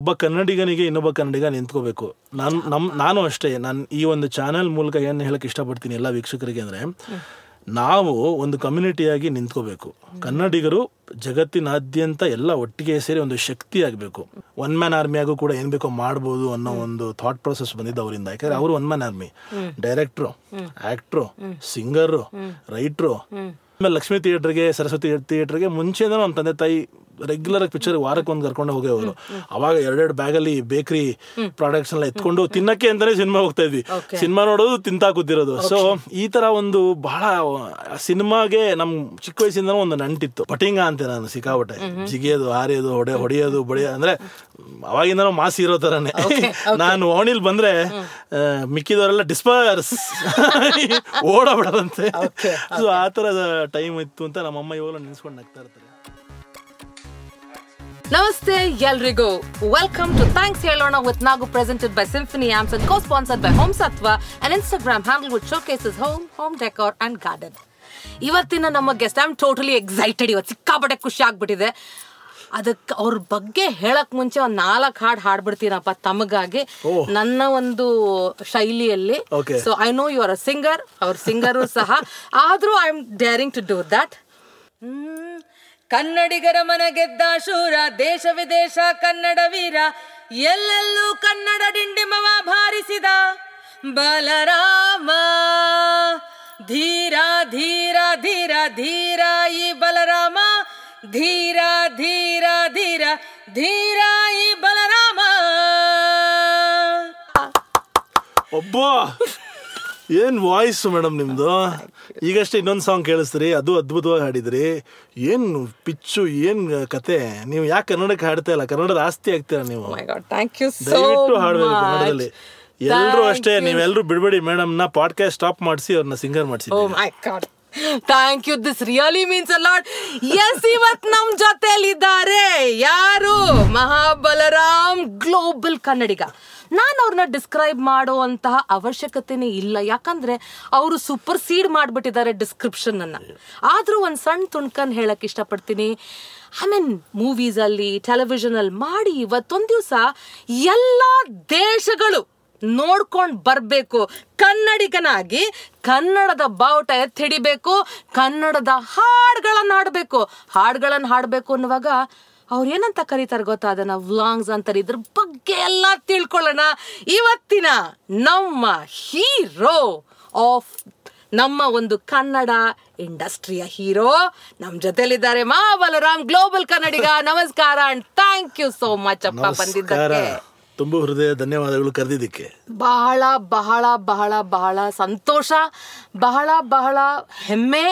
ಒಬ್ಬ ಕನ್ನಡಿಗನಿಗೆ ಇನ್ನೊಬ್ಬ ಕನ್ನಡಿಗ ನಿಂತ್ಕೋಬೇಕು ನಾನು ನಮ್ ನಾನು ಅಷ್ಟೇ ನಾನು ಈ ಒಂದು ಚಾನೆಲ್ ಮೂಲಕ ಏನು ಹೇಳಕ್ ಇಷ್ಟಪಡ್ತೀನಿ ಎಲ್ಲ ವೀಕ್ಷಕರಿಗೆ ಅಂದ್ರೆ ನಾವು ಒಂದು ಕಮ್ಯುನಿಟಿಯಾಗಿ ನಿಂತ್ಕೋಬೇಕು ಕನ್ನಡಿಗರು ಜಗತ್ತಿನಾದ್ಯಂತ ಎಲ್ಲ ಒಟ್ಟಿಗೆ ಸೇರಿ ಒಂದು ಶಕ್ತಿ ಆಗಬೇಕು ಒನ್ ಮ್ಯಾನ್ ಆರ್ಮಿಯಾಗೂ ಕೂಡ ಏನ್ ಬೇಕೋ ಮಾಡ್ಬೋದು ಅನ್ನೋ ಒಂದು ಥಾಟ್ ಪ್ರೊಸೆಸ್ ಬಂದಿದ್ದು ಅವರಿಂದ ಯಾಕಂದ್ರೆ ಅವರು one man army director actor singer writer ಆಮೇಲೆ ಲಕ್ಷ್ಮೀ ಥಿಯೇಟರ್ಗೆ ಸರಸ್ವತಿ ಥಿಯೇಟರ್ಗೆ ಮುಂಚೆನೇ ನಮ್ಮ ತಂದೆ ತಾಯಿ ರೆಗ್ಯುಲರ್ ಆಗಿ ಪಿಕ್ಚರ್ ವಾರಕ್ಕೆ ಒಂದು ಕರ್ಕೊಂಡು ಹೋಗೋರು ಅವಾಗ ಎರಡೆರಡು ಬ್ಯಾಗಲ್ಲಿ ಬೇಕರಿ ಪ್ರಾಡಕ್ಟ್ಸ್ ಎಲ್ಲ ಎತ್ಕೊಂಡು ತಿನ್ನಕ್ಕೆ ಅಂತಾನೆ ಸಿನಿಮಾ ಹೋಗ್ತಾ ಇದ್ವಿ ಸಿನಿಮಾ ನೋಡೋದು ತಿಂತಾ ಕೂತಿರೋದು ಸೊ ಈ ತರ ಒಂದು ಬಹಳ ಸಿನಿಮಾಗೆ ನಮ್ ಚಿಕ್ಕ ವಯಸ್ಸಿಂದ ಒಂದು ನಂಟಿತ್ತು ಪಟಿಂಗ ಅಂತೆ ನಾನು ಸಿಕ್ಕಾಪಟ್ಟೆ ಜಿಗಿಯೋದು ಹಾರಿಯೋದು ಹೊಡೆ ಹೊಡೆಯೋದು ಬಡಿಯೋದು ಅಂದ್ರೆ ಅವಾಗಿಂದ ಮಾಸಿ ಇರೋ ತರನೇ ನಾನು ಓಣಿಲ್ ಬಂದ್ರೆ ಆ, ಮಿಕ್ಕಿದವರೆಲ್ಲ ಡಿಸ್ಪರ್ಸ್ ಓಡಾಬಿಡದಂತೆ ಸೊ ಆ ತರದ ಟೈಮ್ ಇತ್ತು ಅಂತ ನಮ್ಮಮ್ಮ ಇವಾಗಲೂ ನೆನ್ಸ್ಕೊಂಡು ನಗ್ತಾ ಇರ್ತಾರೆ ನಮಸ್ತೆ ಎಲ್ರಿಗೂ ವೆಲ್ಕಮ್ ಟು ಥ್ಯಾಂಕ್ಸ್ ಹೇಳೋಣ with Nagu presented by Symphony arms and co sponsored by home Sattva and Instagram handle with showcases home home decor and garden ಇವತ್ತಿನ ನಮ್ಮ guest I am totally excited ಇವತ್ತು ಸಿಕ್ಕಾಪಟ್ಟೆ ಖುಷಿ ಆಗ್ಬಿಟ್ಟಿದೆ ಅದಕ್ಕೆ ಅವ್ರ ಬಗ್ಗೆ ಹೇಳಕ್ ಮುಂಚೆ ಒಂದ್ ನಾಲ್ಕು ಹಾಡು ಹಾಡ್ಬಿಡ್ತೀನಪ್ಪ ತಮಗಾಗಿ ನನ್ನ ಒಂದು ಶೈಲಿಯಲ್ಲಿ Okay. So I know you are a singer ಅವ್ರ ಸಿಂಗರು ಸಹ ಆದ್ರೂ I am daring to do that ಕನ್ನಡಿಗರ ಮನ ಗೆದ್ದ ಶೂರ ದೇಶ ವಿದೇಶ ಕನ್ನಡ ವೀರ ಎಲ್ಲೆಲ್ಲೂ ಕನ್ನಡ ಡಿಂಡಿಮವ ಭಾರಿಸಿದ ಬಲರಾಮ ಧೀರ ಧೀರ ಧೀರ ಧೀರ ಈ ಬಲರಾಮ ಧೀರ ಧೀರ ಧೀರ ಧೀರ ಈ ಬಲರಾಮ ಒಬ್ಬ ಏನ್ ವಾಯ್ಸ್ ಮೇಡಮ್ ನಿಮ್ದು ಈಗಷ್ಟೇ ಇನ್ನೊಂದು ಸಾಂಗ್ ಕೇಳಿಸ್ತೀರಿ ಅದು ಅದ್ಭುತವಾಗಿ ಹಾಡಿದ್ರಿ ಏನ್ ಪಿಚ್ಚು ಏನ್ ಕತೆ ನೀವು ಯಾಕೆ ಕನ್ನಡಕ್ಕೆ ಹಾಡ್ತಾ ಇಲ್ಲ ಕನ್ನಡದ ಆಸ್ತಿ ಆಗ್ತೀರಾ ನೀವು my god thank you so ದಯವಿಟ್ಟು ಹಾಡ್ಬೇಕು ಕನ್ನಡದಲ್ಲಿ ಎಲ್ರು ಅಷ್ಟೇ ನೀವೆಲ್ರು ಬಿಡ್ಬೇಡಿ ಮೇಡಮ್ ನ ಪಾಡ್ಕಾಸ್ಟ್ ಸ್ಟಾಪ್ ಮಾಡಿಸಿ ಅವ್ರನ್ನ ಸಿಂಗರ್ ಮಾಡಿಸಿ oh my god thank you this really means a lot yes ಇವತ್ ನಮ್ ಜೊತೆಲಿದ್ದಾರೆ ಯಾರು ಮಹಾಬಲರಾಮ್ ಗ್ಲೋಬಲ್ ಕನ್ನಡಿಗ ನಾನು ಅವ್ರನ್ನ ಡಿಸ್ಕ್ರೈಬ್ ಮಾಡುವಂತಹ ಅವಶ್ಯಕತೆನೇ ಇಲ್ಲ ಯಾಕಂದ್ರೆ ಅವರು ಸೂಪರ್ ಸೀಡ್ ಮಾಡ್ಬಿಟ್ಟಿದ್ದಾರೆ ಡಿಸ್ಕ್ರಿಪ್ಷನ್ ಅನ್ನ ಆದ್ರೂ ಒಂದ್ ಸಣ್ಣ ತುಣ್ಕನ್ ಹೇಳಕ್ ಇಷ್ಟಪಡ್ತೀನಿ ಐ ಮೀನ್ ಮೂವೀಸ್ ಅಲ್ಲಿ ಟೆಲಿವಿಷನ್ ಅಲ್ಲಿ ಮಾಡಿ ಇವತ್ತೊಂದ್ ದಿವಸ ಎಲ್ಲಾ ದೇಶಗಳು ನೋಡ್ಕೊಂಡ್ ಬರ್ಬೇಕು ಕನ್ನಡಿಗನಾಗಿ ಕನ್ನಡದ ಬಾವುಟ ಎತ್ತಿಡಿಬೇಕು ಕನ್ನಡದ ಹಾಡ್ಗಳನ್ನ ಹಾಡ್ಬೇಕು ಹಾಡ್ಗಳನ್ನ ಹಾಡ್ಬೇಕು ಅನ್ನುವಾಗ ಅವ್ರು ಏನಂತ ಕರೀತಾರೆ ಗೊತ್ತಾ ಅದನ್ನ ವ್ಲಾಂಗ್ಸ್ ಅಂತಾರೆ ಇದ್ರ ಬಗ್ಗೆ ಎಲ್ಲ ತಿಳ್ಕೊಳ್ಳೋಣ ಇವತ್ತಿನ ನಮ್ಮ ಹೀರೋ ಆಫ್ ನಮ್ಮ ಒಂದು ಕನ್ನಡ ಇಂಡಸ್ಟ್ರಿಯ ಹೀರೋ ನಮ್ ಜೊತೆಲಿದ್ದಾರೆ ಮಾ ಬಲರಾಮ್ ಗ್ಲೋಬಲ್ ಕನ್ನಡಿಗ ನಮಸ್ಕಾರ and thank you so much ಅಪ್ಪ ನಮಸ್ಕಾರ ಬಂದಿದ್ದಕ್ಕೆ ತುಂಬಾ ಹೃದಯ ಧನ್ಯವಾದಗಳು ಕರೆದಿದ್ದಕ್ಕೆ ಬಹಳ ಬಹಳ ಬಹಳ ಬಹಳ ಸಂತೋಷ ಬಹಳ ಬಹಳ ಹೆಮ್ಮೆ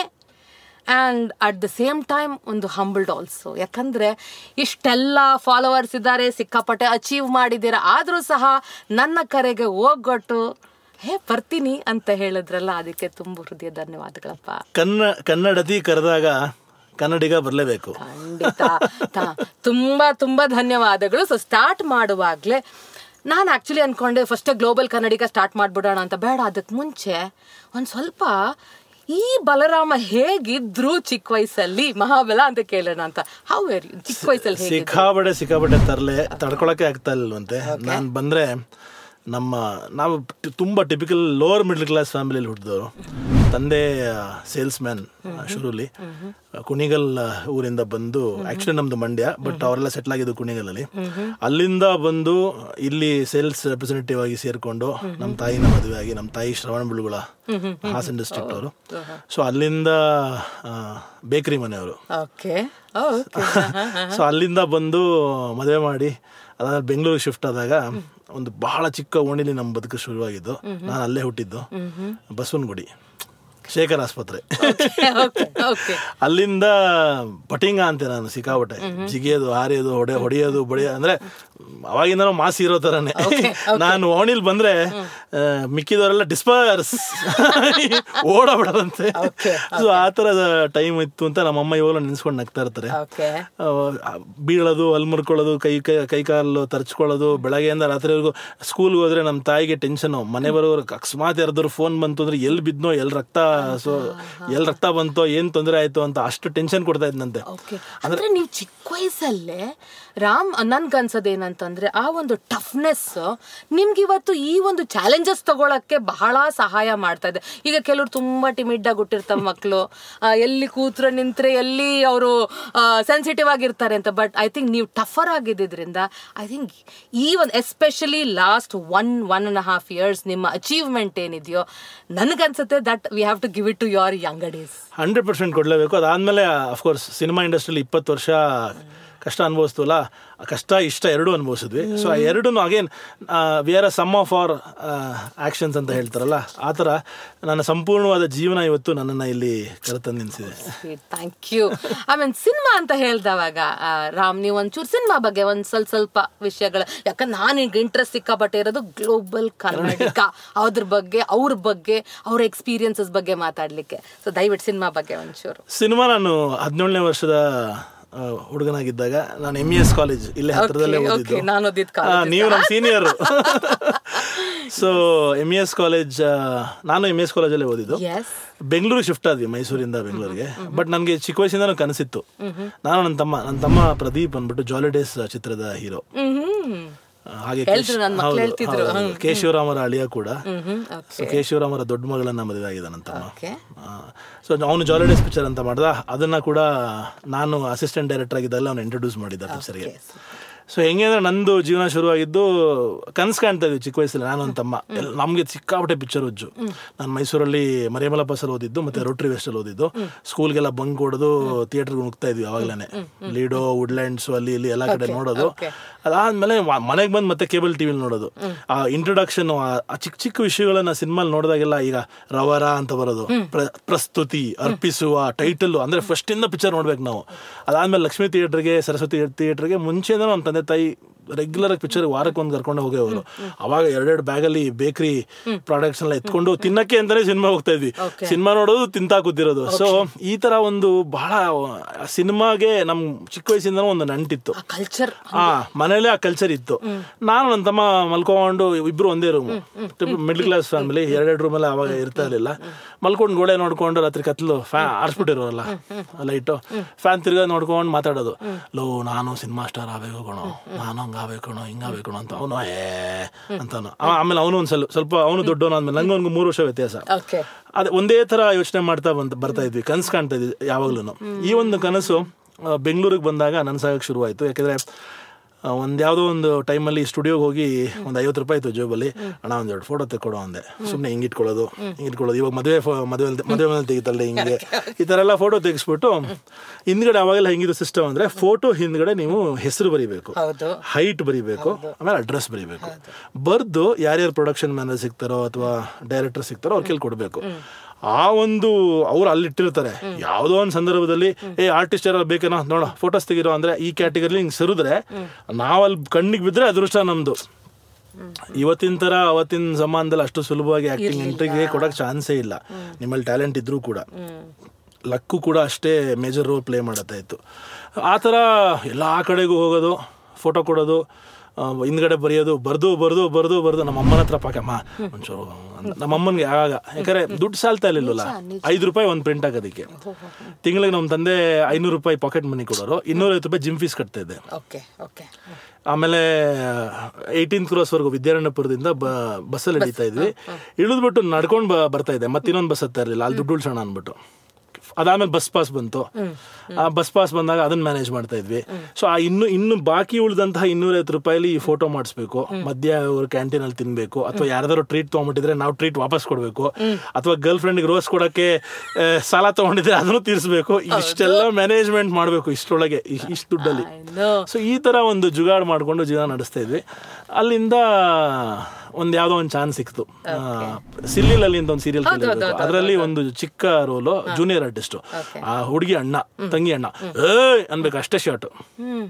and at the same time ಒಂದು ಹಂಬಲ್ಡ್ ಆಲ್ಸೋ ಯಾಕಂದ್ರೆ ಇಷ್ಟೆಲ್ಲ ಫಾಲೋವರ್ಸ್ ಇದ್ದಾರೆ ಸಿಕ್ಕಾಪಟ್ಟೆ ಅಚೀವ್ ಮಾಡಿದ್ದೀರಾ ಆದರೂ ಸಹ ನನ್ನ ಕರೆಗೆ ಹೋಗೊಟ್ಟು ಹೇ ಬರ್ತೀನಿ ಅಂತ ಹೇಳಿದ್ರಲ್ಲ ಅದಕ್ಕೆ ತುಂಬ ಹೃದಯ ಧನ್ಯವಾದಗಳಪ್ಪ ಕನ್ನ ಕನ್ನಡತಿ ಕರೆದಾಗ ಕನ್ನಡಿಗ ಬರಲೇಬೇಕು ಖಂಡಿತ ತ- ತುಂಬಾ ತುಂಬಾ ಧನ್ಯವಾದಗಳು ಸೊ ಸ್ಟಾರ್ಟ್ ಮಾಡುವಾಗ್ಲೇ ನಾನು ಆಕ್ಚುಲಿ ಅನ್ಕೊಂಡೆ ಫಸ್ಟ್ ಗ್ಲೋಬಲ್ ಕನ್ನಡಿಗ ಸ್ಟಾರ್ಟ್ ಮಾಡ್ಬಿಡೋಣ ಅಂತ ಬೇಡ ಅದಕ್ಕೆ ಮುಂಚೆ ಒಂದ್ ಸ್ವಲ್ಪ ಈ ಬಲರಾಮ ಹೇಗಿದ್ರು ಚಿಕ್ಕ ವಯಸ್ಸಲ್ಲಿ ಮಹಾಬಲ ಅಂತ ಕೇಳೋಣ ಅಂತ ಹೌ ವೆರಿ ಚಿಕ್ಕ ವಯಸ್ಸಲ್ಲಿ ಹೇಗೆ ಸಿಕ್ಕಾಬಡೆ ಸಿಕ್ಕಾಬಡೆ ತರಲೆ ತಡ್ಕೊಳಕ್ಕೆ ಆಗ್ತಾ ಇಲ್ವಂತೆ ನಾನು ಬಂದ್ರೆ ನಮ್ಮ ನಾವು ಟಿ- ತುಂಬಾ ಟಿಪಿಕಲ್ ಲೋವರ್ ಮಿಡ್ಲ್ ಕ್ಲಾಸ್ ಫ್ಯಾಮಿಲಿಯಲ್ಲಿ ಹುಟ್ಟಿದವರು ತಂದೆ ಸೇಲ್ಸ್ ಮ್ಯಾನ್ ಶುರುಲಿ ಕುಣಿಗಲ್ ಆ, ಊರಿಂದ ಬಂದು ಆಕ್ಚುಲಿ ನಮ್ದು ಮಂಡ್ಯ ಬಟ್ ಅವರೆಲ್ಲ ಸೆಟ್ಲ್ ಆಗಿದ್ದು ಕುಣಿಗಲಲ್ಲಿ ಅಲ್ಲಿಂದ ಬಂದು ಇಲ್ಲಿ ಸೇಲ್ಸ್ ರೆಪ್ರೆಸೆಂಟೇಟಿವ್ ಆಗಿ ಸೇರ್ಕೊಂಡು ನಮ್ಮ ತಾಯಿನ ಮದುವೆ ಆಗಿ ನಮ್ಮ ತಾಯಿ ಶ್ರವಣ ಬೆಳಗುಳ ಹಾಸನ್ ಡಿಸ್ಟ್ರಿಕ್ಟ್ ಅವರು ಸೊ ಅಲ್ಲಿಂದ ಬೇಕರಿ ಮನೆಯವರು ಓಕೆ ಸೊ ಅಲ್ಲಿಂದ ಬಂದು ಮದುವೆ ಮಾಡಿ ಅದಾದ್ಮೇಲೆ ಬೆಂಗಳೂರಿಗೆ ಶಿಫ್ಟ್ ಆದಾಗ ಒಂದು ಬಹಳ ಚಿಕ್ಕ ಓಣಿಲಿ ನಮ್ಮ ಬದುಕು ಶುರುವಾಗಿದ್ದು ನಾನು ಅಲ್ಲೇ ಹುಟ್ಟಿದ್ದು ಬಸವನಗುಡಿ ಶೇಖರ್ ಆಸ್ಪತ್ರೆ ಓಕೆ ಓಕೆ ಅಲ್ಲಿಂದ ಪಟಿಂಗ ಅಂತೆ ನಾನು ಸಿಕ್ಕಾಪಟ್ಟೆ ಜಿಗಿಯೋದು ಹಾರಿಯೋದು ಹೊಡೆ ಹೊಡೆಯೋದು ಬಡಿಯೋದು ಅಂದ್ರೆ ಅವಾಗಿಂದ ಮಾಸಿ ಇರೋ ತರನೇ ನಾನು ಓಣಿಲ್ ಬಂದ್ರೆ ಆ, ಮಿಕ್ಕಿದವರೆಲ್ಲ ಡಿಸ್ಪರ್ಸ್ ಓಡಾಬಿಡದಂತೆ ಸೊ ಆ ತರದ ಟೈಮ್ ಇತ್ತು ಅಂತ ನಮ್ಮಮ್ಮ ಇವಾಗಲೂ ನೆನ್ಸ್ಕೊಂಡು ನಗ್ತಾ ಇರ್ತಾರೆ ಓಕೆ ಆ, ಬೀಳೋದು ಅಲ್ಲಿ ಮುರ್ಕೊಳ್ಳೋದು ಕೈ ಕೈ ಕೈ ಕಾಲು ತರ್ಚ್ಕೊಳ್ಳೋದು ಬೆಳಗ್ಗೆಯಿಂದ ರಾತ್ರಿವರೆಗೂ ಸ್ಕೂಲ್ಗೆ ಹೋದ್ರೆ ನಮ್ಮ ತಾಯಿಗೆ ಟೆನ್ಷನು ಮನೆ ಬರೋರು ಅಕಸ್ಮಾತ್ ಯಾರಾದ್ರು ಫೋನ್ ಬಂತು ಅಂದ್ರೆ ಎಲ್ಲಿ ಬಿದ್ನೋ ಎಲ್ಲಿ ರಕ್ತ ಸೊ ಎಲ್ಲಿ ರಕ್ತ ಬಂತೋ ಏನ್ ತೊಂದರೆ ಆಯ್ತು ಅಂತ ಅಷ್ಟು ಟೆನ್ಷನ್ ಕೊಡ್ತಾ ಇದ್ನಂತೆ ಓಕೆ ಅಂದ್ರೆ ನೀವು ಚಿಕ್ಕ ವಯಸ್ಸಲ್ಲೇ ರಾಮ್ ನನ್ಗನ್ಸೋದೇನಂತಂದ್ರೆ ಆ ಒಂದು ಟಫ್ನೆಸ್ ನಿಮ್ಗೆ ಇವತ್ತು ಈ ಒಂದು ಚಾಲೆಂಜಸ್ ತಗೊಳಕ್ಕೆ ಬಹಳ ಸಹಾಯ ಮಾಡ್ತಾ ಇದೆ ಈಗ ಕೆಲವರು ತುಂಬಾ ಟಿಮಿಡ್ ಆಗಿ ಹುಟ್ಟಿರ್ತಾವ ಮಕ್ಕಳು ಎಲ್ಲಿ ಕೂತ್ರೆ ನಿಂತ್ರೆ ಎಲ್ಲಿ ಅವರು ಸೆನ್ಸಿಟಿವ್ ಆಗಿರ್ತಾರೆ ಅಂತ ಬಟ್ ಐ ಥಿಂಕ್ ನೀವು ಟಫರ್ ಆಗಿದ್ದರಿಂದ ಐ ಥಿಂಕ್ ಈ ಒಂದು especially last one one and half years ನಿಮ್ಮ ಅಚೀವ್ಮೆಂಟ್ ಏನಿದೆಯೋ ನನಗನ್ಸುತ್ತೆ that we have to give it to your ಯಂಗಡೀಸ್ ಹಂಡ್ರೆಡ್ ಪರ್ಸೆಂಟ್ ಕೊಡಲೇಬೇಕು ಅದಾದಮೇಲೆ ಅಫ್ಕೋರ್ಸ್ ಸಿನಿಮಾ ಇಂಡಸ್ಟ್ರಿಲಿ ಇಪ್ಪತ್ತು ವರ್ಷ ಕಷ್ಟ ಅನುಭವಿಸ್ತೀವಲ್ಲ ಆ ಕಷ್ಟ ಇಷ್ಟ ಎರಡೂ ಅನುಭವಿಸಿದ್ವಿ ಸೊ ಆ ಎರಡೂ again we are a sum of our actions ಅಂತ ಹೇಳ್ತಾರಲ್ಲ ಆ ಥರ ನನ್ನ ಸಂಪೂರ್ಣವಾದ ಜೀವನ ಇವತ್ತು ನನ್ನನ್ನು ಇಲ್ಲಿ ಕರೆತಂದು ನಿಲ್ಲಿಸಿದೆ thank you I mean cinema ಅಂತ ಹೇಳ್ದವಾಗ ಆ, ರಾಮ್ ನೀವು ಒಂಚೂರು ಸಿನಿಮಾ ಬಗ್ಗೆ ಒಂದ್ ಸ್ವಲ್ಪ ಸ್ವಲ್ಪ ವಿಷಯಗಳು ಯಾಕಂದ್ರೆ ನಾನು ಈಗ ಇಂಟ್ರೆಸ್ಟ್ ಸಿಕ್ಕಾಪಟ್ಟೆ ಇರೋದು ಗ್ಲೋಬಲ್ ಕರ್ನಾಟಕ ಅದ್ರ ಬಗ್ಗೆ ಅವ್ರ ಬಗ್ಗೆ ಅವ್ರ ಎಕ್ಸ್ಪೀರಿಯನ್ಸಸ್ ಬಗ್ಗೆ ಮಾತಾಡ್ಲಿಕ್ಕೆ ಸೊ ದಯವಿಟ್ಟು ಸಿನಿಮಾ ಬಗ್ಗೆ ಒಂಚೂರು ಸಿನಿಮಾ ನಾನು ಹದಿನೇಳನೇ ವರ್ಷದ ಆ, ಹುಡುಗನಾಗಿದ್ದಾಗ ನಾನು ಎಮ್ ಇ ಎಸ್ ಕಾಲೇಜ್ ಇಲ್ಲೇ ಹತ್ರದಲ್ಲೇ Okay, ಓದಿದ್ದು okay, ನಾನು ಓದಿದ್ ಆ, ನೀವು ನಮ್ಮ senior so M E S college ನಾನು ಎಮ್ ಇ ಎಸ್ ಕಾಲೇಜಲ್ಲೇ ಓದಿದ್ದು ಎಸ್ ಬೆಂಗಳೂರಿಗೆ ಶಿಫ್ಟ್ ಆದ್ವಿ ಮೈಸೂರಿಂದ ಬೆಂಗಳೂರಿಗೆ ಬಟ್ ನನಗೆ ಚಿಕ್ಕ ವಯಸ್ಸಿಂದ ಕನಸಿತ್ತು ನಾನು ನನ್ನ ತಮ್ಮ ನನ್ನ ತಮ್ಮ ಪ್ರದೀಪ್ ಅಂದ್ಬಿಟ್ಟು ಜಾಲಿ ಡೇಸ್ ಚಿತ್ರದ ಹೀರೋ ಹ್ಮ್ ಹಾಗೆ ಹೇಳ್ದ್ರು, ನನ್ ಮಕ್ಳು ಹೇಳ್ತಿದ್ರು. ಕೆ ಶಿವರಾಮರ ಅಳಿಯ ಕೂಡ ಹ್ಮ್ ಸೊ ಕೆ ಶಿವರಾಮರ ದೊಡ್ಡ ಮಗಳನ್ನ ಮದುವೆ ಆಗಿದೆ ನನ್ನ ತಮ್ಮ ಓಕೆ ಸೊ ಅವನು ಜಾಲಿ ಡೇಸ್ ಪಿಕ್ಚರ್ ಅಂತ ಮಾಡ್ದ ಅದನ್ನ ಕೂಡ ನಾನು ಅಸಿಸ್ಟೆಂಟ್ ಡೈರೆಕ್ಟರ್ ಆಗಿದ್ದಾಗ ಅವನು ಇಂಟ್ರೊಡ್ಯೂಸ್ ಮಾಡಿದ್ದ ಪಿಕ್ಚರ್ಗೆ ಸೊ ಹೆಂಗೆ ಅಂದ್ರೆ ನಂದು ಜೀವನ ಶುರುವಾಗಿದ್ದು ಕನಸು ಕಾಣ್ತಾ ಇದ್ವಿ ಚಿಕ್ಕ ವಯಸ್ಸಲ್ಲಿ ನಾನು ನನ್ನ ತಮ್ಮ ಎಲ್- ನಮ್ಗೆ ಸಿಕ್ಕಾಪಟ್ಟೆ ಪಿಕ್ಚರ್ ಹುಜ್ಜು ನಾನು ಮೈಸೂರಲ್ಲಿ ಮರಿಯಮಲಪ್ಪ ಸರ್ ಓದಿದ್ದು ಮತ್ತೆ ರೋಟ್ರಿ ವೆಸ್ಟಲ್ಲಿ ಓದಿದ್ದು ಸ್ಕೂಲ್ಗೆಲ್ಲ ಬಂಕ್ ಹೊಡೆದು ಥಿಯೇಟರ್ಗೆ ನುಗ್ತಾ ಇದ್ವಿ ಅವಾಗಲೇ ಲೀಡೋ ವುಡ್ಲ್ಯಾಂಡ್ಸ್ ಅಲ್ಲಿ ಇಲ್ಲಿ ಎಲ್ಲ ಕಡೆ ನೋಡೋದು okay. ಅದಾದ್ಮೇಲೆ ಮನೆಗೆ ಬಂದು ಮತ್ತೆ ಕೇಬಲ್ ಟಿವಿಲಿ ನೋಡೋದು ಆ ಇಂಟ್ರೊಡಕ್ಷನ್ ಆ ಚಿಕ್ಕ ಚಿಕ್ಕ ವಿಷಯಗಳನ್ನ ಸಿನಿಮಾಲ್ ನೋಡಿದಾಗೆಲ್ಲ ಈಗ ರವರ ಅಂತ ಬರೋದು ಪ್ರ- ಪ್ರಸ್ತುತಿ ಅರ್ಪಿಸುವ ಟೈಟಲ್ ಅಂದ್ರೆ ಫಸ್ಟ್ ಇಂದ ಪಿಕ್ಚರ್ ನೋಡ್ಬೇಕು ನಾವು ಅದಾದ್ಮೇಲೆ ಲಕ್ಷ್ಮೀ ಥಿಯೇಟರ್ಗೆ ಸರಸ್ವತಿ ಥಿಯೇಟರ್ಗೆ ಮುಂಚೆಯಿಂದ ನಮ್ಮ ತಂದೆ ತಾಯಿ ರೆಗ್ಯುಲರ್ ಆಗಿ ಪಿಕ್ಚರ್ ವಾರಕ್ಕೆ ಒಂದು ಕರ್ಕೊಂಡು ಹೋಗೋರು ಅವಾಗ ಎರಡೆರಡು ಬ್ಯಾಗಲ್ಲಿ ಬೇಕರಿ ಪ್ರಾಡಕ್ಟ್ಸ್ ಎಲ್ಲ ಎತ್ಕೊಂಡು ತಿನ್ನಕ್ಕೆ ಅಂತಾನೆ ಸಿನಿಮಾ ಹೋಗ್ತಾ ಇದ್ವಿ ಸಿನಿಮಾ ನೋಡೋದು ತಿಂತಾ ಕೂತಿರೋದು ಸೊ ಈ ತರ ಒಂದು ಬಹಳ ಸಿನಿಮಾಗೆ ನಮ್ ಚಿಕ್ಕ ವಯಸ್ಸಿಂದ ಒಂದು ನಂಟಿತ್ತು ಆ ಕಲ್ಚರ್ ಆ ಮನೇಲೆ ಆ ಕಲ್ಚರ್ ಇತ್ತು ನಾನು ನನ್ನ ತಮ್ಮ ಮಲ್ಕೊಂಡು ಇಬ್ರು ಒಂದೇ ರೂಮ್ ಮಿಡ್ಲ್ ಕ್ಲಾಸ್ ಫ್ಯಾಮಿಲಿ ಎರಡೆರಡು ರೂಮಲ್ಲಿ ಅವಾಗ ಇರ್ತಾ ಇರಲಿಲ್ಲ ಮಲ್ಕೊಂಡು ಗೋಡೆ ನೋಡ್ಕೊಂಡು ರಾತ್ರಿ ಕತ್ಲು ಫ್ಯಾನ್ ಆರಿಸ್ಬಿಟ್ಟಿರೋಲ್ಲ ಲೈಟು ಫ್ಯಾನ್ ತಿರ್ಗಾ ನೋಡ್ಕೊಂಡು ಮಾತಾಡೋದು ಲೋ ನಾನು ಸಿನಿಮಾ ಸ್ಟಾರ್ ಆಗಬೇಕು ಕಣೋ ನಾನು ಹಂಗಾಗಬೇಕು ಕಣೋ ಹಿಂಗಾಗಬೇಕು ಕಣೋ ಅಂತ ಅವನು ಏ ಅಂತಾನು ಆ- ಆಮೇಲೆ ಅವನು ಒಂದು ಸ್ವಲ್ಪ ಸ್ವಲ್ಪ ಅವನು ದೊಡ್ಡವನು ಆದ್ಮೇಲೆ ನಂಗೆ ಒಂದು ಮೂರು ವರ್ಷ ವ್ಯತ್ಯಾಸ ಓಕೆ ಅದೇ ಒಂದೇ ತರ ಯೋಚನೆ ಮಾಡ್ತಾ ಬಂತ ಬರ್ತಾ ಇದ್ವಿ ಕನಸು ಕಾಣ್ತಾ ಇದ್ವಿ ಯಾವಾಗ್ಲೂ ಈ ಒಂದು ಕನಸು ಆ, ಬೆಂಗಳೂರಿಗೆ ಬಂದಾಗ ನನ್ಸಾಗಕ್ಕೆ ಶುರುವಾಯಿತು ಯಾಕಂದ್ರೆ ಆ, ಒಂದ್ ಯಾವುದೋ ಒಂದು ಟೈಮಲ್ಲಿ ಸ್ಟುಡಿಯೋಗೆ ಹೋಗಿ ಒಂದು ಐವತ್ತು ರೂಪಾಯಿ ಇತ್ತು ಜೋಬಲ್ಲಿ ಅಣ್ಣ ಒಂದ್ ಎರಡು ಫೋಟೋ ತೆಕ್ಕೊಡೋ ಅಂದೆ ಸುಮ್ಮನೆ ಹಿಂಗೆ ಇಟ್ಕೊಳ್ಳೋದು ಹಿಂಗೆ ಇಟ್ಕೊಳ್ಳೋದು ಇವಾಗ ಮದುವೆ ಮದುವೆ ಮದುವೆ ಮೇಲೆ ತೆಗಿತಲ್ಲ ಹಿಂಗೆ ಈ ಥರ ಎಲ್ಲ ಫೋಟೋ ತೆಗಿಸ್ಬಿಟ್ಟು ಹಿಂದ್ಗಡೆ ಅವಾಗೆಲ್ಲ ಹೆಂಗಿರೋ ಸಿಸ್ಟಮ್ ಅಂದ್ರೆ ಫೋಟೋ ಹಿಂದ್ಗಡೆ ನೀವು ಹೆಸರು ಬರಿಬೇಕು ಹೌದು ಹೈಟ್ ಬರಿಬೇಕು ಆಮೇಲೆ ಅಡ್ರೆಸ್ ಬರಿಬೇಕು ಬರ್ದು ಯಾರ್ಯಾರು ಪ್ರೊಡಕ್ಷನ್ ಮ್ಯಾನೇಜರ್ ಸಿಗ್ತಾರೋ ಅಥವಾ ಡೈರೆಕ್ಟರ್ ಸಿಗ್ತಾರೋ ಅವ್ರ ಕೇಳಿ ಕೊಡಬೇಕು ಆ ಒಂದು ಅವ್ರು ಅಲ್ಲಿ ಇಟ್ಟಿರ್ತಾರೆ ಯಾವುದೋ ಒಂದು ಸಂದರ್ಭದಲ್ಲಿ ಏ ಆರ್ಟಿಸ್ಟ್ ಯಾರು ಬೇಕೇನೋ ನೋಡ ಫೋಟೋಸ್ ತೆಗಿರೋ ಅಂದ್ರೆ ಈ ಕ್ಯಾಟಗರಿ ಹಿಂಗೆ ಸರಿದ್ರೆ ನಾವಲ್ಲಿ ಕಣ್ಣಿಗೆ ಬಿದ್ರೆ ಅದೃಷ್ಟ ನಮ್ದು ಇವತ್ತಿನ ತರ ಅವತ್ತಿನ ಸಮಾನದಲ್ಲಿ ಅಷ್ಟು ಸುಲಭವಾಗಿ ಆಕ್ಟಿಂಗ್ ಎಂಟ್ರಿಗೆ ಕೊಡಕ್ ಚಾನ್ಸೇ ಇಲ್ಲ ನಿಮ್ಮಲ್ಲಿ ಟ್ಯಾಲೆಂಟ್ ಇದ್ರೂ ಕೂಡ ಲಕ್ಕು ಕೂಡ ಅಷ್ಟೇ ಮೇಜರ್ ರೋಲ್ ಪ್ಲೇ ಮಾಡತ್ತಾ ಇತ್ತು ಆ ಥರ ಎಲ್ಲ ಕಡೆಗೂ ಹೋಗೋದು ಫೋಟೋ ಕೊಡೋದು ಆ, ಹಿಂದ್ಗಡೆ ಬರೆಯೋದು ಬರ್ದು ಬರ್ದು ಬರ್ದು ಬರ್ದು ನಮ್ಮ ಅಮ್ಮನ ಹತ್ರ ಪಾಕಮ್ಮ ಒಂಚೂರು ಅಂತ. ನಮ್ಮ ಅಮ್ಮನಿಗೆ ಆಗ ಯಾಕಂದ್ರೆ ದುಡ್ಡು ಸಾಲ್ತಾ ಇರ್ಲಿಲ್ವಲ್ಲ ಐದು ರೂಪಾಯಿ ಒಂದು ಪ್ರಿಂಟ್ ಆಗೋದಕ್ಕೆ ತಿಂಗಳಿಗೆ ನಮ್ಮ ತಂದೆ ಐನೂರು ರೂಪಾಯಿ ಪಾಕೆಟ್ ಮನಿ ಕೊಡೋರು ಇನ್ನೂರೈವತ್ತು ರೂಪಾಯಿ ಜಿಮ್ ಫೀಸ್ ಕಟ್ತಾ ಇದ್ದೆ ಓಕೆ ಓಕೆ ಆಮೇಲೆ ಏಯ್ಟೀನ್ ಕ್ರಾಸ್ವರೆಗೂ ವಿದ್ಯಾರಣ್ಯಪುರದಿಂದ ಬ ಬಸ್ಸಲ್ಲಿ ಹಿಡಿತಾ ಇದ್ವಿ ಇಳಿದ್ಬಿಟ್ಟು ನಡ್ಕೊಂಡು ಬ ಬರ್ತಾ ಇದ್ದೆ ಮತ್ತೆ ಇನ್ನೊಂದು ಬಸ್ ಹತ್ತಾ ಇರಲಿಲ್ಲ ಅಲ್ಲಿ ದುಡ್ಡು ಉಳ್ಸೋಣ ಅಂದ್ಬಿಟ್ಟು ಅದಾದ್ಮೇಲೆ ಬಸ್ ಪಾಸ್ ಬಂತು ಆ ಬಸ್ ಪಾಸ್ ಬಂದಾಗ ಅದನ್ನ ಮ್ಯಾನೇಜ್ ಮಾಡ್ತಾ ಇದ್ವಿ ಸೊ ಆ ಇನ್ನು ಇನ್ನು ಬಾಕಿ ಉಳಿದಂತಹ ಇನ್ನೂರೈವತ್ತು ರೂಪಾಯಿಲಿ ಈ ಫೋಟೋ ಮಾಡಿಸ್ಬೇಕು ಮಧ್ಯ ಅವ್ರ ಕ್ಯಾಂಟೀನ್ ಅಲ್ಲಿ ತಿನ್ಬೇಕು ಅಥವಾ ಯಾರ್ದಾರು ಟ್ರೀಟ್ ತೊಗೊಂಬಿಟ್ಟಿದ್ರೆ ನಾವು ಟ್ರೀಟ್ ವಾಪಸ್ ಕೊಡಬೇಕು ಅಥವಾ ಗರ್ಲ್ ಫ್ರೆಂಡ್ಗೆ ರೋಸ್ ಕೊಡಕ್ಕೆ ಆ, ಸಾಲ ತಗೊಂಡಿದ್ರೆ ಅದನ್ನು ತೀರಿಸ್ಬೇಕು ಇಷ್ಟೆಲ್ಲ ಮ್ಯಾನೇಜ್ಮೆಂಟ್ ಮಾಡಬೇಕು ಇಷ್ಟರೊಳಗೆ ಇಷ್ಟು ದುಡ್ಡಲ್ಲಿ ನೋ ಸೊ ಈ ತರ ಒಂದು ಜುಗಾಡ್ ಮಾಡ್ಕೊಂಡು ಜೀವನ ನಡೆಸ್ತಾ ಇದ್ವಿ ಅಲ್ಲಿಂದ ಒಂದ್ ಯಾವ್ದೋ ಒಂದು ಚಾನ್ಸ್ ಸಿಕ್ತು ಸಿಲ್ಲಿಲ್ ಅಲ್ಲಿ ಅಂತ ಒಂದು ಸೀರಿಯಲ್ ಕೇಳಿರ್ಬೇಕು ಅದರಲ್ಲಿ ಒಂದು ಚಿಕ್ಕ ರೋಲು ಜೂನಿಯರ್ ಆರ್ಟಿಸ್ಟ್ ಆ ಹುಡುಗಿ ಅಣ್ಣ ತಂಗಿ ಅಣ್ಣ ಏ ಅನ್ಬೇಕು ಅಷ್ಟೇ ಶಾರ್ಟ್ ಹ್ಮ್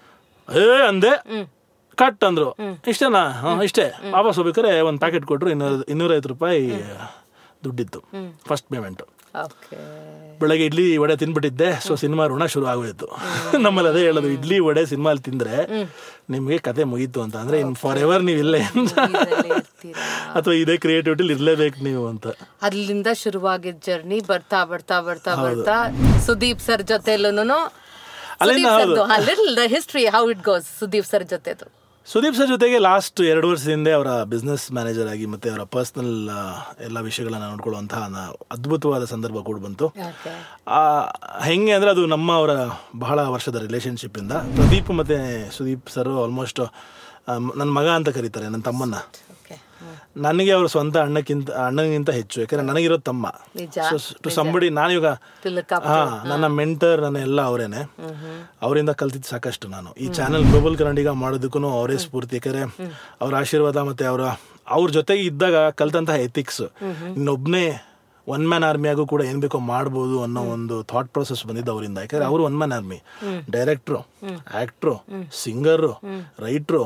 ಏ ಅಂದೆ ಕಟ್ ಅಂದ್ರು ಇಷ್ಟೇನಾ ಹಾ ಇಷ್ಟೇ ವಾಪಸ್ ಹೋಗ್ಬೇಕಾರೆ ಒಂದು ಪ್ಯಾಕೆಟ್ ಕೊಟ್ರು ಇನ್ನೂರ ಇನ್ನೂರೈವತ್ತು ರೂಪಾಯಿ ದುಡ್ಡಿತ್ತು ಫಸ್ಟ್ ಪೇಮೆಂಟ್ ಓಕೆ ಬೆಳಗ್ಗೆ ಇಡ್ಲಿ ವಡೆ ತಿನ್ಬಿಟ್ಟಿದ್ದೆ ಸೊ ಸಿನಿಮಾ ಋಣ ಶುರು ಆಗೋಯ್ತು ನಮ್ಮಲ್ಲಿ ಅದೇ ಹೇಳೋದು ಇಡ್ಲಿ ವಡೆ ಸಿನಿಮಾ ತಿಂದ್ರೆ ನಿಮ್ಗೆ ಕತೆ ಮುಗೀತು ಅಂತ ಅಂದ್ರೆ ಇನ್ ಫಾರ್ ಎವರ್ ನೀವು ಇಲ್ಲೇ ಅಂತ ಇರ್ತೀರಾ ಅಥವಾ ಇದೇ ಕ್ರಿಯೇಟಿವಿಟಿಲಿ ಇರ್ಲೇಬೇಕು ನೀವು ಅಂತ ಅಲ್ಲಿಂದ ಶುರುವಾಗಿದ್ದ ಜರ್ನಿ ಬರ್ತಾ ಬರ್ತಾ ಬರ್ತಾ ಬರ್ತಾ ಸುದೀಪ್ ಸರ್ ಜೊತೆಲೂನು ಅಲ್ಲಿಂದ little history how it goes Sudeep sir ಜೊತೆದು ಸುದೀಪ್ ಸರ್ ಜೊತೆಗೆ ಲಾಸ್ಟ್ ಎರಡು ವರ್ಷದ ಹಿಂದೆ ಅವರ ಬಿಸ್ನೆಸ್ ಮ್ಯಾನೇಜರ್ ಆಗಿ ಮತ್ತೆ ಅವರ ಪರ್ಸನಲ್ ಎಲ್ಲ ವಿಷಯಗಳನ್ನ ನೋಡ್ಕೊಳ್ಳುವಂತಹ ನ- ಅದ್ಭುತವಾದ ಸಂದರ್ಭ ಕೂಡ ಬಂತು ಓಕೆ ಆ, ಹೆಂಗೆ ಅಂದ್ರೆ ಅದು ನಮ್ಮ ಅವರ ಬಹಳ ವರ್ಷದ ರಿಲೇಶನ್ಶಿಪ್ ಇಂದ ಪ್ರದೀಪ್ ಮತ್ತೆ ಸುದೀಪ್ ಸರ್ ಆಲ್ಮೋಸ್ಟ್ ನನ್ನ ಮಗ ಅಂತ ಕರೀತಾರೆ ನನ್ನ ತಮ್ಮನ್ನ ಓಕೆ ನನಗೆ ಅವ್ರ ಸ್ವಂತ ಅಣ್ಣಕ್ಕಿಂತ ಅಣ್ಣನಿಗಿಂತ ಹೆಚ್ಚು ಯಾಕಂದ್ರೆ ನನಗಿರೋ ತಮ್ಮ ನಿಜ ಟು ಸಂಬಡಿ ನಾನಿವಾಗ ತಿಲಕ ಹಾ ನನ್ನ ಮೆಂಟರ್ ನನ್ನ ಎಲ್ಲ ಅವರೇನೆ ಅವರಿಂದ ಕಲ್ತಿದ್ದು ಸಾಕಷ್ಟು ನಾನು ಈ ಚಾನೆಲ್ ಗ್ಲೋಬಲ್ ಕನ್ನಡಿಗ ಮಾಡೋದಕ್ಕೂ ಅವರೇ ಸ್ಫೂರ್ತಿ ಯಾಕಂದ್ರೆ ಅವ್ರ ಆಶೀರ್ವಾದ ಮತ್ತೆ ಅವರ ಅವ್ರ ಜೊತೆಗೆ ಇದ್ದಾಗ ಕಲ್ತಂತಹ ಎಥಿಕ್ಸ್ ಇನ್ನೊಬ್ನೇ ಒನ್ ಮ್ಯಾನ್ ಆರ್ಮಿಯಾಗೂ ಕೂಡ ಏನ್ ಬೇಕೋ ಮಾಡ್ಬೋದು ಅನ್ನೋ ಒಂದು ಥಾಟ್ ಪ್ರೊಸೆಸ್ ಬಂದಿದ್ದು ಅವರಿಂದ ಯಾಕಂದ್ರೆ ಅವರು one man army director actor singer writer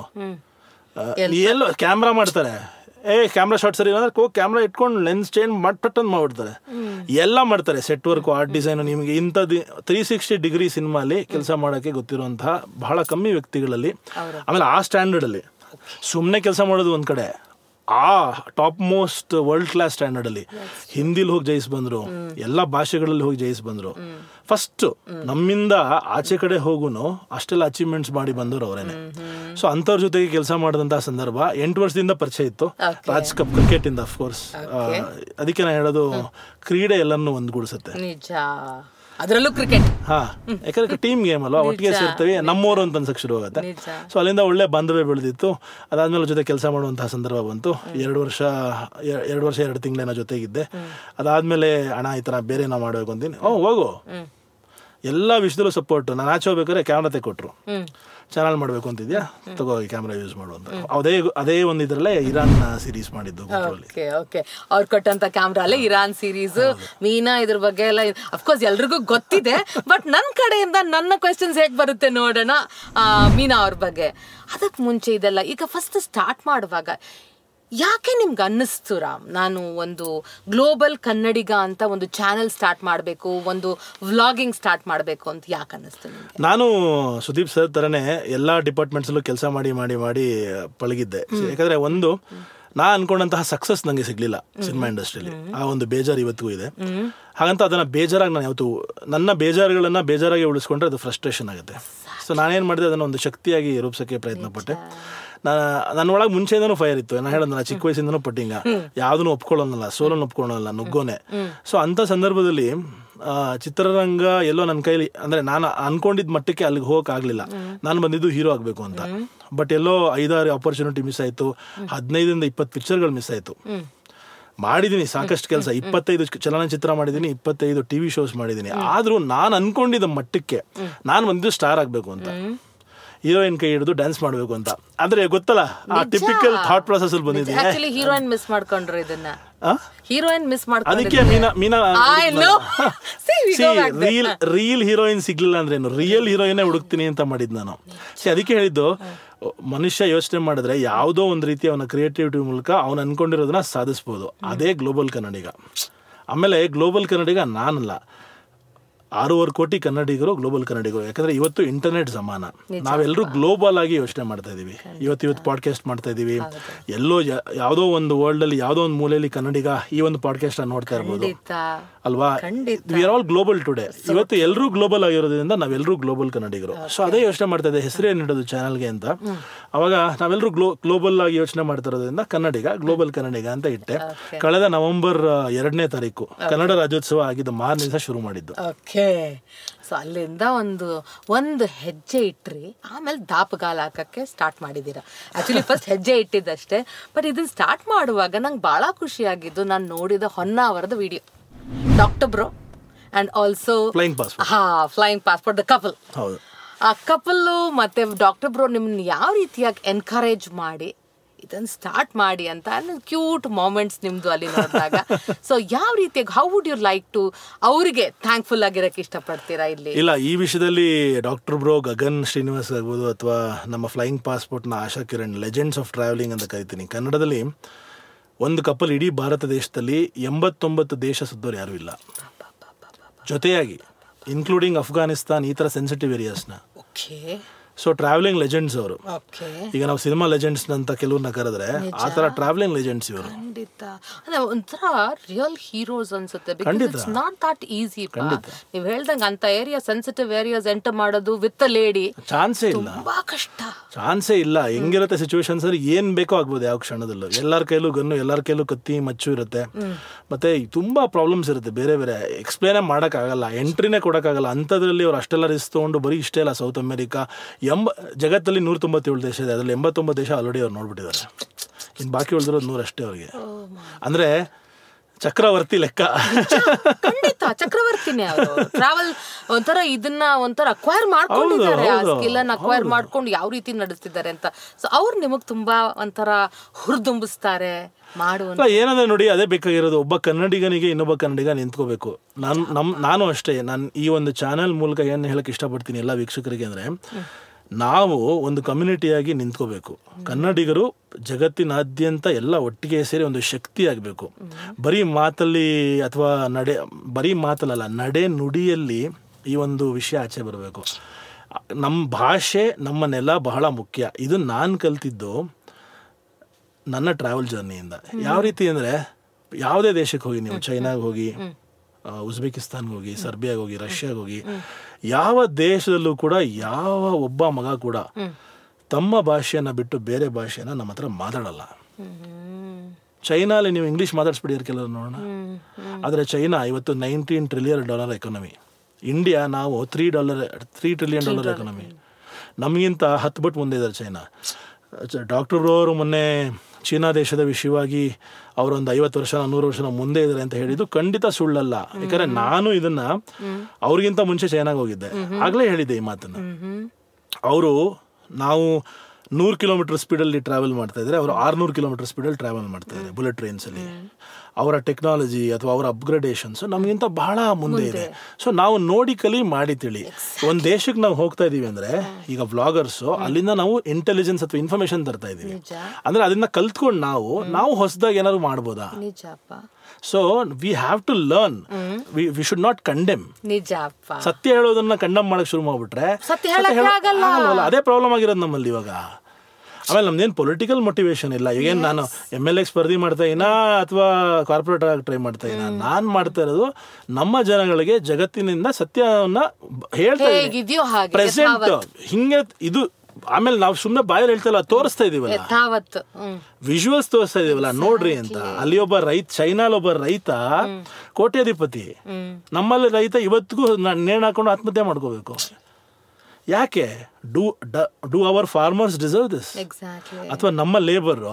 ಎಲ್ಲೋ ಕ್ಯಾಮ್ರಾ ಮಾಡ್ತಾರೆ ಏ ಕ್ಯಾಮ್ರಾ ಶಾಟ್ ಸರಿ ಅಂದ್ರೆ ಹೋಗಿ ಕ್ಯಾಮ್ರಾ ಇಟ್ಕೊಂಡು ಲೆನ್ಸ್ ಚೇಂಜ್ ಮಟ್ ಅಂತ ಮಾಡ್ಬಿಡ್ತಾರೆ ಎಲ್ಲ ಮಾಡ್ತಾರೆ ಸೆಟ್ ವರ್ಕ್ ಆರ್ಟ್ ಡಿಸೈನ್ ನಿಮಗೆ ಇಂಥದ್ದು ತ್ರೀ ಸಿಕ್ಸ್ಟಿ ಡಿಗ್ರಿ ಸಿನಿಮಾಲಿ ಕೆಲಸ ಮಾಡೋಕ್ಕೆ ಗೊತ್ತಿರುವಂತಹ ಬಹಳ ಕಮ್ಮಿ ವ್ಯಕ್ತಿಗಳಲ್ಲಿ ಆಮೇಲೆ ಆ ಸ್ಟ್ಯಾಂಡರ್ಡಲ್ಲಿ ಸುಮ್ಮನೆ ಕೆಲಸ ಮಾಡೋದು ಒಂದು ಕಡೆ ಆ top most world class standard ಅಲ್ಲಿ ಹಿಂದಿಲಿ ಹೋಗಿ ಜಯಿಸ್ ಬಂದ್ರು ಎಲ್ಲ ಭಾಷೆಗಳಲ್ಲಿ ಹೋಗಿ ಜಯಿಸ್ ಬಂದ್ರು ಫಸ್ಟ್ ನಮ್ಮಿಂದ ಆಚೆ ಕಡೆ ಹೋಗುನು ಅಷ್ಟೆಲ್ಲ ಅಚೀವ್ಮೆಂಟ್ಸ್ ಮಾಡಿ ಬಂದವರು ಅವರೇನೆ ಸೊ ಅಂಥವ್ರ ಜೊತೆಗೆ ಕೆಲಸ ಮಾಡಿದಂತಹ ಸಂದರ್ಭ ಎಂಟು ವರ್ಷದಿಂದ ಪರಿಚಯ ಇತ್ತು Okay. ರಾಜ್ ಕಪ್ ಕ್ರಿಕೆಟ್ ಇಂದ ಅಫ್ಕೋರ್ಸ್ ಅದಕ್ಕೆ ನಾನು ಹೇಳೋದು ಕ್ರೀಡೆ ಎಲ್ಲರನ್ನೂ ಒಂದುಗೂಡಿಸುತ್ತೆ ನಿಜ ಅದರಲ್ಲೂ ಕ್ರಿಕೆಟ್ ಹಾ ಯಾಕಂದ್ರೆ ಟೀಮ್ ಗೇಮ್ ಅಲ್ವಾ ಒಟ್ಟಿಗೆ ಸೇರ್ತೀವಿ ನಮ್ಮವರು ಅಂತ ಅನ್ಸಕ್ ಶುರು ಆಗುತ್ತೆ ನಿಜ ಸೊ ಅಲ್ಲಿಂದ ಒಳ್ಳೆ ಬಾಂಧವ್ಯ ಬೆಳೆದಿತ್ತು ಅದಾದ್ಮೇಲೆ ಅವ್ರ ಜೊತೆ ಕೆಲಸ ಮಾಡುವಂತಹ ಸಂದರ್ಭ ಬಂತು ಎರಡು ವರ್ಷ ಎ- ಎರಡು ವರ್ಷ ಎರಡು ತಿಂಗಳೇನೋ ಜೊತೆಗಿದ್ದೆ ಅದಾದ್ಮೇಲೆ ಹಣ ಈ ಥರ ಬೇರೆ ಏನೋ ಮಾಡಬೇಕು ಅಂತೀನಿ ಓ ಹೋಗು ಎಲ್ಲ ವಿಷಯದಲ್ಲೂ ಸಪೋರ್ಟ್ ನಾನು ಆಚೆ ಹೋಗ್ಬೇಕಾದ್ರೆ ಕ್ಯಾಮ್ರಾ ತೆಕೊಟ್ರು ಹ್ಮ್ ಚಾನಲ್ ಮಾಡಬೇಕು ಅಂತಿದ್ಯಾ ತಗೋ ಕ್ಯಾಮ್ರಾ ಯೂಸ್ ಮಾಡು ಅಂತ ಅದೇ ಅದೇ ಒಂದು ಇದ್ರಲ್ಲೇ ಇರಾನ್ ಸೀರೀಸ್ ಮಾಡಿದ್ದು ಗೋಪುರಲ್ಲಿ ಓಕೆ ಓಕೆ ಅವ್ರು ಕೊಟ್ಟಂತ ಕ್ಯಾಮ್ರಾ ಅಲ್ಲೇ ಇರಾನ್ ಸೀರೀಸ್ ಮೀನಾ ಇದ್ರ ಬಗ್ಗೆ ಎಲ್ಲ ಅಫ್ಕೋರ್ಸ್ ಎಲ್ರಿಗೂ ಗೊತ್ತಿದೆ ಬಟ್ ನನ್ನ ಕಡೆಯಿಂದ ನನ್ನ ಕ್ವೆಶನ್ಸ್ ಹೇಗೆ ಬರುತ್ತೆ ನೋಡೋಣ ಆ, ಮೀನಾ ಅವ್ರ ಬಗ್ಗೆ ಅದಕ್ಕೆ ಮುಂಚೆ ಇದೆಲ್ಲ ಈಗ ಫಸ್ಟ್ ಸ್ಟಾರ್ಟ್ ಮಾಡುವಾಗ ಯಾಕೆ ನಿಮ್ಗೆ ಅನ್ನಿಸ್ತು ರಾಮ್ ನಾನು ಒಂದು ಗ್ಲೋಬಲ್ ಕನ್ನಡಿಗ ಅಂತ ಒಂದು ಚಾನೆಲ್ ಸ್ಟಾರ್ಟ್ ಮಾಡಬೇಕು ಒಂದು ವ್ಲಾಗಿಂಗ್ ಸ್ಟಾರ್ಟ್ ಮಾಡಬೇಕು ಅಂತ ಯಾಕೆ ಅನ್ನಿಸ್ತು ನಿಮ್ಗೆ ನಾನು ಸುದೀಪ್ ಸರ್ ತರನೇ ಎಲ್ಲಾ ಡಿಪಾರ್ಟ್ಮೆಂಟ್ಸ್ ಅಲ್ಲೂ ಕೆಲಸ ಮಾಡಿ ಮಾಡಿ ಮಾಡಿ ಪಳಗಿದ್ದೆ ಯಾಕಂದ್ರೆ ಒಂದು ನಾ ಅನ್ಕೊಂಡಂತಹ ಸಕ್ಸಸ್ ನಂಗೆ ಸಿಗ್ಲಿಲ್ಲ ಸಿನಿಮಾ ಇಂಡಸ್ಟ್ರಿಯಲ್ಲಿ ಆ ಒಂದು ಬೇಜಾರು ಇವತ್ತಿಗೂ ಇದೆ ಹಾಗಂತ ಅದನ್ನ ಬೇಜಾರಾಗಿ ನಾನು ಯಾವತ್ತು ನನ್ನ ಬೇಜಾರುಗಳನ್ನ ಬೇಜಾರಾಗಿ ಉಳಿಸ್ಕೊಂಡ್ರೆ ಅದು ಫ್ರಸ್ಟ್ರೇಷನ್ ಆಗುತ್ತೆ ಸೊ ನಾನೇನ್ ಮಾಡಿದೆ ಅದನ್ನ ಒಂದು ಶಕ್ತಿಯಾಗಿ ರೂಪಿಸಕ್ಕೆ ಪ್ರಯತ್ನ ಪಟ್ಟೆ ನಾನು ನನ್ನ ಒಳಗೆ ಮುಂಚೆಯಿಂದನೂ ಫೈರ್ ಇತ್ತು ನಾನು ಹೇಳೋದಲ್ಲ ಚಿಕ್ಕ ವಯಸ್ಸಿಂದನೂ ಪಟ್ಟಿಂಗ ಯಾವ್ದನ್ನು ಒಪ್ಕೊಳ್ಳೋನಲ್ಲ ಸೋಲನ್ನು ಒಪ್ಕೊಳ್ಳೋಲ್ಲ ನುಗ್ಗೋನೆ ಸೊ ಅಂತ ಸಂದರ್ಭದಲ್ಲಿ ಆ, ಚಿತ್ರರಂಗ ಎಲ್ಲೋ ನನ್ನ ಕೈಲಿ ಅಂದ್ರೆ ನಾನು ಅನ್ಕೊಂಡಿದ್ ಮಟ್ಟಕ್ಕೆ ಅಲ್ಲಿಗೆ ಹೋಗಕ್ ಆಗ್ಲಿಲ್ಲ ನಾನು ಬಂದಿದ್ದು ಹೀರೋ ಆಗ್ಬೇಕು ಅಂತ ಬಟ್ ಎಲ್ಲೋ ಐದಾರು ಆಪರ್ಚುನಿಟಿ ಮಿಸ್ ಆಯ್ತು ಹದಿನೈದರಿಂದ ಇಪ್ಪತ್ತು ಪಿಕ್ಚರ್ಗಳು ಮಿಸ್ ಆಯ್ತು ಮಾಡಿದೀನಿ ಸಾಕಷ್ಟು ಕೆಲಸ ಇಪ್ಪತ್ತೈದು ಚಲನಚಿತ್ರ ಮಾಡಿದೀನಿ ಇಪ್ಪತ್ತೈದು ಟಿವಿ ಶೋಸ್ ಮಾಡಿದೀನಿ ಆದ್ರೂ ನಾನು ಅನ್ಕೊಂಡಿದ್ದ ಮಟ್ಟಕ್ಕೆ ನಾನು ಬಂದಿದ್ದು ಸ್ಟಾರ್ ಆಗ್ಬೇಕು ಅಂತ ಹೀರೋಯಿನ್ ಕೈ ಹಿಡಿದು ಡ್ಯಾನ್ಸ್ ಮಾಡ್ಬೇಕು ಅಂತ ಆದ್ರೆ ಗೊತ್ತಲ್ಲ ಆ ಟಿಪಿಕಲ್ ಥಾಟ್ ಪ್ರೊಸೆಸ್ ಅಲ್ಲಿ ಬಂದಿದ್ದೀನಿ ಆಕ್ಚುಲಿ ಹೀರೋಯಿನ್ ಮಿಸ್ ಮಾಡ್ಕೊಂಡ್ರು ಇದನ್ನ ಆ? ಹೀರೋಯಿನ್ ಮಿಸ್ ಅದಕ್ಕೆ Meena Meena I know. See, we go back there. Reel reel heroine ಸಿಗ್ಲಿಲ್ಲ ಅಂದ್ರೇನು ರಿಯಲ್ ಹೀರೋಯಿನ್ ಹುಡುಕ್ತೀನಿ ಅಂತ ಮಾಡಿದ್ ನಾನು See, ಅದಕ್ಕೆ ಹೇಳಿದ್ದು ಮನುಷ್ಯ ಯೋಚನೆ ಮಾಡಿದ್ರೆ ಯಾವುದೋ ಒಂದು ರೀತಿ ಅವನ ಕ್ರಿಯೇಟಿವಿಟಿ ಮೂಲಕ ಅವನು ಅನ್ಕೊಂಡಿರೋದನ್ನ ಸಾಧಿಸ್ಬೋದು ಅದೇ ಗ್ಲೋಬಲ್ ಕನ್ನಡಿಗ ಆಮೇಲೆ ಗ್ಲೋಬಲ್ ಕನ್ನಡಿಗ ನಾನಲ್ಲ ಆರೂವರೆ ಕೋಟಿ ಕನ್ನಡಿಗರು ಗ್ಲೋಬಲ್ ಕನ್ನಡಿಗರು ಯಾಕಂದ್ರೆ ಇವತ್ತು ಇಂಟರ್ನೆಟ್ ಸಮಾನ ನಾವೆಲ್ಲರೂ ಗ್ಲೋಬಲ್ ಆಗಿ ಯೋಚನೆ ಮಾಡ್ತಾ ಇದೀವಿ ಇವತ್ತು ಇವತ್ತು ಪಾಡ್ಕಾಸ್ಟ್ ಮಾಡ್ತಾ ಇದೀವಿ ಎಲ್ಲೋ ಯ- ಯಾವುದೋ ಒಂದು ವರ್ಲ್ಡ್ ಅಲ್ಲಿ ಯಾವುದೋ ಒಂದು ಮೂಲೆಯಲ್ಲಿ ಕನ್ನಡಿಗ ಈ ಒಂದು ಪಾಡ್ಕಾಸ್ಟ್ ನೋಡ್ತಾ ಇರ್ಬೋದು ಖಂಡಿತ ಅಲ್ವಾ ಖಂಡಿತ. We are all global today ಇವತ್ತು ಎಲ್ಲರೂ ಗ್ಲೋಬಲ್ ಆಗಿರೋದ್ರಿಂದ ನಾವೆಲ್ಲರೂ ಗ್ಲೋಬಲ್ ಕನ್ನಡಿಗರು ಸೊ ಅದೇ ಯೋಚನೆ ಮಾಡ್ತಾ ಇದ್ದೆ ಹೆಸರು ಏನಿಡೋದು ಚಾನಲ್ಗೆ ಅಂತ ಅವಾಗ ನಾವೆಲ್ಲರೂ ಗ್ಲೋ ಗ್ಲೋಬಲ್ ಆಗಿ ಯೋಚನೆ ಮಾಡ್ತಾ ಇರೋದ್ರಿಂದ ಕನ್ನಡಿಗ ಗ್ಲೋಬಲ್ ಕನ್ನಡಿಗ ಅಂತ ಇಟ್ಟೆ ಕಳೆದ ನವೆಂಬರ್ ಆ, ಎರಡನೇ ತಾರೀಕು ಕನ್ನಡ ರಾಜ್ಯೋತ್ಸವ ಆಗಿದ್ದ ಮಾರನೇ ದಿವಸ ಶುರು ಮಾಡಿದ್ದು ಓಕೆ ಸೊ ಅಲ್ಲಿಂದ ಒಂದು ಒಂದು ಹೆಜ್ಜೆ ಇಟ್ರಿ ಆಮೇಲೆ ದಾಪಗಾಲ ಹಾಕಕ್ಕೆ ಸ್ಟಾರ್ಟ್ ಮಾಡಿದ್ದೀರಾ ಆಕ್ಚುಲಿ ಫಸ್ಟ್ ಹೆಜ್ಜೆ ಇಟ್ಟಿದ್ದಷ್ಟೇ ಬಟ್ ಇದನ್ನ ಸ್ಟಾರ್ಟ್ ಮಾಡುವಾಗ ನಂಗೆ ಭಾಳ ಖುಷಿಯಾಗಿದ್ದು ನಾನು ನೋಡಿದ ಹೊನ್ನಾವರದ video doctor bro and also flying pass ಹಾ ಫ್ಲೈಯಿಂಗ್ ಪಾಸ್ಪೋರ್ಟ್ ದ ಕಪಲ್ ಹೌದು ಆ ಕಪಲ್ಲು ಮತ್ತೆ ಡಾಕ್ಟರ್ ಬ್ರೋ ನಿಮ್ಮನ್ನ ಯಾವ ರೀತಿಯಾಗಿ ಎನ್ಕರೇಜ್ ಮಾಡಿ ಇದನ್ನ ಸ್ಟಾರ್ಟ್ ಮಾಡಿ ಅಂತ ಕ್ಯೂಟ್ ಮೂಮೆಂಟ್ಸ್ ನಿಮ್ದು ಅಲ್ಲಿ ನೋಡಿದಾಗ ಸೊ ಯಾವ ರೀತಿಯಾಗಿ how would you like to ಅವರಿಗೆ ಥ್ಯಾಂಕ್ಫುಲ್ ಆಗಿರಕ್ಕೆ ಇಷ್ಟಪಡ್ತೀರಾ ಇಲ್ಲಿ ಇಲ್ಲ ಈ ವಿಷಯದಲ್ಲಿ ಡಾಕ್ಟರ್ ಬ್ರೋ ಗಗನ್ ಶ್ರೀನಿವಾಸ್ ಆಗ್ಬೋದು ಅಥವಾ ನಮ್ಮ ಫ್ಲೈಯಿಂಗ್ ಪಾಸ್ಪೋರ್ಟ್ನ Asha Kiran legends of travelling ಅಂತ ಕರಿತೀನಿ ಕನ್ನಡದಲ್ಲಿ ಒಂದು ಕಪಲ್ ಇಡೀ ಭಾರತ ದೇಶದಲ್ಲಿ ಎಂಬತ್ತೊಂಬತ್ತು ದೇಶ ಸುತ್ತೋರು ಯಾರೂ ಇಲ್ಲ ಜೊತೆಯಾಗಿ ಇನ್ಕ್ಲೂಡಿಂಗ್ ಅಫ್ಘಾನಿಸ್ತಾನ್ ಈ ಥರ ಸೆನ್ಸಿಟಿವ್ ಏರಿಯಾಸ್ನ ಓಕೆ ಸೊ ಟ್ರಾವೆಲಿಂಗ್ ಲೆಜೆಂಡ್ಸ್ ಅವರು ಓಕೆ ಈಗ ನಾವು ಸಿನಿಮಾ ಲೆಜೆಂಡ್ಸ್ ಅಂತ ಕೆಲವ್ರನ್ನ ಕರೆದ್ರೆ ಆ ತರ ಟ್ರಾವೆಲಿಂಗ್ ಲೆಜೆಂಡ್ಸ್ ಇವರು ಖಂಡಿತ ಅಂದ್ರೆ ಒಂಥರ ರಿಯಲ್ ಹೀರೋಸ್ ಅನ್ಸುತ್ತೆ ಖಂಡಿತ. ಇಟ್ಸ್ ನಾಟ್ ದಟ್ ಈಸಿ ನೀವ್ ಹೇಳ್ದಂಗ ಅಂತ ಏರಿಯಾ ಸೆನ್ಸಿಟಿವ್ ಏರಿಯಾಸ್ ಎಂಟರ್ ಮಾಡೋದು ವಿತ್ ಲೇಡಿ ಚಾನ್ಸೇ ಇಲ್ಲ ತುಂಬಾ ಕಷ್ಟ ಚಾನ್ಸೇ ಇಲ್ಲ ಹೆಂಗಿರುತ್ತೆ ಸಿಚುವೇಶನ್ಸ್ ಅಲ್ಲಿ ಏನ್ ಬೇಕೋ ಆಗ್ಬೋದು ಯಾವ ಕ್ಷಣದಲ್ಲೂ ಎಲ್ಲರ ಕೈಲೂ ಗನ್ನು ಎಲ್ಲರ ಕೈಲೂ ಕತ್ತಿ ಮಚ್ಚು ಇರುತ್ತೆ ಮತ್ತೆ ತುಂಬಾ ಪ್ರಾಬ್ಲಮ್ಸ್ ಇರುತ್ತೆ ಬೇರೆ ಬೇರೆ ಎಕ್ಸ್ಪ್ಲೇನೇ ಆಗಲ್ಲ ಎಂಟ್ರಿನೇ ಕೊಡೋಕ್ಕಾಗಲ್ಲ ಅಂಥದ್ರಲ್ಲಿ ಅವ್ರು ಅಷ್ಟೆಲ್ಲ ರಿಸ್ಕ್ ತೊಗೊಂಡು ಬರೀ ಇಷ್ಟೇ ಇಲ್ಲ ಸೌತ್ ಅಮೆರಿಕಾ ಎಂಬ ಜಗತ್ತಲ್ಲಿ ನೂರ ತೊಂಬತ್ತೇಳು ದೇಶ ಇದೆ ಅದರಲ್ಲಿ ಎಂಬತ್ತೊಂಬತ್ತು ದೇಶ ಆಲ್ರೆಡಿ ಅವ್ರು ನೋಡ್ಬಿಟ್ಟಿದ್ದಾರೆ ಇನ್ನು ಬಾಕಿ ಉಳಿದಿರೋದು ನೂರಷ್ಟೇ ಅವ್ರಿಗೆ ಅಂದ್ರೆ ಚಕ್ರವರ್ತಿ ಲೆಕ್ಕ ಖಂಡಿತ ಚಕ್ರವರ್ತಿನೇ ಅವರು ಟ್ರಾವೆಲ್ ಒಂಥರ ಇದನ್ನ ಒಂಥರ ಅಕ್ವೈರ್ ಮಾಡ್ಕೊಂಡಿದ್ದಾರೆ ಆ ಹೌದು, ಸ್ಕಿಲ್ ಅನ್ನ ಅಕ್ವೈರ್ ಮಾಡ್ಕೊಂಡು ಯಾವ ರೀತಿ ನಡೆಸ್ತಿದ್ದಾರೆ ಅಂತ ಸೊ ಅವ್ರು ನಿಮಗ್ ತುಂಬಾ ಒಂಥರ ಹುರಿದುಂಬಿಸ್ತಾರೆ ಮಾಡುವಂತ ಅಲ್ಲ ಏನಂದ್ರೆ ನೋಡಿ ಅದೇ ಬೇಕಾಗಿರೋದು ಒಬ್ಬ ಕನ್ನಡಿಗನಿಗೆ ಇನ್ನೊಬ್ಬ ಕನ್ನಡಿಗ ನಿಂತ್ಕೋಬೇಕು ನಾನು ನಮ್ ನಾನು ಅಷ್ಟೇ ನಾನು ಈ ಒಂದು ಚಾನೆಲ್ ಮೂಲಕ ಏನು ಹೇಳಕ್ ಇಷ್ಟಪಡ್ತೀನಿ ಎಲ್ಲ ವೀಕ್ಷಕರಿಗೆ ಅಂದ್ರೆ ನಾವು ಒಂದು ಕಮ್ಯುನಿಟಿಯಾಗಿ ನಿಂತ್ಕೋಬೇಕು ಕನ್ನಡಿಗರು ಜಗತ್ತಿನಾದ್ಯಂತ ಎಲ್ಲ ಒಟ್ಟಿಗೆ ಸೇರಿ ಒಂದು ಶಕ್ತಿ ಆಗಬೇಕು ಬರೀ ಮಾತಲ್ಲಿ ಅಥವಾ ನಡೆ ಬರೀ ಮಾತಲ್ಲಲ್ಲ ನಡೆ ನುಡಿಯಲ್ಲಿ ಈ ಒಂದು ವಿಷಯ ಆಚೆ ಬರಬೇಕು ನಮ್ಮ ಭಾಷೆ ನಮ್ಮ ನೆಲ ಬಹಳ ಮುಖ್ಯ ಇದು ನಾನು ಕಲ್ತಿದ್ದು ನನ್ನ ಟ್ರಾವೆಲ್ ಜರ್ನಿಯಿಂದ ಯಾವ ರೀತಿ ಅಂದರೆ ಯಾವುದೇ ದೇಶಕ್ಕೆ ಹೋಗಿ ನೀವು ಚೈನಾಗೆ ಹೋಗಿ ಆ, ಉಜ್ಬೇಕಿಸ್ತಾನ್ಗೆ ಹೋಗಿ ಸರ್ಬಿಯಾಗೆ ಹೋಗಿ ರಷ್ಯಾಗೆ ಹೋಗಿ ಯಾವ ದೇಶದಲ್ಲೂ ಕೂಡ ಯಾವ ಒಬ್ಬ ಮಗ ಕೂಡ ತಮ್ಮ ಭಾಷೆಯನ್ನು ಬಿಟ್ಟು ಬೇರೆ ಭಾಷೆನ ನಮ್ಮ ಹತ್ರ ಮಾತಾಡಲ್ಲ ಚೈನಾಲಿ ನೀವು ಇಂಗ್ಲೀಷ್ ಮಾತಾಡಿಸ್ಬಿಡಿ ಕೆಲವರು ನೋಡೋಣ ಆದರೆ ಚೈನಾ ಇವತ್ತು nineteen trillion dollar economy India ನಾವು three dollar three trillion dollar economy ನಮಗಿಂತ ಹತ್ತು ಬಟ್ ಮುಂದೆ ಇದ್ದಾರೆ ಚೈನಾ ಡಾಕ್ಟರ್ ಅವರು ಮೊನ್ನೆ ಚೀನಾ ದೇಶದ ವಿಷಯವಾಗಿ ಅವರೊಂದು ಐವತ್ತು ವರ್ಷ ನೂರು ವರ್ಷ ಮುಂದೆ ಇದ್ದಾರೆ ಅಂತ ಹೇಳಿದ್ದು ಖಂಡಿತ ಸುಳ್ಳಲ್ಲ ಯಾಕಂದ್ರೆ ನಾನು ಇದನ್ನ ಅವ್ರಿಗಿಂತ ಮುಂಚೆ ಚೈನಾಗೆ ಹೋಗಿದ್ದೆ ಆಗ್ಲೇ ಹೇಳಿದ್ದೆ ಈ ಮಾತನ್ನ ಅವರು ನಾವು ನೂರು ಕಿಲೋಮೀಟರ್ ಸ್ಪೀಡಲ್ಲಿ ಟ್ರಾವೆಲ್ ಮಾಡ್ತಾ ಇದ್ರೆ ಅವರು ಆರ್ನೂರು ಕಿಲೋಮೀಟರ್ ಸ್ಪೀಡಲ್ಲಿ ಟ್ರಾವೆಲ್ ಮಾಡ್ತಾ ಇದ್ದಾರೆ ಬುಲೆಟ್ ಟ್ರೈನ್ಸಲ್ಲಿ ಅವರ ಟೆಕ್ನಾಲಜಿ ಅಥವಾ ಅವರ ಅಪ್ಗ್ರೇಡೇಷನ್ಸ್ ನಮಗಿಂತ ಬಹಳ ಮುಂದೆ ಇದೆ ಸೊ ನಾವು ನೋಡಿ ಕಲಿ ಮಾಡಿ ತಿಳಿ ಒಂದು ದೇಶಕ್ಕೆ ನಾವು ಹೋಗ್ತಾ ಇದೀವಿ ಅಂದ್ರೆ ಈಗ ವ್ಲಾಗರ್ಸು ಅಲ್ಲಿಂದ ನಾವು ಇಂಟೆಲಿಜೆನ್ಸ್ ಅಥವಾ ಇನ್ಫಾರ್ಮೇಶನ್ ತರ್ತಾ ಇದೀವಿ ನಿಜ ಅಂದ್ರೆ ಅದನ್ನ ಕಲ್ತ್ಕೊಂಡು ನಾವು ನಾವು ಹೊಸದಾಗಿ ಏನಾದ್ರು ಮಾಡ್ಬೋದಾ ನಿಜಪ್ಪ so we have to learn we should not condemn ನಿಜಪ್ಪ ಸತ್ಯ ಹೇಳೋದನ್ನ ಕಂಡಮ್ ಮಾಡಕ್ ಶುರು ಮಾಡ್ಬಿಟ್ರೆ ಸತ್ಯ ಹೇಳಕ್ಕೆ ಹೇಳ- ಆಗಲ್ಲ. ಆಗಲ್ವಲ್ಲ. ಅದೇ ಪ್ರಾಬ್ಲಮ್ ಆಗಿರೋದು ನಮ್ಮಲ್ಲಿ ಇವಾಗ ಆಮೇಲೆ ನಮ್ದೇನು ಪೊಲಿಟಿಕಲ್ ಮೋಟಿವೇಶನ್ ಇಲ್ಲ ಈಗೇನು ನಾನು ಎಮ್ ಎಲ್ ಎ ಸ್ಪರ್ಧೆ ಮಾಡ್ತಾ ಇದ್ದೀನಾ ಅಥವಾ ಕಾರ್ಪೊರೇಟ್ ಆಗಿ ಟ್ರೈ ಮಾಡ್ತಾ ಇದ್ದೀನ ನಾನು ಮಾಡ್ತಾ ಇರೋದು ನಮ್ಮ ಜನಗಳಿಗೆ ಜಗತ್ತಿನಿಂದ ಸತ್ಯವನ್ನ ಬ- ಹೇಳ್ತಾ ಹೇಗಿದ್ಯೋ ಹಾಗೆ ಪ್ರೆಸೆಂಟ್ ಹಿಂಗೆ ಇದು ಆಮೇಲೆ ನಾವು ಸುಮ್ಮನೆ ಬಾಯಲ್ಲಿ ಹೇಳ್ತಾ ತೋರಿಸ್ತಾ ಇದೀವಲ್ಲ ಯಥಾವತ್ ಹ್ಮ್ ವಿಜುವಲ್ಸ್ ತೋರಿಸ್ತಾ ಇದೀವಲ್ಲ ನೋಡ್ರಿ ಅಂತ ಅಲ್ಲಿ ಒಬ್ಬ ರೈತ ಚೈನಾಲ್ ಒಬ್ಬ ರೈತ ಕೋಟ್ಯಾಧಿಪತಿ ನಮ್ಮಲ್ಲಿ ರೈತ ಇವತ್ತಿಗೂ ನ- ನೇಣು ಹಾಕೊಂಡು ಆತ್ಮಹತ್ಯೆ ಮಾಡ್ಕೋಬೇಕು ಯಾಕೆ do do our farmers deserve this exactly ಅಥವಾ ನಮ್ಮ ಲೇಬರು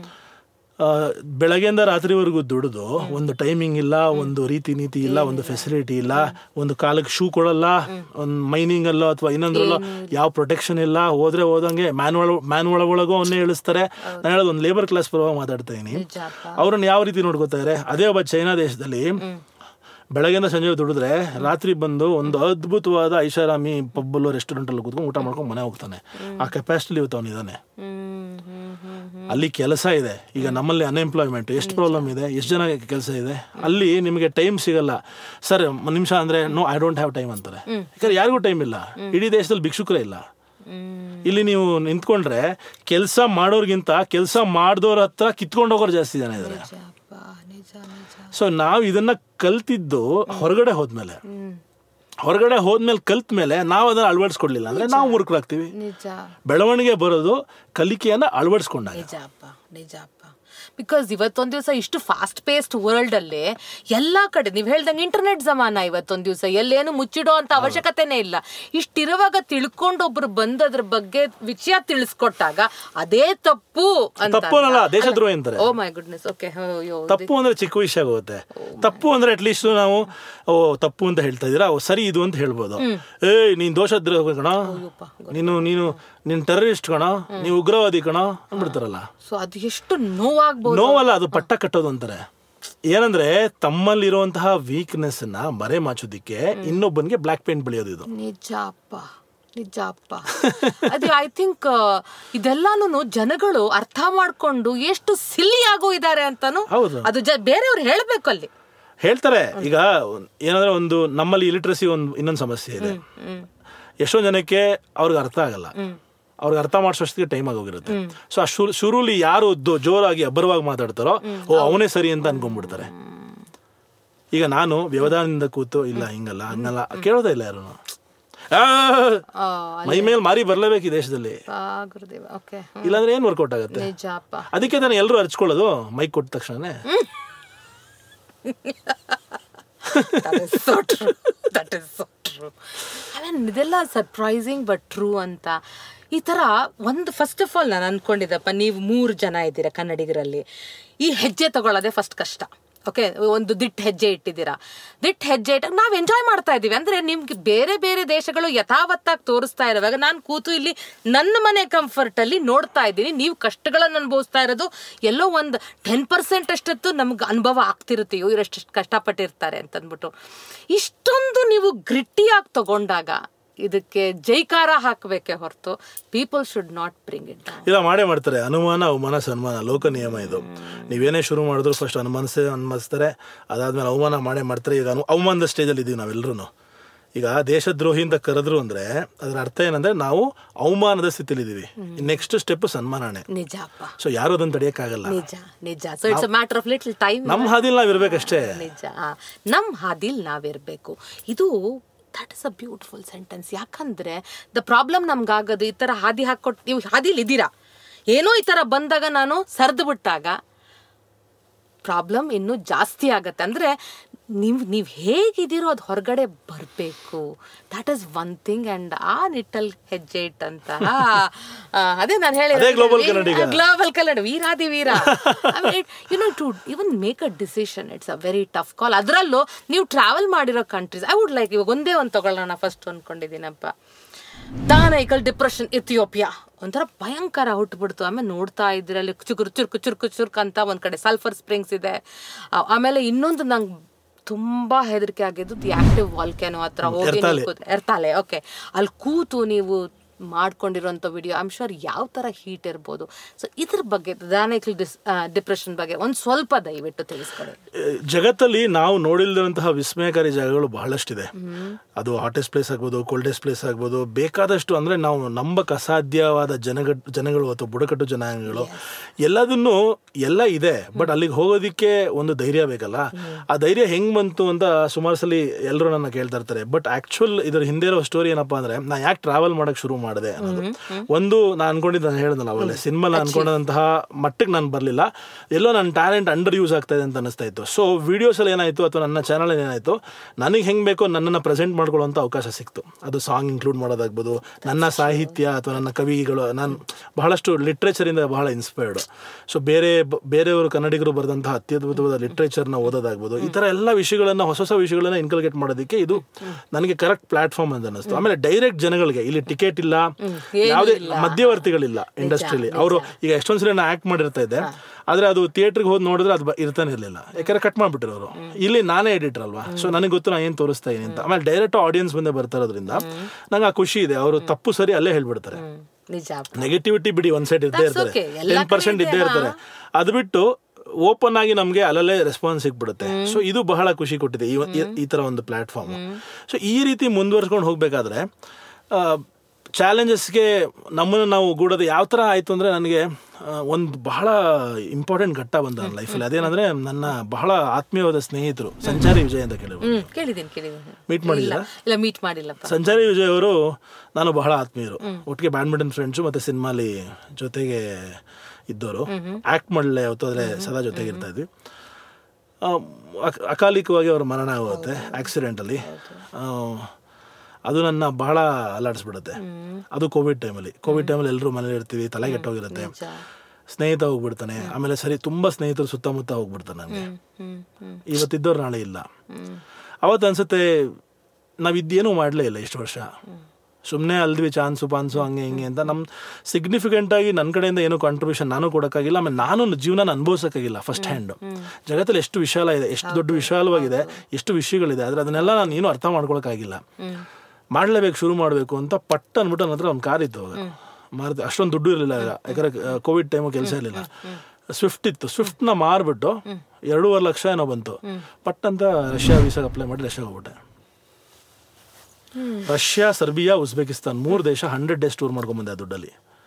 ಬೆಳಗ್ಗೆಯಿಂದ ರಾತ್ರಿವರೆಗೂ ದುಡಿದು ಒಂದು ಟೈಮಿಂಗ್ ಇಲ್ಲ ಒಂದು ರೀತಿ ನೀತಿ ಇಲ್ಲ ಒಂದು ಫೆಸಿಲಿಟಿ ಇಲ್ಲ ಒಂದು ಕಾಲಕ್ಕೆ ಶೂ ಕೊಡಲ್ಲ ಒಂದು ಮೈನಿಂಗ್ ಅಲ್ಲೋ ಅಥವಾ ಇನ್ನೊಂದ್ರಲ್ಲೋ ಯಾವ ಪ್ರೊಟೆಕ್ಷನ್ ಇಲ್ಲ ಹೋದ್ರೆ ಹೋದಂಗೆ ಮ್ಯಾನ್ವಲ್ ಮ್ಯಾನ್ವಲ್ ಒಳಗೂ ಅವನ್ನೇ ಇಳಿಸ್ತಾರೆ ನಾನು ಹೇಳೋದು ಒಂದು ಲೇಬರ್ ಕ್ಲಾಸ್ ಪರವಾಗಿ ಮಾತಾಡ್ತಾ ಇದೀನಿ ನಿಜಪ್ಪ ಅವ್ರನ್ನ ಯಾವ ರೀತಿ ನೋಡ್ಕೋತಾರೆ ಅದೇ ಒಬ್ಬ ಚೈನಾ ದೇಶದಲ್ಲಿ ಬೆಳಗ್ಗೆಯಿಂದ ಸಂಜೆ ದುಡಿದ್ರೆ ರಾತ್ರಿ ಬಂದು ಒಂದು ಅದ್ಭುತವಾದ ಐಷಾರಾಮಿ ಪಬ್ಬಲ್ಲೋ ರೆಸ್ಟೋರೆಂಟ್ ಅಲ್ಲಿ ಕೂತ್ಕೊಂಡು ಊಟ ಮಾಡ್ಕೊಂಡು ಮನೆ ಹೋಗ್ತಾನೆ ಆ ಕೆಪಾಸಿಟಿ ಇವತ್ತು ಅವನಿದ್ದಾನೆ ಹ್ಮ್ ಹ್ಮ್ ಹ್ಮ್ ಅಲ್ಲಿ ಕೆಲಸ ಇದೆ ಈಗ ನಮ್ಮಲ್ಲಿ ಅನ್ಎಂಪ್ಲಾಯ್ಮೆಂಟ್ ಎಷ್ಟು ಪ್ರಾಬ್ಲಮ್ ಇದೆ ಎಷ್ಟು ಜನ ಕೆಲಸ ಇದೆ ಅಲ್ಲಿ ನಿಮಗೆ ಟೈಮ್ ಸಿಗಲ್ಲ ಸರ್ ಒಂದು ನಿಮಿಷ ಅಂದ್ರೆ no I don't have time ಅಂತಾರೆ ಯಾಕಂದ್ರೆ ಯಾರಿಗೂ ಟೈಮ್ ಇಲ್ಲ ಇಡೀ ದೇಶದಲ್ಲಿ ಭಿಕ್ಷುಕರೇ ಇಲ್ಲ ಹ್ಮ್ ಇಲ್ಲಿ ನೀವು ನಿಂತ್ಕೊಂಡ್ರೆ ಕೆಲಸ ಮಾಡೋರ್ಗಿಂತ ಕೆಲಸ ಮಾಡ್ದವ್ರ ಹತ್ರ ಕಿತ್ಕೊಂಡು ಹೋಗೋರು ಜಾಸ್ತಿ ಜನ ಇದ್ದಾರೆ ನಿಜಪ್ಪ ನಿಜ ನಿಜ ಸೊ ನಾವು ಇದನ್ನ ಕಲ್ತಿದ್ದು ಹೊರಗಡೆ ಹೋದ್ಮೇಲೆ ಹ್ಮ್ ಹೊರಗಡೆ ಹೋದ್ಮೇಲೆ ಕಲ್ತ ಮೇಲೆ ನಾವು ಅದನ್ನ ಅಳವಡಿಸ್ಕೊಡ್ಲಿಲ್ಲ ಅಂದ್ರೆ ನಾವು ಮೂರ್ಖರಾಗ್ತೀವಿ ನಿಜ ಬೆಳವಣಿಗೆ ಬರೋದು ಕಲಿಕೆಯನ್ನ ಅಳವಡಿಸ್ಕೊಂಡಾಗ ನಿಜಪ್ಪ ನಿಜಪ್ಪ ಬಿಕಾಸ್ ಇವತ್ತೊಂದ್ ದಿವಸ ಇಷ್ಟು ಫಾಸ್ಟ್ ಪೇಸ್ಡ್ ವರ್ಲ್ಡ್ ಅಲ್ಲಿ ಎಲ್ಲಾ ಕಡೆ ನೀವ್ ಹೇಳ್ದಂಗೆ ಇಂಟರ್ನೆಟ್ ಜಮಾನ ಇವತ್ತೊಂದ್ ದಿವಸ ಎಲ್ಲೇನು ಮುಚ್ಚಿಡೋ ಅಂತ ಅವಶ್ಯಕತೆನೇ ಇಲ್ಲ ಇಷ್ಟಿರುವಾಗ ತಿಳ್ಕೊಂಡು ಒಬ್ರು ಬಂದು ಅದ್ರ ಬಗ್ಗೆ ವಿಷಯ ತಿಳಿಸ್ಕೊಟ್ಟಾಗ ಅದೇ ತಪ್ಪು ಅಂತ ತಪ್ಪು ಅನ್ನಲ್ಲ ದೇಶದ್ರೋಹಿ ಅಂತಾರೆ ಓ ಮೈ ಗುಡ್ನೆಸ್ ಓಕೆ ಅಯ್ಯೋ ತಪ್ಪು ಅಂದ್ರೆ ಚಿಕ್ಕ ವಿಷಯ ಆಗುತ್ತೆ ತಪ್ಪು ಅಂದ್ರೆ ಅಟ್ಲೀಸ್ಟ್ ನಾವು ಓ ತಪ್ಪು ಅಂತ ಹೇಳ್ತಾ ಇದೀರಾ ಓ ಸರಿ ಇದು ಅಂತ ಹೇಳ್ಬೋದು ಏಯ್ ನೀನ್ ದೋಷದ್ರೋಹ ಕಣ ನೀನು ನೀನು ನೀನ್ ಟೆರರಿಸ್ಟ್ ಕಣ ನೀವು ಉಗ್ರವಾದಿ ಕಣ ಅಂದ್ಬಿಡ್ತಾರಲ್ಲ ಸೊ ಅದು ಎಷ್ಟು ನೋವಾಗ್ಬೋದು ನೋವಲ್ಲ ಅದು ಪಟ್ಟ ಕಟ್ಟೋದು ಅಂತಾರೆ ಏನಂದ್ರೆ ತಮ್ಮಲ್ಲಿರುವಂತಹ ವೀಕ್ನೆಸ್ ನ ಮರೆ ಮಾಚೋದಿಕ್ಕೆ ಇನ್ನೊಬ್ಬನಿಗೆ ಬ್ಲಾಕ್ ಪೇಂಟ್ ಬೆಳೆಯೋದು ಇದು ನಿಜಪ್ಪ ನಿಜಪ್ಪ ಅದು ಐ ಥಿಂಕ್ ಇದೆಲ್ಲಾನು ಜನಗಳು ಅರ್ಥ ಮಾಡ್ಕೊಂಡು ಎಷ್ಟು ಸಿಲ್ಲಿ ಆಗೋ ಇದ್ದಾರೆ ಅಂತಾನು ಹೌದು. ಅದು ಜ ಬೇರೆಯವ್ರು ಹೇಳ್ಬೇಕು ಅಲ್ಲಿ ಹೇಳ್ತಾರೆ ಈಗ ಏನಂದ್ರೆ ಒಂದು ನಮ್ಮಲ್ಲಿ ಇಲಿಟ್ರಸಿ ಒಂದು ಇನ್ನೊಂದು ಸಮಸ್ಯೆ ಇದೆ ಎಷ್ಟೋ ಜನಕ್ಕೆ ಅವ್ರಿಗೆ ಅರ್ಥ ಆಗಲ್ಲ ಅವ್ರಿಗೆ ಅರ್ಥ ಮಾಡಿಸೋಷ್ಟಿಗೆ ಟೈಮ್ ಆಗೋಗಿರುತ್ತೆ ಸೊ ಆ ಶುರು ಶುರುಲಿ ಯಾರು ದೊ- ಜೋರಾಗಿ ಅಬ್ಬರವಾಗಿ ಮಾತಾಡ್ತಾರೋ ಓ ಅವನೇ ಸರಿ ಅಂತ ಅನ್ಕೊಂಡ್ಬಿಡ್ತಾರೆ ಈಗ ನಾನು ವ್ಯವಧಾನದಿಂದ ಕೂತು ಇಲ್ಲ ಹಿಂಗಲ್ಲ ಹಂಗಲ್ಲ ಕೇಳೋದೇ ಇಲ್ಲ ಯಾರು ಮೈ ಮೇಲೆ ಮಾರಿ ಬರ್ಲೇಬೇಕು ಈ ದೇಶದಲ್ಲಿ ಗುರುದೇವ ಓಕೆ ಇಲ್ಲಾಂದ್ರೆ ಏನ್ ವರ್ಕೌಟ್ ಆಗುತ್ತೆ ನಿಜಪ್ಪ ಅದಕ್ಕೆ ತಾನೇ ಎಲ್ಲರೂ ಹರ್ಚ್ಕೊಳ್ಳೋದು ಮೈಕ್ ಕೊಟ್ಟ ತಕ್ಷಣ That is so true. That is so true. I mean, ಇದೆಲ್ಲ ಸರ್ಪ್ರೈಸಿಂಗ್ ಬಟ್ ಟ್ರೂ ಅಂತ ಈ ಥರ ಒಂದು ಫಸ್ಟ್ ಆಫ್ ಆಲ್ ನಾನು ಅನ್ಕೊಂಡಿದ್ದಪ್ಪ ನೀವು ಮೂರು ಜನ ಇದ್ದೀರಾ ಕನ್ನಡಿಗರಲ್ಲಿ ಈ ಹೆಜ್ಜೆ ತಗೊಳ್ಳೋದೇ ಫಸ್ಟ್ ಕಷ್ಟ ಓಕೆ ಒಂದು ದಿಟ್ಟು ಹೆಜ್ಜೆ ಇಟ್ಟಿದ್ದೀರಾ ದಿಟ್ಟು ಹೆಜ್ಜೆ ಇಟ್ಟಾಗ ನಾವು ಎಂಜಾಯ್ ಮಾಡ್ತಾ ಇದ್ದೀವಿ ಅಂದ್ರೆ ನಿಮ್ಗೆ ಬೇರೆ ಬೇರೆ ದೇಶಗಳು ಯಥಾವತ್ತಾಗಿ ತೋರಿಸ್ತಾ ಇರುವಾಗ ನಾನು ಕೂತು ಇಲ್ಲಿ ನನ್ನ ಮನೆ ಕಂಫರ್ಟ್ ಅಲ್ಲಿ ನೋಡ್ತಾ ಇದ್ದೀನಿ ನೀವು ಕಷ್ಟಗಳನ್ನು ಅನುಭವಿಸ್ತಾ ಇರೋದು ಎಲ್ಲೋ ಒಂದು ಟೆನ್ ಪರ್ಸೆಂಟ್ ಅಷ್ಟತ್ತು ನಮ್ಗೆ ಅನುಭವ ಆಗ್ತಿರುತ್ತೆ ಇವ್ರು ಎಷ್ಟು ಕಷ್ಟಪಟ್ಟಿರ್ತಾರೆ ಅಂತಂದ್ಬಿಟ್ಟು ಇಷ್ಟೊಂದು ನೀವು ಗ್ರಿಟ್ಟಿಯಾಗಿ ತಗೊಂಡಾಗ ಇದಕ್ಕೆ ಜೈಕಾರ ಹಾಕಬೇಕೆ ಹೊರತು people should not bring it down ಇಲ್ಲ ಮಾಡೇ ಮಾಡ್ತಾರೆ ಅನುಮಾನ ಅವಮಾನ ಸನ್ಮಾನ ಲೋಕ ನಿಯಮ ಇದು ನೀವೇನೇ ಶುರು ಮಾಡಿದ್ರು ಫಸ್ಟ್ ಅನುಮಾನಿಸೇ ಅನುಮಾನಿಸ್ತಾರೆ ಅದಾದ್ಮೇಲೆ ಅವಮಾನ ಮಾಡೇ ಮಾಡ್ತಾರೆ ಈಗ ಅನು ಅವಮಾನದ ಸ್ಟೇಜಲ್ಲಿ ಇದೀವಿ ನಾವೆಲ್ಲರೂ ಈಗ ದೇಶದ್ರೋಹಿ ಅಂತ ಕರೆದ್ರು ಅಂದ್ರೆ ಅದರ ಅರ್ಥ ಏನಂದ್ರೆ ನಾವು ಅವಮಾನದ ಸ್ಥಿತಿಲಿ ಇದೀವಿ ನೆಕ್ಸ್ಟ್ ಸ್ಟೆಪ್ ಸನ್ಮಾನನೆ ನಿಜಪ್ಪ ಸೊ ಯಾರು ಅದನ್ನ ತಡೆಯಕ್ಕಾಗಲ್ಲ ನಿಜ ನಿಜ so it's a matter of little time ನಮ್ಮ ಹಾದಿಲ್ ನಾವ್ ಇರ್ಬೇಕಷ್ಟೇ ನಿಜ ನಮ್ಮ ಹಾದಿಲ್ ನಾವಿರ್ಬೇಕು ಇದು that is a beautiful sentence ಯಾಕಂದ್ರೆ ದ ಪ್ರಾಬ್ಲಮ್ ನಮ್ಗಾಗೋದು ಈ ಥರ ಹಾದಿ ಹಾಕೊಟ್ಟು ನೀವು ಹಾದಿಲಿ ಇದ್ದೀರಾ ಏನೋ ಈ ಥರ ಬಂದಾಗ ನಾನು ಸರಿದು ಬಿಟ್ಟಾಗ ಪ್ರಾಬ್ಲಮ್ ಇನ್ನೂ ಜಾಸ್ತಿ ಆಗತ್ತೆ ಅಂದರೆ ನೀವು ನೀವು ಹೇಗಿದ್ದೀರೋ ಅದು ಹೊರಗಡೆ ಬರಬೇಕು that is one thing and ಆ ನಿಟ್ಟಲ್ಲಿ ಹೆಜ್ಜೆ ಇಟ್ಟಂತಹ ಆ, ಅದೇ ನಾನು ಅದೇ global ಹೇಳಿ ಕನ್ನಡಿಗ. ಗ್ಲೋಬಲ್ ಕನ್ನಡ ವೀರಾದಿ ವೀರ you know to even make a decision it's a very tough call ಅದರಲ್ಲೂ ನೀವು ಟ್ರಾವೆಲ್ ಮಾಡಿರೋ ಕಂಟ್ರೀಸ್ ಐ ವುಡ್ ಲೈಕ್ ಇವಾಗ ಒಂದೇ ಒಂದು ತಗೊಳ್ಳೋಣ ಫಸ್ಟ್ ಅನ್ಕೊಂಡಿದ್ದೀನಪ್ಪ ದಾನೈಕಲ್ ಡಿಪ್ರೆಷನ್ ಇಥಿಯೋಪಿಯಾ ಒಂಥರ ಭಯಂಕರ ಹುಟ್ಟುಬಿಡ್ತು ಆಮೇಲೆ ನೋಡ್ತಾ ಇದ್ರೆ ಅಲ್ಲಿ ಚುರುಕು ಚುರುಕು ಚುರುಕು ಚುರುಕು ಅಂತ ಒಂದ್ ಕಡೆ ಸಲ್ಫರ್ ಸ್ಪ್ರಿಂಗ್ಸ್ ಇದೆ ಆ- ಆಮೇಲೆ ಇನ್ನೊಂದು ನಂಗೆ ತುಂಬಾ ಹೆದರಿಕೆ ಆಗಿದ್ದು ದಿ ಆಕ್ಟಿವ್ ವಾಲ್ಕ್ಯಾನೋ ಹತ್ರ ಹೋಗಿ ನೀವು ಎರ್ತಾಲೆ. ಕೂತ್- ಎರ್ತಾಲೆ ಓಕೆ ಅಲ್ಲಿ ಕೂತು ನೀವು ಮಾಡ್ಕೊಂಡಿರೋಂಥ ವಿಡಿಯೋ ಐಮ್ ಶೋರ್ ಯಾವ ಥರ ಹೀಟ್ ಇರ್ಬೋದು ಸೊ ಇದ್ರ ಬಗ್ಗೆ ದಾನೈಕಲ್ ಡಿಸ್ ಡಿಪ್ರೆಷನ್ ಬಗ್ಗೆ ಒಂದು ಸ್ವಲ್ಪ ದಯವಿಟ್ಟು ತಿಳಿಸ್ಕೊಡಿ ಜಗತ್ತಲ್ಲಿ ನಾವು ನೋಡಿಲ್ದಿರಂತಹ ವಿಸ್ಮಯಕಾರಿ ಜಾಗಗಳು ಬಹಳಷ್ಟಿದೆ ಅದು ಹಾಟೆಸ್ಟ್ ಪ್ಲೇಸ್ ಆಗ್ಬೋದು ಕೋಲ್ಡೆಸ್ಟ್ ಪ್ಲೇಸ್ ಆಗ್ಬೋದು ಬೇಕಾದಷ್ಟು ಅಂದ್ರೆ ನಾವು ನಂಬಕ್ ಅಸಾಧ್ಯವಾದ ಜನಗ ಜನಗಳು ಅಥವಾ ಬುಡಕಟ್ಟು ಜನಾಂಗಗಳು ಎಲ್ಲದನ್ನು ಎಲ್ಲ ಇದೆ ಬಟ್ ಅಲ್ಲಿಗೆ ಹೋಗೋದಿಕ್ಕೆ ಒಂದು ಧೈರ್ಯ ಬೇಕಲ್ಲ ಆ ಧೈರ್ಯ ಹೆಂಗ್ ಬಂತು ಅಂತ ಸುಮಾರು ಸಲ ಎಲ್ಲರೂ ನನ್ನ ಕೇಳ್ತಾ ಇರ್ತಾರೆ ಬಟ್ ಆಕ್ಚುಲ್ ಇದ್ರ ಹಿಂದೆ ಇರೋ ಸ್ಟೋರಿ ಏನಪ್ಪಾ ಅಂದ್ರೆ ನಾ ಯಾಕೆ ಟ್ರಾವೆಲ್ ಮಾಡಕ್ ಶುರು ಮಾಡಿದೆ ಅನ್ನೋದು ಒಂದು ನಾನು ಅನ್ಕೊಂಡಿದ್ದು ನಾನು ಹೇಳಿದ್ನಲ್ಲ ಅವಾಗಲೇ ಸಿನಿಮಾ ಅನ್ಕೊಂಡಂತಹ ಮಟ್ಟಕ್ಕೆ ನಾನು ಬರಲಿಲ್ಲ ಎಲ್ಲೋ ನನ್ನ ಟ್ಯಾಲೆಂಟ್ ಅಂಡರ್ ಯೂಸ್ ಆಗ್ತಾ ಇದೆ ಅಂತ ಅನಿಸ್ತಾ ಇತ್ತು ಸೊ ವಿಡಿಯೋಸಲ್ಲಿ ಏನಾಯಿತು ಅಥವಾ ನನ್ನ ಚಾನಲ್ ಏನಾಯಿತು ನನಗೆ ಹೆಂಗೆ ಬೇಕೋ ನನ್ನನ್ನು ಪ್ರೆಸೆಂಟ್ ಮಾಡ್ಕೊಳ್ಳೋಂಥ ಅವಕಾಶ ಸಿಕ್ತು ಅದು ಸಾಂಗ್ ಇನ್ಕ್ಲೂಡ್ ಮಾಡೋದಾಗ್ಬೋದು ನನ್ನ ಸಾಹಿತ್ಯ ಅಥವಾ ನನ್ನ ಕವಿಗಳು ನಾನು ಬಹಳಷ್ಟು ಲಿಟ್ರೇಚರಿಂದ ಬಹಳ ಇನ್ಸ್ಪೈರ್ಡ್ ಸೊ ಬೇರೆ ಬ- ಬೇರೆಯವರು ಕನ್ನಡಿಗರು ಬರೆದಂತಹ ಅತ್ಯದ್ಭುತವಾದ ಲಿಟ್ರೇಚರ್ನ ಓದೋದಾಗ್ಬೋದು ಈ ಥರ ಎಲ್ಲ ವಿಷಯಗಳನ್ನು ಹೊಸ ಹೊಸ ವಿಷಯಗಳನ್ನ ಇನ್ಕಲ್ಗೇಟ್ ಮಾಡೋದಕ್ಕೆ ಇದು ನನಗೆ ಕರೆಕ್ಟ್ ಪ್ಲಾಟ್ಫಾರ್ಮ್ ಅಂತ ಅನಿಸ್ತು ಆಮೇಲೆ ಡೈರೆಕ್ಟ್ ಜನಗಳಿಗೆ ಇಲ್ಲಿ ಟಿಕೆಟ್ ಇಲ್ಲ ಯಾವುದೇ ಮಧ್ಯವರ್ತಿಗಳಿಲ್ಲ ಇಂಡಸ್ಟ್ರಿಲಿ ಅವರು ಈಗ ಎಷ್ಟೊಂದು ಸಲ ನಾನು ಆಕ್ಟ್ ಮಾಡಿರ್ತಾ ಇದ್ದೆ ಆದ್ರೆ ಅದು ಥಿಯೇಟ್ರಿಗೆ ಹೋಗಿ ನೋಡಿದ್ರೆ ಅದು ಬ- ಇರ್ತಾನೆ ಇರಲಿಲ್ಲ ಯಾಕಂದ್ರೆ ಕಟ್ ಮಾಡ್ಬಿಟ್ಟಿರೋರು ಇಲ್ಲಿ ನಾನೇ ಎಡಿಟರ್ ಅಲ್ವಾ ಸೊ ನನಗೆ ಗೊತ್ತು ನಾನು ಏನು ತೋರಿಸ್ತಾ ಇದೀನಿ ಅಂತ ಆಮೇಲೆ ಡೈರೆಕ್ಟ್ ಆಡಿಯನ್ಸ್ ಬಂದೇ ಬರ್ತಾ ಇರೋದ್ರಿಂದ ನಂಗೆ ಆ ಖುಷಿ ಇದೆ ಅವರು ತಪ್ಪು ಸರಿ ಅಲ್ಲೇ ಹೇಳ್ಬಿಡ್ತಾರೆ ಹ್ಮ್, ನಿಜ ನೆಗೆಟಿವಿಟಿ ಬಿಡಿ ಒಂದ್ ಸೈಡ್ ಇದ್ದೇ That's ಇರ್ತಾರೆ okay. ಎಲ್ಲ ಟೆನ್ ಪರ್ಸೆಂಟ್ ಕಡೆ ಇದ್ದೇ ಇದೆ, ಇರ್ತಾರೆ ಅದು ಬಿಟ್ಟು ಓಪನ್ ಆಗಿ ನಮಗೆ ಅಲ್ಲಲ್ಲೇ ರೆಸ್ಪಾನ್ಸ್ ಸಿಕ್ಬಿಡುತ್ತೆ ಸೊ ಇದು ಬಹಳ ಖುಷಿ ಕೊಟ್ಟಿದೆ ಈ ಈ- ಈ ತರ ಒಂದು ಪ್ಲಾಟ್ಫಾರ್ಮ್ ಸೊ ಈ ರೀತಿ ಮುಂದುವರ್ಸ್ಕೊಂಡು ಹೋಗ್ಬೇಕಾದ್ರೆ ಚಾಲೆಂಜಸ್ಗೆ ನಮ್ಮನ್ನು ನಾವು ಗೂಡೋದು ಯಾವ ಥರ ಆಯಿತು ಅಂದರೆ ನನಗೆ ಒಂದು ಬಹಳ ಇಂಪಾರ್ಟೆಂಟ್ ಘಟ್ಟ ಬಂದ ನನ್ನ ಲೈಫಲ್ಲಿ ಅದೇನಂದ್ರೆ ನನ್ನ ಬಹಳ ಆತ್ಮೀಯವಾದ ಸ್ನೇಹಿತರು ಸಂಚಾರಿ ವಿಜಯ್ ಅಂತ ಕೇಳಿದ್ರು ಹ್ಮ್ ಕೇಳಿದ್ದೀನಿ ಕೇಳಿದ್ದೀನಿ ಮೀಟ್ ಮಾಡಿಲ್ಲ ಇಲ್ಲ ಮೀಟ್ ಮಾಡಿಲ್ಲಪ್ಪ ಸಂಚಾರಿ ವಿಜಯ್ ಅವರು ನಾನು ಬಹಳ ಆತ್ಮೀಯರು ಒಟ್ಟಿಗೆ ಬ್ಯಾಡ್ಮಿಂಟನ್ ಫ್ರೆಂಡ್ಸು ಮತ್ತೆ ಸಿನಿಮಾಲಿ ಜೊತೆಗೆ ಇದ್ದವರು ಆಕ್ಟ್ ಮಾಡಲೆ ಅವತ್ತು ಅದ್ರೆ ಸದಾ ಜೊತೆಗೆ ಇರ್ತಾ ಇದ್ವಿ ಆ, ಅಕ- ಅಕಾಲಿಕವಾಗಿ ಅವರ ಮರಣ ಆಗುತ್ತೆ ಆಕ್ಸಿಡೆಂಟಲ್ಲಿ ಅದು ನನ್ನ ಬಹಳ ಅಲ್ಲಾಡಿಸ್ಬಿಡುತ್ತೆ ಅದು ಕೋವಿಡ್ ಟೈಮಲ್ಲಿ ಕೋವಿಡ್ ಟೈಮಲ್ಲಿ ಎಲ್ಲರೂ ಮನೇಲಿ ಇರ್ತೀವಿ ತಲೆ ಕೆಟ್ಟೋಗಿರುತ್ತೆ ನಿಜ ಸ್ನೇಹಿತ ಹೋಗ್ಬಿಡ್ತಾನೆ ಆಮೇಲೆ ಸರಿ ತುಂಬಾ ಸ್ನೇಹಿತರು ಸುತ್ತಮುತ್ತ ಹೋಗ್ಬಿಡ್ತಾನೆ ನನಗೆ ಹ್ಮ್ ಹ್ಮ್ ಇವತ್ತಿದ್ದವ್ರು ನಾಳೆ ಇಲ್ಲ ಅವತ್ತು ಅನ್ಸುತ್ತೆ ನಾವು ಇದೇನೂ ಮಾಡಲೇ ಇಲ್ಲ ಇಷ್ಟು ವರ್ಷ ಸುಮ್ಮನೆ ಅಲ್ದ್ವಿ ಚಾನ್ಸು ಪಾನ್ಸು ಹಂಗೆ ಹಿಂಗೆ ಅಂತ ನಮ್ಮ ಸಿಗ್ನಿಫಿಕೆಂಟ್ ಆಗಿ ನನ್ನ ಕಡೆಯಿಂದ ಏನೂ ಕಾಂಟ್ರಿಬ್ಯೂಷನ್ ನಾನು ಕೊಡೋಕ್ಕಾಗಿಲ್ಲ ಆಮೇಲೆ ನಾನು ಜೀವನ ಅನುಭವಿಸೋಕ್ಕಾಗಿಲ್ಲ ಫಸ್ಟ್ ಹ್ಯಾಂಡ್ ಜಗತ್ತಲ್ಲಿ ಎಷ್ಟು ವಿಶಾಲ ಇದೆ ಎಷ್ಟು ದೊಡ್ಡ ವಿಶಾಲವಾಗಿದೆ ಎಷ್ಟು ವಿಷಯಗಳಿದೆ ಆದರೆ ಅದನ್ನೆಲ್ಲ ನಾನು ಏನೂ ಅರ್ಥ ಮಾಡ್ಕೊಳಕ್ಕಾಗಿಲ್ಲ ಮಾಡಲೇಬೇಕು ಶುರು ಮಾಡಬೇಕು ಅಂತ ಪಟ್ ಅಂದ್ಬಿಟ್ಟು ನನ್ನ ಹತ್ರ ಒಂದು ಕಾರ್ ಇತ್ತು ಅವಾಗ ಮಾರುತಿ ಅಷ್ಟೊಂದು ದುಡ್ಡು ಇರಲಿಲ್ಲ ಯಾಕಂದ್ರೆ ಕೋವಿಡ್ ಟೈಮು ಕೆಲಸ ಇರಲಿಲ್ಲ ಸ್ವಿಫ್ಟ್ ಇತ್ತು ಸ್ವಿಫ್ಟ್ನ ಮಾರ್ಬಿಟ್ಟು ಎರಡೂವರೆ ಲಕ್ಷ ಏನೋ ಬಂತು ಪಟ್ ಅಂತ ರಷ್ಯಾ ವೀಸಾಗೆ ಅಪ್ಲೈ ಮಾಡಿ ರಷ್ಯಾಗೆ ಹೋಗ್ಬಿಟ್ಟೆ ರಷ್ಯಾ ಸರ್ಬಿಯಾ ಉಜ್ಬೇಕಿಸ್ತಾನ್ ಮೂರು ದೇಶ ಹಂಡ್ರೆಡ್ ಡೇಸ್ ಟೂರ್ ಮಾಡ್ಕೊಂಬಂದೆ ಆ ದುಡ್ಡಲ್ಲಿ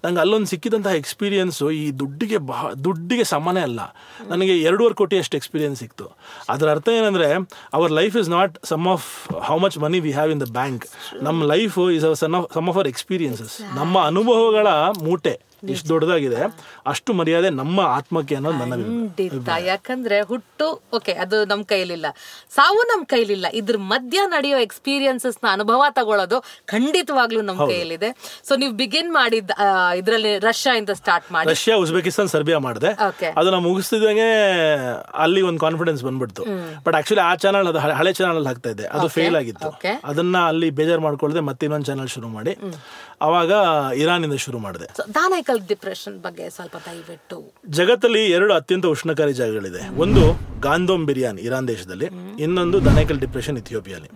ನಂಗೆ ಅಲ್ಲೊಂದು ಸಿಕ್ಕಿದಂತಹ ಎಕ್ಸ್ಪೀರಿಯನ್ಸು ಈ ದುಡ್ಡಿಗೆ ಬಹ ದುಡ್ಡಿಗೆ ಸಮಾನೇ ಅಲ್ಲ ನನಗೆ ಎರಡೂವರೆ ಕೋಟಿ ಅಷ್ಟು ಎಕ್ಸ್ಪೀರಿಯನ್ಸ್ ಸಿಕ್ತು ಅದರ ಅರ್ಥ ಏನಂದರೆ our life is not sum of how much money we have in the bank ನಮ್ಮ life is sum of sum of our experiences ನಮ್ಮ ಅನುಭವಗಳ ಮೂಟೆ ಇಷ್ಟು ದೊಡ್ಡದಾಗಿದೆ ಅಷ್ಟು ಮರ್ಯಾದೆ ನಮ್ಮ ಆತ್ಮಕ್ಕೆ ಅನ್ನೋದು ನನ್ನ ಅಭಿಪ್ರಾಯ. ಖಂಡಿತ ಯಾಕಂದ್ರೆ ಹುಟ್ಟು ಓಕೆ ಅದು ನಮ್ ಕೈಲಿಲ್ಲ ಸಾವು ನಮ್ ಕೈಲಿಲ್ಲ ಇದ್ರ ಮಧ್ಯ ನಡೆಯೋ ಎಕ್ಸ್ಪೀರಿಯನ್ಸಸ್ ನ ಅನುಭವ ತಗೊಳ್ಳೋದು ಖಂಡಿತವಾಗ್ಲೂ ನಮ್ ಕೈಯಲ್ಲಿದೆ ಸೊ ನೀವು ಬಿಗಿನ್ ಮಾಡಿದ ಆ, ಇದ್ರಲ್ಲಿ ರಷ್ಯಾ ಇಂದ ಸ್ಟಾರ್ಟ್ ಮಾಡಿ ರಷ್ಯಾ ಉಜ್ಬೇಕಿಸ್ತಾನ್ ಸರ್ಬಿಯಾ ಮಾಡಿದೆ ಓಕೆ ಅದನ್ನ ಮುಗಿಸ್ತಿದ್ದಂಗೆ ಅಲ್ಲಿ ಒಂದು ಕಾನ್ಫಿಡೆನ್ಸ್ ಬಂದ್ಬಿಡ್ತು ಬಟ್ ಆಕ್ಚುಲಿ ಆ ಚಾನಲ್ ಅದು ಹಳೆ- ಹಳೆ ಚಾನಲ್ ಹಾಕ್ತಾ ಇದ್ದೆ ಅದು ಫೇಲ್ ಆಗಿತ್ತು Okay. ಅದನ್ನ ಅಲ್ಲಿ ಬೇಜಾರು ಮಾಡ್ಕೊಳ್ಳದೆ ಮತ್ತೆ ಇನ್ನೊಂದು ಚಾನಲ್ ಶುರು ಮಾಡಿ ಅವಾಗ ಇರಾನಿಂದ ಶುರು ಮಾಡಿದೆ So, ದಾನೈಕಲ್ ಡಿಪ್ರೆಷನ್ ಬಗ್ಗೆ ಸ್ವಲ್ಪ ದಯವಿಟ್ಟು ಜಗತ್ತಲ್ಲಿ ಎರಡು ಅತ್ಯಂತ ಉಷ್ಣಕಾರಿ ಜಾಗಗಳಿದೆ ಒಂದು ಗಾಂದೋಮ್ ಬಿರಿಯಾನಿ ಇರಾನ್ ದೇಶದಲ್ಲಿ ಇನ್ನೊಂದು ದನೈಕಲ್ ಡಿಪ್ರೆಷನ್ ಇಥಿಯೋಪಿಯಲ್ಲಿ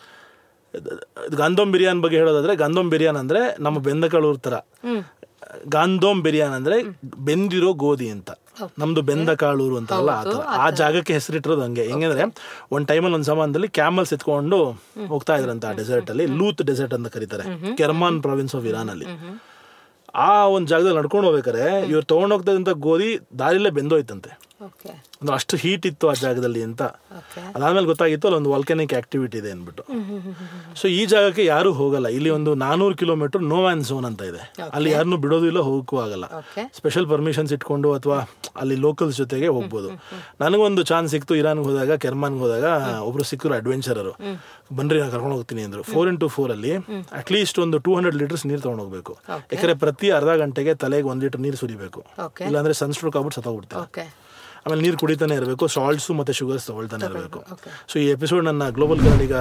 ಗಾಂದೋಮ್ ಬಿರಿಯಾನಿ ಬಗ್ಗೆ ಹೇಳೋದಾದ್ರೆ ಗಾಂದೋಮ್ ಬಿರಿಯಾನಿ ಅಂದ್ರೆ ನಮ್ಮ ಬೆಂದಕಾಳೂರ್ ತರ ಗಾಂದೋಮ್ ಬಿರಿಯಾನಿ ಅಂದ್ರೆ ಬೆಂದಿರೋ ಗೋಧಿ ಅಂತ ನಮ್ದು ಬೆಂದ ಕಾಳೂರು ಅಂತ ಅಲ್ಲ ಆ ಥರ ಆ ಜಾಗಕ್ಕೆ ಹೆಸರಿಟ್ಟಿರೋದು ಹಂಗೆ ಹೆಂಗಂದ್ರೆ ಒಂದ್ ಟೈಮಲ್ಲಿ ಒಂದ್ ಸಮಾನದಲ್ಲಿ ಕ್ಯಾಮಲ್ಸ್ ಎತ್ಕೊಂಡು ಹೋಗ್ತಾ ಇದ್ರಂತ ಆ ಡೆಸರ್ಟ್ ಅಲ್ಲಿ ಲೂತ್ ಡೆಸರ್ಟ್ ಅಂತ ಕರೀತಾರೆ ಕೆರ್ಮಾನ್ ಪ್ರಾವಿನ್ಸ್ ಆಫ್ ಇರಾನ್ ಅಲ್ಲಿ ಆ ಒಂದು ಜಾಗದಲ್ಲಿ ನಡ್ಕೊಂಡು ಹೋಗ್ಬೇಕಾರೆ ಇವ್ರು ತಗೊಂಡ್ ಹೋಗ್ತದಂತ ಗೋಧಿ ದಾರಿಲೇ ಬೆಂದೋಯ್ತಂತೆ ಓಕೆ ಅಂದ್ರೆ ಅಷ್ಟು ಹೀಟ್ ಇತ್ತು ಆ ಜಾಗದಲ್ಲಿ ಅಂತ ಓಕೆ ಅದಾದ್ಮೇಲೆ ಗೊತ್ತಾಗಿತ್ತು ಅಲ್ಲೊಂದು ವಾಲ್ಕೆನಿಕ್ ಆಕ್ಟಿವಿಟಿ ಇದೆ ಅಂದ್ಬಿಟ್ಟು ಸೊ ಈ ಜಾಗಕ್ಕೆ ಯಾರು ಹೋಗಲ್ಲ ಇಲ್ಲಿ ಒಂದು ನಾನೂರು ಕಿಲೋಮೀಟರ್ ನೋ ಮ್ಯಾನ್ ಝೋನ್ ಅಂತ ಇದೆ ಅಲ್ಲಿ ಯಾರನ್ನೂ ಬಿಡೋದು ಇಲ್ಲ ಹೋಗಕ್ಕೂ ಆಗಲ್ಲ ಓಕೆ ಸ್ಪೆಷಲ್ ಪರ್ಮಿಷನ್ಸ್ ಇಟ್ಕೊಂಡು ಅಥವಾ ಅಲ್ಲಿ ಲೋಕಲ್ಸ್ ಜೊತೆಗೆ ಹೋಗ್ಬೋದು ನನಗೊಂದು ಚಾನ್ಸ್ ಸಿಕ್ತು ಇರಾನ್ಗೆ ಹೋದಾಗ ಕೆರ್ಮಾನ್ಗೆ ಹೋದಾಗ ಒಬ್ರು ಸಿಕ್ಕರು ಅಡ್ವೆಂಚರರು ಬನ್ರಿ ನಾನು ಕರ್ಕೊಂಡು ಹೋಗ್ತೀನಿ ಅಂದ್ರು ಫೋರ್ ಇಂಟು ಫೋರ್ ಅಲ್ಲಿ ಅಟ್ಲೀಸ್ಟ್ ಒಂದು ಟೂ ಹಂಡ್ರೆಡ್ ಲೀಟರ್ಸ್ ನೀರು ತಗೊಂಡು ಹೋಗ್ಬೇಕು ಯಾಕಂದ್ರೆ ಪ್ರತಿ ಅರ್ಧ ಗಂಟೆಗೆ ತಲೆಗೆ ಒಂದ್ ಲೀಟರ್ ನೀರು ಸುರಿಬೇಕು ಓಕೆ ಇಲ್ಲಾಂದ್ರೆ ಸನ್ಸ್ಟ್ರೋಕ್ ಆಗ್ಬಿಟ್ಟು ಸತ್ತೋಗ್ಬಿಡ್ತಾರೆ ಓಕೆ ಆಮೇಲೆ ನೀರು ಕುಡಿತಾನೆ ಇರಬೇಕು ಸಾಲ್ಟ್ಸು ಮತ್ತು ಶುಗರ್ಸ್ ತಗೊಳ್ತಾನೆ ಇರಬೇಕು ಓಕೆ ಸೊ ಈ ಎಪಿಸೋಡ್ ನನ್ನ ಗ್ಲೋಬಲ್ ಕನ್ನಡಿಗ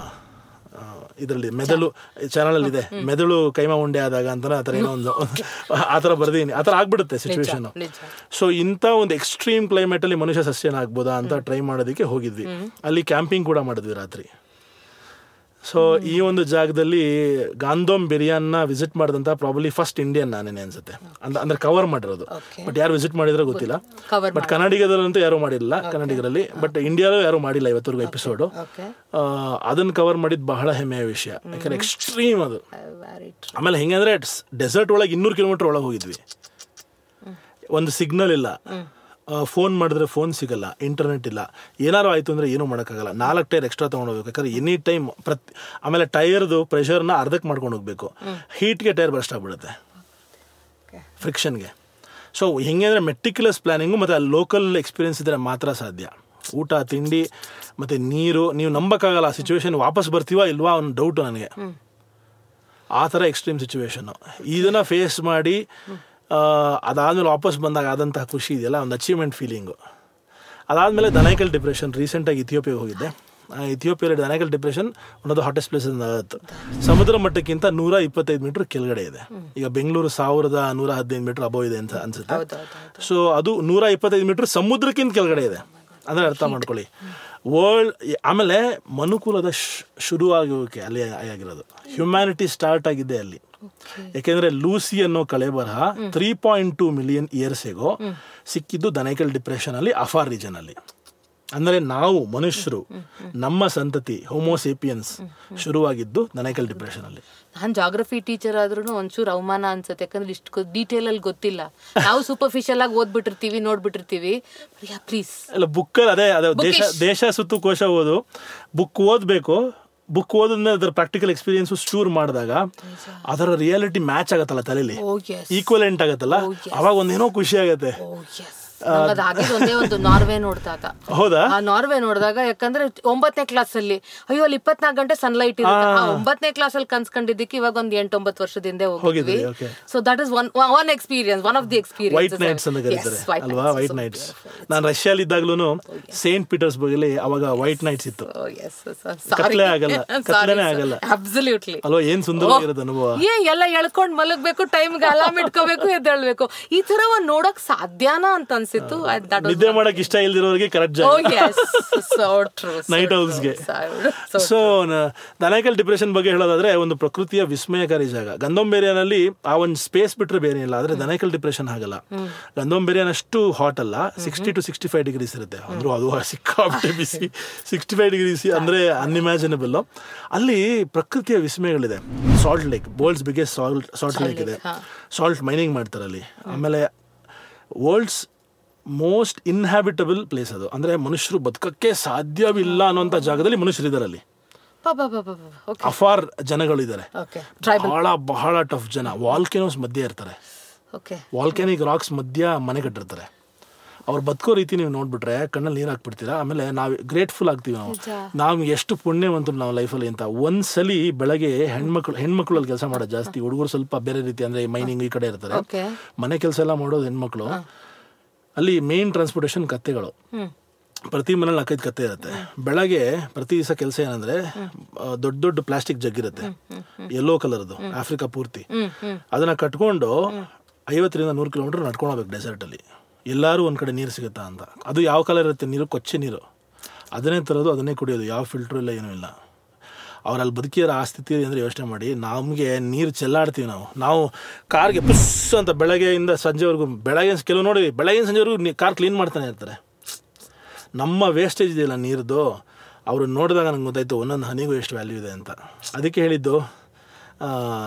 ಇದರಲ್ಲಿ ಮೆದುಳು ಚಾನಲ್ ಇದೆ ಮೆದುಳು ಕೈಮಾ ಉಂಡೆ ಆದಾಗ ಅಂತ ಆ ಥರ ಏನೋ ಒಂದು ಆ ಥರ ಬರ್ದೀನಿ ಆ ಥರ ಆಗ್ಬಿಡುತ್ತೆ ಸಿಚುವೇಶನ್ ನಿಜ ಸೊ ಇಂಥ ಒಂದು ಎಕ್ಸ್ಟ್ರೀಮ್ ಕ್ಲೈಮೇಟ್ ಅಲ್ಲಿ ಮನುಷ್ಯ ಸಸ್ಯನ ಆಗ್ಬೋದಾ ಅಂತ ಟ್ರೈ ಮಾಡೋದಕ್ಕೆ ಹೋಗಿದ್ವಿ ಅಲ್ಲಿ ಕ್ಯಾಂಪಿಂಗ್ ಕೂಡ ಮಾಡಿದ್ವಿ ರಾತ್ರಿ ಸೊ ಈ ಒಂದು ಜಾಗದಲ್ಲಿ ಗಾಂದೋಮ್ ಬಿರಿಯಾನ್ನ ವಿಸಿಟ್ ಮಾಡಿದಂತ ಪ್ರಾಬಲಿ ಫಸ್ಟ್ ಇಂಡಿಯನ್ ನಾನೇನೆ ಅನ್ಸುತ್ತೆ ಅಂದ್- ಅಂದ್ರೆ ಕವರ್ ಮಾಡಿರೋದು Okay. ಬಟ್ ಯಾರು ವಿಸಿಟ್ ಮಾಡಿದ್ರೆ ಗೊತ್ತಿಲ್ಲ ಕವರ್ ಬಟ್ ಕನ್ನಡಿಗದಲ್ಲಂತೂ ಯಾರು ಮಾಡಿಲ್ಲ ಕನ್ನಡಿಗರಲ್ಲಿ ಬಟ್ ಇಂಡಿಯಾದಲ್ಲೂ ಯಾರು ಮಾಡಿಲ್ಲ ಇವತ್ತರೆಗೂ ಎಪಿಸೋಡು ಓಕೆ ಅದನ್ನ ಕವರ್ ಮಾಡಿದ್ ಬಹಳ ಹೆಮ್ಮೆಯ ವಿಷಯ ಯಾಕಂದ್ರೆ ಎಕ್ಸ್ಟ್ರೀಮ್ ಅದು ವೆರಿ ಟ್ರೂ ಆಮೇಲೆ ಹೆಂಗಂದ್ರೆ ಡೆಸರ್ಟ್ ಒಳಗೆ ಇನ್ನೂರು ಕಿಲೋಮೀಟರ್ ಒಳಗೆ ಹೋಗಿದ್ವಿ ಒಂದು ಸಿಗ್ನಲ್ ಇಲ್ಲ ಫೋನ್ ಮಾಡಿದ್ರೆ ಫೋನ್ ಸಿಗಲ್ಲ ಇಂಟರ್ನೆಟ್ ಇಲ್ಲ ಏನಾರು ಆಯ್ತು ಅಂದ್ರೆ ಏನೂ ಮಾಡೋಕ್ಕಾಗಲ್ಲ ನಾಲ್ಕು ಟೈರ್ ಎಕ್ಸ್ಟ್ರಾ ತೊಗೊಂಡೋಗ್ಬೇಕು ಯಾಕಂದ್ರೆ ಎನಿ ಟೈಮ್ ಪ್ರತಿ ಆಮೇಲೆ ಟೈರ್ದು ಪ್ರೆಷರ್ನ ಅರ್ಧಕ್ಕೆ ಮಾಡ್ಕೊಂಡು ಹೋಗ್ಬೇಕು ಹೀಟ್ಗೆ ಟೈರ್ ಬರ್ಸ್ಟ್ ಆಗ್ಬಿಡುತ್ತೆ ಓಕೆ ಫ್ರಿಕ್ಷನ್ಗೆ ಸೊ ಹೆಂಗೆ ಅಂದರೆ ಮೆಟಿಕ್ಯುಲಸ್ ಪ್ಲಾನಿಂಗು ಮತ್ತು ಅಲ್ಲಿ ಲೋಕಲ್ ಎಕ್ಸ್ಪೀರಿಯನ್ಸ್ ಇದ್ದರೆ ಮಾತ್ರ ಸಾಧ್ಯ ಊಟ ತಿಂಡಿ ಮತ್ತು ನೀರು ನೀವು ನಂಬಕ್ಕಾಗಲ್ಲ ಆ ಸಿಚುವೇಶನ್ ವಾಪಸ್ ಬರ್ತೀವಾ ಇಲ್ವಾ ಒಂದು ಡೌಟು ನನಗೆ ಆ ಥರ ಎಕ್ಸ್ಟ್ರೀಮ್ ಸಿಚುವೇಶನ್ನು ಇದನ್ನು ಫೇಸ್ ಮಾಡಿ ಆ, ಅದಾದ್ಮೇಲೆ ವಾಪಸ್ ಬಂದಾಗ ಆದಂತಹ ಖುಷಿ ಇದೆಯಲ್ಲ ಒಂದು ಅಚೀವ್ಮೆಂಟ್ ಫೀಲಿಂಗು ಅದಾದಮೇಲೆ ದನೈಕಲ್ ಡಿಪ್ರೆಷನ್ ರೀಸೆಂಟಾಗಿ ಇಥಿಯೋಪಿಯಾಗೆ ಹೋಗಿದ್ದೆ ಆ, ಇಥಿಯೋಪಿಯಲ್ಲಿ Danakil depression one of the hottest places earth ಸಮುದ್ರ ಮಟ್ಟಕ್ಕಿಂತ ನೂರ ಇಪ್ಪತ್ತೈದು ಮೀಟರ್ ಕೆಳಗಡೆ ಇದೆ ಈಗ ಬೆಂಗಳೂರು ಸಾವಿರದ ನೂರ ಹದಿನೈದು ಮೀಟರ್ ಅಬೋವ್ ಇದೆ ಅಂತ ಅನ್ಸುತ್ತೆ ಹೌದು ಹೌದು ಹೌದು ಸೊ ಅದು ನೂರ ಇಪ್ಪತ್ತೈದು ಮೀಟರ್ ಸಮುದ್ರಕ್ಕಿಂತ ಕೆಳಗಡೆ ಇದೆ ಅಂದ್ರೆ ಅರ್ಥ ಮಾಡ್ಕೊಳ್ಳಿ ವರ್ಲ್ಡ್ ಆಮೇಲೆ ಮನುಕುಲದ ಶ್- ಶುರುವಾಗುವಿಕೆ ಅಲ್ಲಿ ಆಗಿರೋದು ಹ್ಯುಮ್ಯಾನಿಟಿ ಸ್ಟಾರ್ಟ್ ಆಗಿದೆ ಅಲ್ಲಿ ಯಾಕೆಂದ್ರೆ ಲೂಸಿ ಅನ್ನೋ ಕಳೆ ಬರಹ ತ್ರೀ ಪಾಯಿಂಟ್ ಟೂ ಮಿಲಿಯನ್ ಇಯರ್ಸಿಗೋ ಸಿಕ್ಕಿದ್ದು ದನೈಕಲ್ ಡಿಪ್ರೆಷನ್ ಅಲ್ಲಿ ಅಫಾರ್ ರೀಜನ್ ಅಲ್ಲಿ ಅಂದರೆ ನಾವು ಮನುಷ್ಯರು ನಮ್ಮ ಸಂತತಿ ಹೋಮೋಸೇಪಿಯನ್ಸ್ ಶುರುವಾಗಿದ್ದು ದನೈಕಲ್ ಡಿಪ್ರೆಷನ್ ಅಲ್ಲಿ ನಾನ್ ಜಾಗ್ರಫಿ ಟೀಚರ್ ಆದ್ರೂ ಒಂಚೂರು ಅವಮಾನ ಅನ್ಸುತ್ತೆ ಯಾಕಂದ್ರೆ ಇಷ್ಟು ಡೀಟೇಲ್ ಅಲ್ಲಿ ಗೊತ್ತಿಲ್ಲ ನಾವು ಸೂಪರ್ಫಿಷಿಯಲ್ ಆಗಿ ಓದ್ಬಿಟ್ಟಿರ್ತೀವಿ ನೋಡ್ಬಿಟ್ಟಿರ್ತೀವಿ ಯಾ ಪ್ಲೀಸ್ ಅಲ್ಲ ಬುಕ್ಕಲ್ಲಿ ಅದೇ ಅದೇ ದೇಶ ದೇಶ ಸುತ್ತು ಕೋಶ ಓದು ಬುಕ್ ಓದಬೇಕು ಬುಕ್ ಓದಿದ್ಮೇಲೆ ಅದರ ಪ್ರಾಕ್ಟಿಕಲ್ ಎಕ್ಸ್ಪೀರಿಯನ್ಸ್ ಸ್ಟೂರ್ ಮಾಡಿದಾಗ ಅದರ ರಿಯಾಲಿಟಿ ಮ್ಯಾಚ್ ಆಗತ್ತಲ್ಲ ತಲೆಯಲ್ಲಿ ಓ ಎಸ್ ಈಕ್ವಲೆಂಟ್ ಆಗತ್ತಲ್ಲ ಅವಾಗ ಒಂದೇನೋ ಖುಷಿ ಆಗತ್ತೆ ಓ ಎಸ್ ಅದು ಆಗಿದ್ದು ಒಂದೇ ಒಂದು ನಾರ್ವೆ ನೋಡಿದಾಗ ಹೌದಾ ಆ ನಾರ್ವೆ ನೋಡಿದಾಗ ಯಾಕಂದ್ರೆ ಒಂಬತ್ತನೇ ಕ್ಲಾಸ್ ಅಲ್ಲಿ ಅಯ್ಯೋ ಅಲ್ಲಿ ಇಪ್ಪತ್ನಾಲ್ಕು ಗಂಟೆ ಸನ್ಲೈಟ್ ಇರುತ್ತೆ ಆ ಒಂಬತ್ತನೇ ಕ್ಲಾಸ್ ಅಲ್ಲಿ ಕನ್ಸ್ಕೊಂಡಿದ್ದಕ್ಕೆ ಇವಾಗ ಒಂದ್ ಎಂಟೊಂಬತ್ತು ವರ್ಷದ ಹಿಂದೆ ಹೋಗಿದ್ವಿ ಹೋಗಿದ್ರಿ, okay. So that is one one experience one of the white experience nights ಅಂತ ಕರೀತಾರೆ ಅಲ್ವಾ ವೈಟ್ ನೈಟ್ಸ್ ನಾನು ರಷ್ಯಾಲಿ ಇದ್ದಾಗ್ಲೂ ಸೇಂಟ್ ಪೀಟರ್ಸ್ಬರ್ಗ್ ಅಲ್ಲಿ ಅವಾಗ ವೈಟ್ ನೈಟ್ಸ್ ಇತ್ತು ಕತ್ಲೆ ಆಗಲ್ಲ, ಕತ್ಲೆನೇ ಆಗಲ್ಲ. ಅಬ್ಸಲ್ಯೂಟ್ಲಿ ಅಲ್ವಾ ಏನ್ ಸುಂದರವಾಗಿರೋದು ಅನುಭವ ಏ ಎಲ್ಲ ಎಳ್ಕೊಂಡ್ ಮಲಗ್ಬೇಕು ಟೈಮ್ಗೆ ಅಲಾರ್ಮ್ ಇಟ್ಕೋಬೇಕು ಎದ್ದೇಳ್ಬೇಕು ಈ ತರ ಒಂದ್ ನೋಡಕ್ ಸಾಧ್ಯನಾ ಅಂತ ಅನ್ಸುತ್ತೆ ಅನ್ಸಿತ್ತು ದಟ್ ನಿದ್ದೆ ಮಾಡಕ್ ಇಷ್ಟ ಇಲ್ದಿರೋರಿಗೆ ಕರೆಕ್ಟ್ ಓ ಜಾಗ ಎಸ್ ಸೋ ಟ್ರೂ ನೈಟ್ ಔಲ್ಸ್ಗೆ ಸೊ ದನಕಲ್ ಡಿಪ್ರೆಷನ್ ಬಗ್ಗೆ ಹೇಳೋದಾದ್ರೆ ಒಂದು ಪ್ರಕೃತಿಯ ವಿಸ್ಮಯಕಾರಿ ಜಾಗ ಗಂಧಂಬೇರಿಯನಲ್ಲಿ ಆ ಒಂದು ಸ್ಪೇಸ್ ಬಿಟ್ರೆ ಬೇರೆ ಇಲ್ಲ ಆದ್ರೆ ದನಕಲ್ ಡಿಪ್ರೆಷನ್ ಹಾಗಲ್ಲ ಗಂಧಂಬೇರಿಯನ್ ಅಷ್ಟು ಹಾಟ್ ಅಲ್ಲ sixty two sixty five degrees ಇರುತ್ತೆ ಅಂದ್ರೂ ಅದು ಸಿಕ್ಕಾಪಟ್ಟೆ ಬಿಸಿ ಸಿಕ್ಸ್ಟಿ ಫೈವ್ ಡಿಗ್ರೀಸ್ ಅಂದ್ರೆ ಅನ್ಇಮ್ಯಾಜಿನಬಲ್ ಅಲ್ಲಿ ಪ್ರಕೃತಿಯ ವಿಸ್ಮಯಗಳಿದೆ salt lake world's biggest salt salt lake ಇದೆ ಹಾ. ಸಾಲ್ಟ್ ಮೈನಿಂಗ್ ಮಾಡ್ತಾರೆ ಅಲ್ಲಿ ಆಮೇಲೆ ವರ್ಲ್ಡ್ಸ್ ಮೋಸ್ಟ್ ಇನ್ಹ್ಯಾಬಿಟಬಲ್ ಪ್ಲೇಸ್ ಅದು ಅಂದ್ರೆ ಮನುಷ್ಯರು ಬದುಕಕ್ಕೆ ಸಾಧ್ಯವಿಲ್ಲ ಅನ್ನೋಂಥ ಜಾಗದಲ್ಲಿ ಮನುಷ್ಯರಿದ್ದಾರೆ ಅಲ್ಲಿ ಓಕೆ ಅಫಾರ್ ಜನಗಳಿದ್ದಾರೆ ಓಕೆ ಟ್ರೈಬಲ್ ಬಹಳ ಬಹಳ ಟಫ್ ಜನ ವಾಲ್ಕೆನೋಸ್ ಮಧ್ಯೆ ಇರ್ತಾರೆ ಓಕೆ ವಾಲ್ಕೆನಿಕ್ ರಾಕ್ಸ್ ಮಧ್ಯ ಮನೆ ಕಟ್ಟಿರ್ತಾರೆ ಅವ್ರು ಬದುಕೋ ರೀತಿ ನೀವು ನೋಡ್ಬಿಟ್ರೆ ಕಣ್ಣಲ್ಲಿ ನೀರು ಹಾಕ್ಬಿಡ್ತೀರಾ ಆಮೇಲೆ ನಾವು ಗ್ರೇಟ್ಫುಲ್ ಆಗ್ತೀವಿ ನಾವು ನಿಜ. ನಾವು ಎಷ್ಟು ಪುಣ್ಯವಂತರು ನಾವು ಲೈಫಲ್ಲಿ ಅಂತ ಒಂದ್ಸಲಿ ಬೆಳಗ್ಗೆ ಹೆಣ್ಮಕ್ಳು ಹೆಣ್ಮಕ್ಳಲ್ಲಿ ಕೆಲಸ ಮಾಡೋದು ಜಾಸ್ತಿ ಹುಡುಗರು ಸ್ವಲ್ಪ ಬೇರೆ ರೀತಿ ಅಂದ್ರೆ ಮೈನಿಂಗ್ ಈ ಕಡೆ ಇರ್ತಾರೆ ಓಕೆ ಮನೆ ಕೆಲಸ ಎಲ್ಲ ಮಾಡೋದು ಹೆಣ್ಮಕ್ಳು ಅಲ್ಲಿ ಮೇನ್ ಟ್ರಾನ್ಸ್ಪೋರ್ಟೇಷನ್ ಕತ್ತೆಗಳು ಹ್ಮ್ ಪ್ರತಿ ಮನೇಲಿ ನಾಲ್ಕೈದು ಕತ್ತೆ ಇರುತ್ತೆ ಬೆಳಗ್ಗೆ ಪ್ರತಿ ದಿವಸ ಕೆಲಸ ಏನಂದ್ರೆ ಆ, ದೊಡ್ಡ ದೊಡ್ಡ ಪ್ಲಾಸ್ಟಿಕ್ ಜಗ್ ಇರುತ್ತೆ ಯೆಲ್ಲೋ ಕಲರ್ದು ಆಫ್ರಿಕಾ ಪೂರ್ತಿ ಹ್ಮ್ ಹ್ಮ್ ಅದನ್ನ ಕಟ್ಕೊಂಡು ಐವತ್ತರಿಂದ ನೂರು ಕಿಲೋಮೀಟರ್ ನಡ್ಕೊಂಡು ಹೋಗ್ಬೇಕು ಡೆಸರ್ಟ್ ಅಲ್ಲಿ ಎಲ್ಲರೂ ಒಂದ್ ಕಡೆ ನೀರು ಸಿಗುತ್ತಾ ಅಂತ ಅದು ಯಾವ ಕಲರ್ ಇರುತ್ತೆ ನೀರು ಕೊಚ್ಚೆ ನೀರು ಅದನ್ನೇ ತರೋದು ಅದನ್ನೇ ಕುಡಿಯೋದು ಯಾವ ಫಿಲ್ಟ್ರು ಇಲ್ಲ ಏನೂ ಇಲ್ಲ ಅವ್ರಲ್ಲಿ ಬದುಕಿರೋ ಆ ಸ್ಥಿತಿ ಅಂದರೆ ಯೋಚನೆ ಮಾಡಿ ನಮಗೆ ನೀರು ಚೆಲ್ಲಾಡ್ತೀವಿ ನಾವು ನಾವು ಕಾರ್ಗೆ ಪುಸ್ ಅಂತ ಬೆಳಗ್ಗೆಯಿಂದ ಸಂಜೆವರೆಗೂ ಬೆಳಗ್ಗೆ ಕೆಲವು ನೋಡಿ ಬೆಳಗ್ಗೆ ಸಂಜೆವರೆಗೂ ಕಾರ್ ಕ್ಲೀನ್ ಮಾಡ್ತಾನೆ ಇರ್ತಾರೆ ನಮ್ಮ ವೇಸ್ಟೇಜ್ ಇದೆಯಲ್ಲ ನೀರ್ದು ಅವರು ನೋಡಿದಾಗ ನಂಗೆ ಗೊತ್ತಾಯ್ತು ಒಂದೊಂದು ಹನಿಗೂ ಎಷ್ಟು ವ್ಯಾಲ್ಯೂ ಇದೆ ಅಂತ ಅದಕ್ಕೆ ಹೇಳಿದ್ದು ಆ,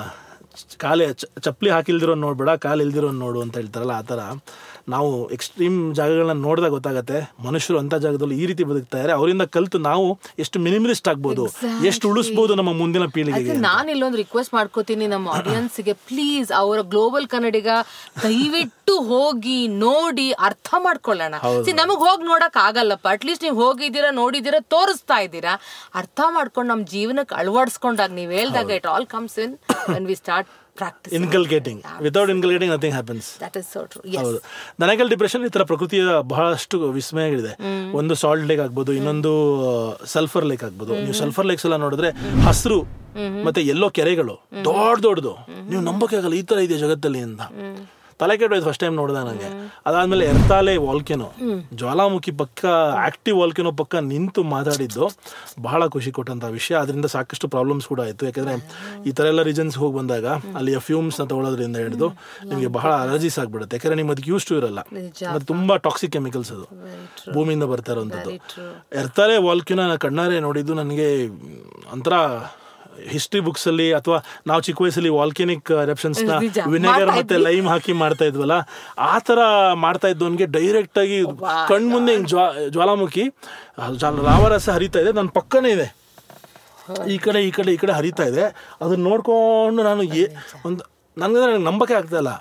ಕಾಲೇ ಚ- ಚಪ್ಪಲಿ ಹಾಕಿಲ್ದಿರೋ ನೋಡ್ಬೇಡ ಕಾಲು ಇಲ್ದಿರೋ ನೋಡು ಅಂತ ಹೇಳ್ತಾರಲ್ಲ ಆ ಥರ ನಾವು ಎಕ್ಸ್ಟ್ರೀಮ್ ಜಾಗಗಳನ್ನ ನೋಡಿದಾಗ ಗೊತ್ತಾಗತ್ತೆ ಮನುಷ್ಯರು ಅಂಥ ಜಾಗದಲ್ಲಿ ಈ ರೀತಿ ಬದುಕ್ತಾ ಇದ್ದಾರೆ ಅವರಿಂದ ಕಲಿತು ನಾವು ಎಷ್ಟು ಮಿನಿಮಲಿಸ್ಟ್ ಆಗ್ಬೋದು ಎಷ್ಟು ಉಳಿಸ್ಬೋದು ನಮ್ಮ ಮುಂದಿನ ಪೀಳಿಗೆಗೆ ಅದಕ್ಕೆ ನಾನು ಇಲ್ಲೊಂದು ರಿಕ್ವೆಸ್ಟ್ ಮಾಡ್ಕೋತೀನಿ ನಮ್ಮ ಆಡಿಯನ್ಸ್ಗೆ ಪ್ಲೀಸ್ ಅವರ ಗ್ಲೋಬಲ್ ಕನ್ನಡಿಗ ದಯವಿಟ್ಟು ಹೋಗಿ ನೋಡಿ ಅರ್ಥ ಮಾಡ್ಕೊಳ್ಳೋಣ ನಮಗ್ ಹೋಗಿ ನೋಡಕ್ ಆಗಲ್ಲಪ್ಪ ಅಟ್ಲೀಸ್ಟ್ ನೀವು ಹೋಗಿದ್ದೀರಾ ನೋಡಿದ್ದೀರಾ ತೋರಿಸ್ತಾ ಇದ್ದೀರಾ ಅರ್ಥ ಮಾಡ್ಕೊಂಡು ನಮ್ಮ ಜೀವನಕ್ಕೆ ಅಳವಡಿಸ್ಕೊಂಡಾಗ ನೀವು ಹೇಳ್ದಾಗ it all comes in when we start practice inculcating without inculcating nothing happens that is so true ಹೌದು ನನಗಲ್ ಡಿಪ್ರೆಷನ್ ಈ ತರ ಪ್ರಕೃತಿಯ ಬಹಳಷ್ಟು ವಿಸ್ಮಯಗಳಿದೆ ಒಂದು ಸಾಲ್ಟ್ ಲೇಕ್ ಆಗ್ಬೋದು ಇನ್ನೊಂದು ಸಲ್ಫರ್ ಲೇಕ್ ಆಗ್ಬೋದು ನೀವು ಸಲ್ಫರ್ ಲೇಕ್ಸ್ ಎಲ್ಲ ನೋಡಿದ್ರೆ ಹಸಿರು ಮತ್ತೆ ಎಲ್ಲೋ ಕೆರೆಗಳು ದೊಡ್ಡ ದೊಡ್ಡದು ನೀವು ನಂಬಕ್ಕೆ ಆಗಲ್ಲ ಈ ತರ ಇದೆ ಜಗತ್ತಲ್ಲಿ ಅಂತ ತಲೆ ಕೆಟ್ಟೋಯ್ತು ಫಸ್ಟ್ ಟೈಮ್ ನೋಡಿದಾಗ ನನಗೆ ಅದಾದ್ಮೇಲೆ ಎರ್ತಾಲೆ ವಾಲ್ಕೆನೋ ಜ್ವಾಲಾಮುಖಿ ಪಕ್ಕ ಆಕ್ಟಿವ್ ವಾಲ್ಕೆನೋ ಪಕ್ಕ ನಿಂತು ಮಾತಾಡಿದ್ದು ಬಹಳ ಖುಷಿ ಕೊಟ್ಟಂತ ವಿಷಯ ಅದರಿಂದ ಸಾಕಷ್ಟು ಪ್ರಾಬ್ಲಮ್ಸ್ ಕೂಡ ಆಯ್ತು ಯಾಕಂದ್ರೆ ಈ ತರ ಎಲ್ಲ ರೀಜನ್ಸ್ ಹೋಗಿ ಬಂದಾಗ ಅಲ್ಲಿಯ ಫ್ಯೂಮ್ಸ್ ನ ತಗೊಳ್ಳೋದ್ರಿಂದ ಹಿಡಿದು ನಿಮಗೆ ಬಹಳ ಅಲರ್ಜೀಸ್ ಆಗ್ಬಿಡುತ್ತೆ ಯಾಕಂದ್ರೆ ನಿಮ್ಗೆ ಅದಕ್ಕೆ ಯೂಸ್ ಟು ಇರಲ್ಲ ನಿಜ ಮತ್ತೆ ತುಂಬಾ ಟಾಕ್ಸಿಕ್ ಕೆಮಿಕಲ್ಸ್ ಅದು ಭೂಮಿಯಿಂದ ಬರ್ತಾ ಇರೋಂಥದ್ದು ವೆರಿ ಟ್ರೂ ಎರ್ತಾರೆ ವಾಲ್ಕ್ಯೂನ ಕಣ್ಣಾರೆ ನೋಡಿದ್ದು ನನಗೆ ಒಂಥರ ಹಿಸ್ಟ್ರಿ ಬುಕ್ಸ್ ಅಲ್ಲಿ ಅಥವಾ ನಾವು ಚಿಕ್ಕ ವಯಸ್ಸಲ್ಲಿ ವಾಲ್ಕೆನಿಕ್ ಎರಪ್ಷನ್ಸ್ ನ ನಿಜ. ವಿನೆಗರ್ ಮಾಡ್ತಾ ಮತ್ತೆ ಲೈಮ್ ಹಾಕಿ ಮಾಡ್ತಾ ಇದ್ವಲ್ಲ ಆ ತರ ಮಾಡ್ತಾ ಇದ್ದವನ್ಗೆ ಡೈರೆಕ್ಟ್ ಆಗಿ ಕಣ್ ಮುಂದೆ ಹಿಂಗ್ ಜ್ವಾ ಜ್ವಾಲಾಮುಖಿ ಆ ಜ್ವಾಲ- ಲಾವರಸ ಹರಿತಾ ಇದೆ ನನ್ನ ಪಕ್ಕನೇ ಇದೆ ಈ ಕಡೆ ಈ ಕಡೆ ಈ ಕಡೆ ಹರಿತಾ ಇದೆ ಅದನ್ನ ನೋಡ್ಕೊಂಡು ನಾನು ಏ ಒಂದು ನನಗೆ ನನಗೆ ನಂಬಕ್ಕೆ ಆಗ್ತಾ ಇಲ್ಲ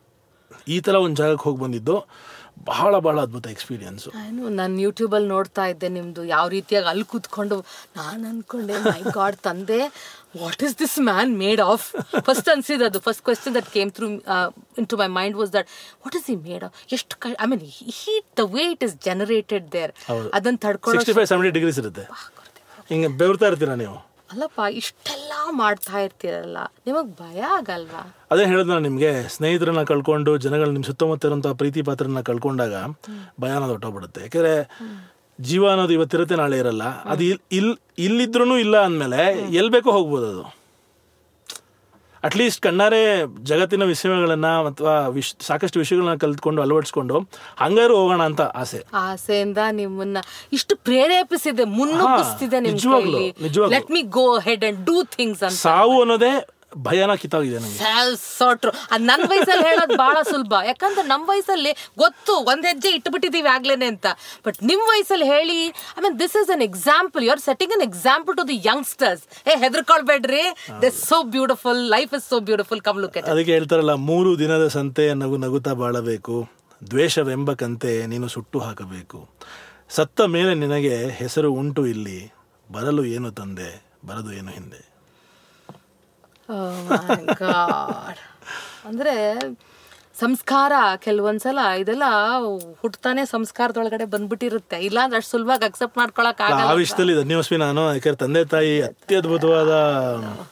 ಈ ಥರ ಒಂದು ಜಾಗಕ್ಕೆ ಹೋಗಿ ಬಂದಿದ್ದು ಬಹಳ ಬಹಳ ಅದ್ಭುತ ಎಕ್ಸ್ಪೀರಿಯನ್ಸು ನಾನು ನಾನು ಯೂಟ್ಯೂಬಲ್ಲಿ ನೋಡ್ತಾ ಇದ್ದೆ ನಿಮ್ದು ಯಾವ ರೀತಿಯಾಗಿ ಅಲ್ಲಿ ಕೂತ್ಕೊಂಡು ನಾನು ಅನ್ಕೊಂಡೆ ಮೈ ಗಾಡ್ ತಂದೆ what is this man made of first ಅನ್ಸಿದ್ದು ಅದು first question that came through in to my mind was that what is ಈ ಮೇಡ್ ಆಫ್ ಎಷ್ಟು ಕ I mean heat the way it is generated there ಅದನ್ನ ತಡ್ಕೊಳ್ಳೋ sixty five seventy degrees ಇರುತ್ತೆ ಹಿಂಗೆ ಬೆವರ್ತಾ ಇರ್ತೀರಾ ನೀವು ಅಲ್ಲಪ್ಪ ಇಷ್ಟೆಲ್ಲ ಮಾಡ್ತಾ ಇರ್ತೀರಲ್ಲ ನಿಮಗ್ ಭಯ ಆಗಲ್ವಾ ಅದೇ ಹೇಳಿದ್ ನಾನು ನಿಮಗೆ ಸ್ನೇಹಿತರನ್ನ ಕಳ್ಕೊಂಡು ಜನಗಳು ನಿಮ್ಮ ಸುತ್ತಮುತ್ತ ಇರುವಂಥ ಪ್ರೀತಿ ಪಾತ್ರನ ಕಳ್ಕೊಂಡಾಗ ಭಯ ಅನ್ನೋದು ಹೊಟ್ಟೋಗ್ಬಿಡುತ್ತೆ ಯಾಕಂದ್ರೆ ಜೀವ ಅನ್ನೋದು ಇವತ್ತಿರುತ್ತೆ ನಾಳೆ ಇರಲ್ಲ ಅದು ಇಲ್ ಇಲ್ ಇಲ್ಲಿದ್ರೂ ಇಲ್ಲ ಅಂದಮೇಲೆ ಎಲ್ಲಿ ಬೇಕೋ ಹೋಗ್ಬೋದು ಅದು ಅಟ್ಲೀಸ್ಟ್ ಕಣ್ಣಾರೆ ಜಗತ್ತಿನ ವಿಷಯಗಳನ್ನ ಅಥವಾ ವಿಶ್ ಸಾಕಷ್ಟು ವಿಷಯಗಳನ್ನ ಕಲ್ತ್ಕೊಂಡು ಅಳವಡಿಸ್ಕೊಂಡು ಹಂಗಾರು ಹೋಗೋಣ ಅಂತ ಆಸೆ ಆಸೆಯಿಂದ ನಿಮ್ಮನ್ನ ಇಷ್ಟು ಪ್ರೇರೇಪಿಸಿದೆ ಮುನ್ನುಗ್ಗಿಸ್ತಿದೆ ನಿಮ್ ನಿಜವಾಗ್ಲೂ, ಕೈಲಿ ನಿಜವಾಗ್ಲೂ. Let me go head and do things ಅಂತ ಸಾವು ಅನ್ನೋದೇ ಭಯನ ಕಿತ್ತಾಗಿದೆ ನನಗೆ ಸೋಟ್ರು ಅದ್ ನನ್ ವಯಸ್ಸಲ್ಲಿ ಹೇಳೋದು ಬಹಳ ಸುಲಭ ಯಾಕಂದ್ರೆ ನಮ್ ವಯಸ್ಸಲ್ಲಿ ಗೊತ್ತು ಒಂದ್ ಹೆಜ್ಜೆ ಇಟ್ಬಿಟ್ಟಿದೀವಿ ಆಗ್ಲೇನೆ ಅಂತ ಬಟ್ ನಿಮ್ ವಯಸ್ಸಲ್ಲಿ ಹೇಳಿ I mean this is an example you are setting an example to the youngsters ಏ ಹೆದರ್ಕೊಳ್ಬೇಡ್ರಿ this so beautiful life is so beautiful come look at ಅದಕ್ಕೆ ಹೇಳ್ತಾರಲ್ಲ ಮೂರು ದಿನದ ಸಂತೆ ನಗು ನಗುತ್ತಾ ಬಾಳಬೇಕು ದ್ವೇಷವೆಂಬ ಕಂತೆ ನೀನು ಸುಟ್ಟು ಹಾಕಬೇಕು ಸತ್ತ ಮೇಲೆ ನಿನಗೆ ಹೆಸರು ಉಂಟು ಇಲ್ಲಿ ಬರಲು ಏನು ತಂದೆ ಬರದು ಏನು ಹಿಂದೆ ಗಾಡ್ ಅಂದ್ರೆ ಸಂಸ್ಕಾರ ಕೆಲವೊಂದ್ಸಲ ಇದೆಲ್ಲ ಹುಟ್ತಾನೆ ಸಂಸ್ಕಾರದೊಳಗಡೆ ಬಂದ್ಬಿಟ್ಟಿರುತ್ತೆ ಇಲ್ಲ ಅಂದ್ರೆ ಅಷ್ಟು ಸುಲಭವಾಗಿ ಅಕ್ಸೆಪ್ಟ್ ಮಾಡ್ಕೊಳಕ್ ಆ ಆಗಲ್ಲ ವಿಷಯದಲ್ಲಿ ಧನ್ಯೋಸ್ಮಿ ನಾನು ಯಾಕಂದ್ರೆ ತಂದೆ ತಾಯಿ ಅತ್ಯದ್ಭುತವಾದ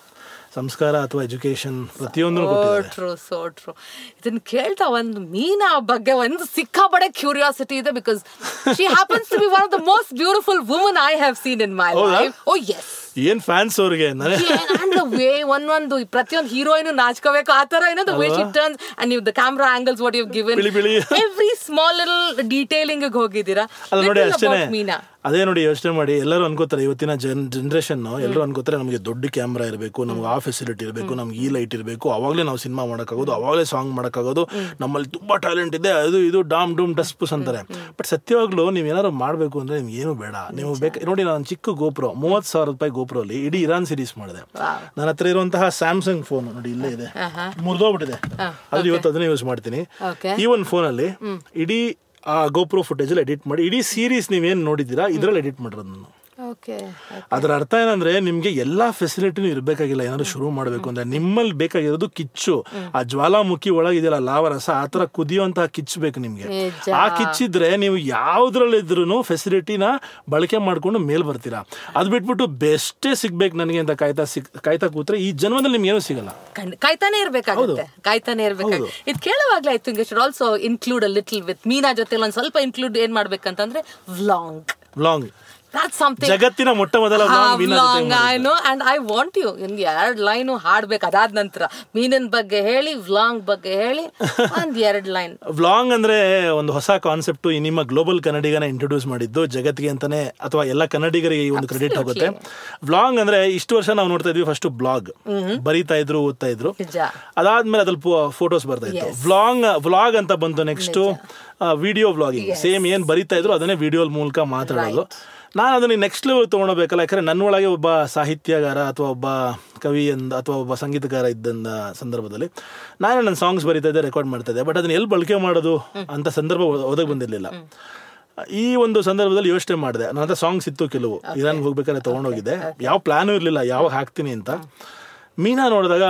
ಸಂಸ್ಕಾರ ಅಥವಾ ಎಜುಕೇಶನ್ ಪ್ರತಿಯೊಂದು ಸೋ ಕೊಟ್ಟಿದ್ದಾರೆ ಟ್ರೂ ಸೋ ಟ್ರೂ ಇದನ್ನ ಕೇಳ್ತಾ ಒಂದು ಮೀನಾ ಬಗ್ಗೆ ಒಂದು ಸಿಕ್ಕಾಪಡೆ ಕ್ಯೂರಿಯಾಸಿಟಿ ಇದೆ because she happens to be one of the most beautiful woman I have seen in my ಹೌದಾ? ಲೈಫ್ ಓ ಎಸ್ ಏನ್ ಫ್ಯಾನ್ಸ್ ಅವ್ರಿಗೆ ನನಗೆ ಅಂಡ್ ವೇ ಒಂದೊಂದು ಪ್ರತಿಯೊಂದು ಹೀರೋಯಿನ್ ನಾಚ್ಕೋಬೇಕು ಆ ತರ ಏನೋ ವೇ ಶಿ ಟರ್ನ್ಸ್ ಅಂಡ್ ನೀವು the camera angles what you given ಬಿಳಿ ಬಿಳಿ. ಎವ್ರಿ ಸ್ಮಾಲ್ ಲಿಟಲ್ ಡೀಟೇಲಿಂಗ್ ಹೋಗಿದ್ದೀರಾ ಅಲ್ಲ ನೋಡಿ Little ಅಷ್ಟೇನೆ about ಮೀನಾ ಅದೇ ನೋಡಿ ಯೋಚನೆ ಮಾಡಿ ಎಲ್ಲರೂ ಅನ್ಕೋತಾರೆ ಇವತ್ತಿನ ಜನ್ ಜನರೇಷನ್ ಎಲ್ಲರೂ ಅನ್ಕೋತಾರೆ ನಮಗೆ ದೊಡ್ಡ ಕ್ಯಾಮ್ರಾ ಇರಬೇಕು ನಮ್ಗೆ ಆ ಫೆಸಿಲಿಟಿ ಇರಬೇಕು ನಮ್ಗೆ ಈ ಲೈಟ್ ಇರಬೇಕು ಅವಾಗಲೇ ನಾವು ಸಿನಿಮಾ ಮಾಡೋಕ್ಕಾಗೋದು ಅವಾಗಲೇ ಸಾಂಗ್ ಮಾಡೋಕ್ಕಾಗೋದು ನಮ್ಮಲ್ಲಿ ತುಂಬಾ ಟ್ಯಾಲೆಂಟ್ ಇದೆ ಅದು ಇದು ಡಾಮ್ ಡೂಮ್ ಡಸ್ ಪುಸ್ ಅಂತಾರೆ ಬಟ್ ಸತ್ಯವಾಗ್ಲೂ ನೀವು ಏನಾದ್ರು ಮಾಡಬೇಕು ಅಂದ್ರೆ ನಿಮ್ಗೆ ಏನು ಬೇಡ ನೀವು ಬೇಕು ನೋಡಿ ನಾನು ಚಿಕ್ಕ ಗೋಪ್ರೋ ಮೂವತ್ತು ಸಾವಿರ ರೂಪಾಯಿ ಗೋಪ್ರೋಲಿ ಇಡೀ ಇರಾನ್ ಸೀರೀಸ್ ಮಾಡಿದೆ ನನ್ನ ಹತ್ರ ಇರುವಂತಹ ಸ್ಯಾಮ್ಸಂಗ್ ಫೋನ್ ನೋಡಿ ಇಲ್ಲೇ ಇದೆ ಮುರಿದೋಗ್ಬಿಟ್ಟಿದೆ ಅದು ಇವತ್ತು ಅದನ್ನೇ ಯೂಸ್ ಮಾಡ್ತೀನಿ Okay. ಈ ಒಂದು ಫೋನಲ್ಲಿ ಇಡೀ ಆ ಗೋಪ್ರೋ ಫುಟೇಜ್ ಅಲ್ಲಿ ಎಡಿಟ್ ಮಾಡಿ ಇಡೀ ಸೀರೀಸ್ ನೀವೇನು ನೋಡಿದ್ದೀರಾ ಇದರಲ್ಲಿ ಎಡಿಟ್ ಮಾಡಿರೋದು ನಾನು ಓಕೆ ಅದರ ಅರ್ಥ ಏನಂದ್ರೆ ನಿಮ್ಗೆ ಎಲ್ಲಾ ಫೆಸಿಲಿಟಿನೂ ಇರಬೇಕಾಗಿಲ್ಲ ಏನಾದ್ರು ಶುರು ಮಾಡಬೇಕು ಅಂದ್ರೆ ನಿಮ್ಮಲ್ಲಿ ಬೇಕಾಗಿರೋದು ಕಿಚ್ಚು ಆ ಜ್ವಾಲಾಮುಖಿ ಒಳಗಿದೆಯಲ್ಲ ಲಾವರಸ ಆ ತರ ಕುದಿಯುವಂತಹ ಕಿಚ್ಚು ಬೇಕು ನಿಮ್ಗೆ ನಿಜ. ಆ ಕಿಚ್ಚಿದ್ರೆ ನೀವು ಯಾವ್ದ್ರಲ್ಲಿದ್ರು ಫೆಸಿಲಿಟಿನ ಬಳಕೆ ಮಾಡ್ಕೊಂಡು ಮೇಲ್ ಬರ್ತೀರಾ ಅದ್ ಬಿಟ್ಬಿಟ್ಟು ಬೆಸ್ಟೇ ಸಿಗ್ಬೇಕು ನನಗೆ ಅಂತ ಕಾಯ್ತಾ ಸಿಗ್ ಕಾಯ್ತಾ ಕೂತ್ರೆ ಈ ಜನ್ಮದಲ್ಲಿ ನಿಮ್ಗೆ ಏನೂ ಸಿಗಲ್ಲ ಖಂಡ್- ಕಾಯ್ತಾನೆ ಇರ್ಬೇಕಾಗುತ್ತೆ ಕಾಯ್ತಾನೆ ಇರ್ಬೇಕಾಗುತ್ತೆ ಇದು ಕೇಳುವಾಗ್ಲೇ I think should also include a little with Meena ಜೊತೆ ಒಂದ್ ಸ್ವಲ್ಪ ಇನ್ಕ್ಲೂಡ್ ಏನ್ ಮಾಡ್ಬೇಕಂತಂದ್ರೆ ವ್ಲಾಂಗ್ ಲಾಂಗ್ That's something. ಜಗತ್ತಿನ ಮೊಟ್ಟ ಮೊದಲ vlog ಮೀನಾ ಜೊತೆ vlog I know and I want you ನಿಮ್ಗೆ ಎರಡ್ ಲೈನು ಹಾಡ್ಬೇಕು ಅದಾದ ನಂತರ ಮೀನಿನ ಬಗ್ಗೆ ಹೇಳಿ ವ್ಲಾಂಗ್ ಬಗ್ಗೆ ಹೇಳಿ ಒಂದ್ ಎರಡ್ ಲೈನ್ ವ್ಲಾಂಗ್ ಅಂದ್ರೆ ಒಂದು ಹೊಸ ಕಾನ್ಸೆಪ್ಟ್ ನಿಮ್ಮ ಗ್ಲೋಬಲ್ ಕನ್ನಡಿಗನ ಇಂಟ್ರೊಡ್ಯೂಸ್ ಮಾಡಿದ್ದು ಜಗತ್ತಿಗೆ ಅಂತಾನೆ ಅಥವಾ ಎಲ್ಲ ಕನ್ನಡಿಗರಿಗೆ ಈ ಒಂದು ಕ್ರೆಡಿಟ್ ಹೋಗುತ್ತೆ ವ್ಲಾಂಗ್ ಅಂದ್ರೆ ಇಷ್ಟು ವರ್ಷ ನಾವು ನೋಡ್ತಾ ಇದ್ವಿ ಫಸ್ಟ್ ಬ್ಲಾಗ್ ಬರೀತಾ ಇದ್ರು ಓದ್ತಾ ಇದ್ರು ನಿಜ ಅದಾದ್ಮೇಲೆ ಅದ್ರಲ್ಲಿ ಫೋಟೋಸ್ ಬರ್ತಾ ಇತ್ತು ವ್ಲಾಂಗ್ ವ್ಲಾಗ್ ಅಂತ ಬಂತು ನೆಕ್ಸ್ಟ್ ವಿಡಿಯೋ ವ್ಲಾಗಿಂಗ್ ಸೇಮ್ ಏನ್ ಬರೀತಾ ಇದ್ರು ಅದನ್ನೇ ವಿಡಿಯೋ ಮೂಲಕ ಮಾತಾಡೋದು ನಾನು ಅದನ್ನ ನೆಕ್ಸ್ಟ್ ಲೆವೆಲ್ ತೊಗೊಳ್ಬೇಕಲ್ಲ ಯಾಕಂದ್ರೆ ನನ್ನ ಒಳಗೆ ಒಬ್ಬ ಸಾಹಿತ್ಯಗಾರ ಅಥವಾ ಒಬ್ಬ ಕವಿ ಅಂದ ಅಥವಾ ಒಬ್ಬ ಸಂಗೀತಗಾರ ಇದ್ದಂದ ಸಂದರ್ಭದಲ್ಲಿ ನಾನು ನನ್ನ ಸಾಂಗ್ಸ್ ಬರೀತಾ ಇದ್ದೆ ರೆಕಾರ್ಡ್ ಮಾಡ್ತಾ ಇದ್ದೆ ಬಟ್ ಅದನ್ನ ಎಲ್ಲಿ ಬಳಕೆ ಮಾಡೋದು ಅಂತ ಸಂದರ್ಭ ಒದಗಿ ಬಂದಿರಲಿಲ್ಲ ಈ ಒಂದು ಸಂದರ್ಭದಲ್ಲಿ ಯೋಚನೆ ಮಾಡಿದೆ ನನ್ನ ಹತ್ರ ಸಾಂಗ್ಸ್ ಇತ್ತು ಕೆಲವು ಇರಾನ್ಗೆ ಹೋಗ್ಬೇಕಾದ್ರೆ ತೊಗೊಂಡೋಗಿದ್ದೆ ಯಾವ ಪ್ಲಾನು ಇರಲಿಲ್ಲ ಯಾವಾಗ ಹಾಕ್ತೀನಿ ಅಂತ ಮೀನಾ ನೋಡಿದಾಗ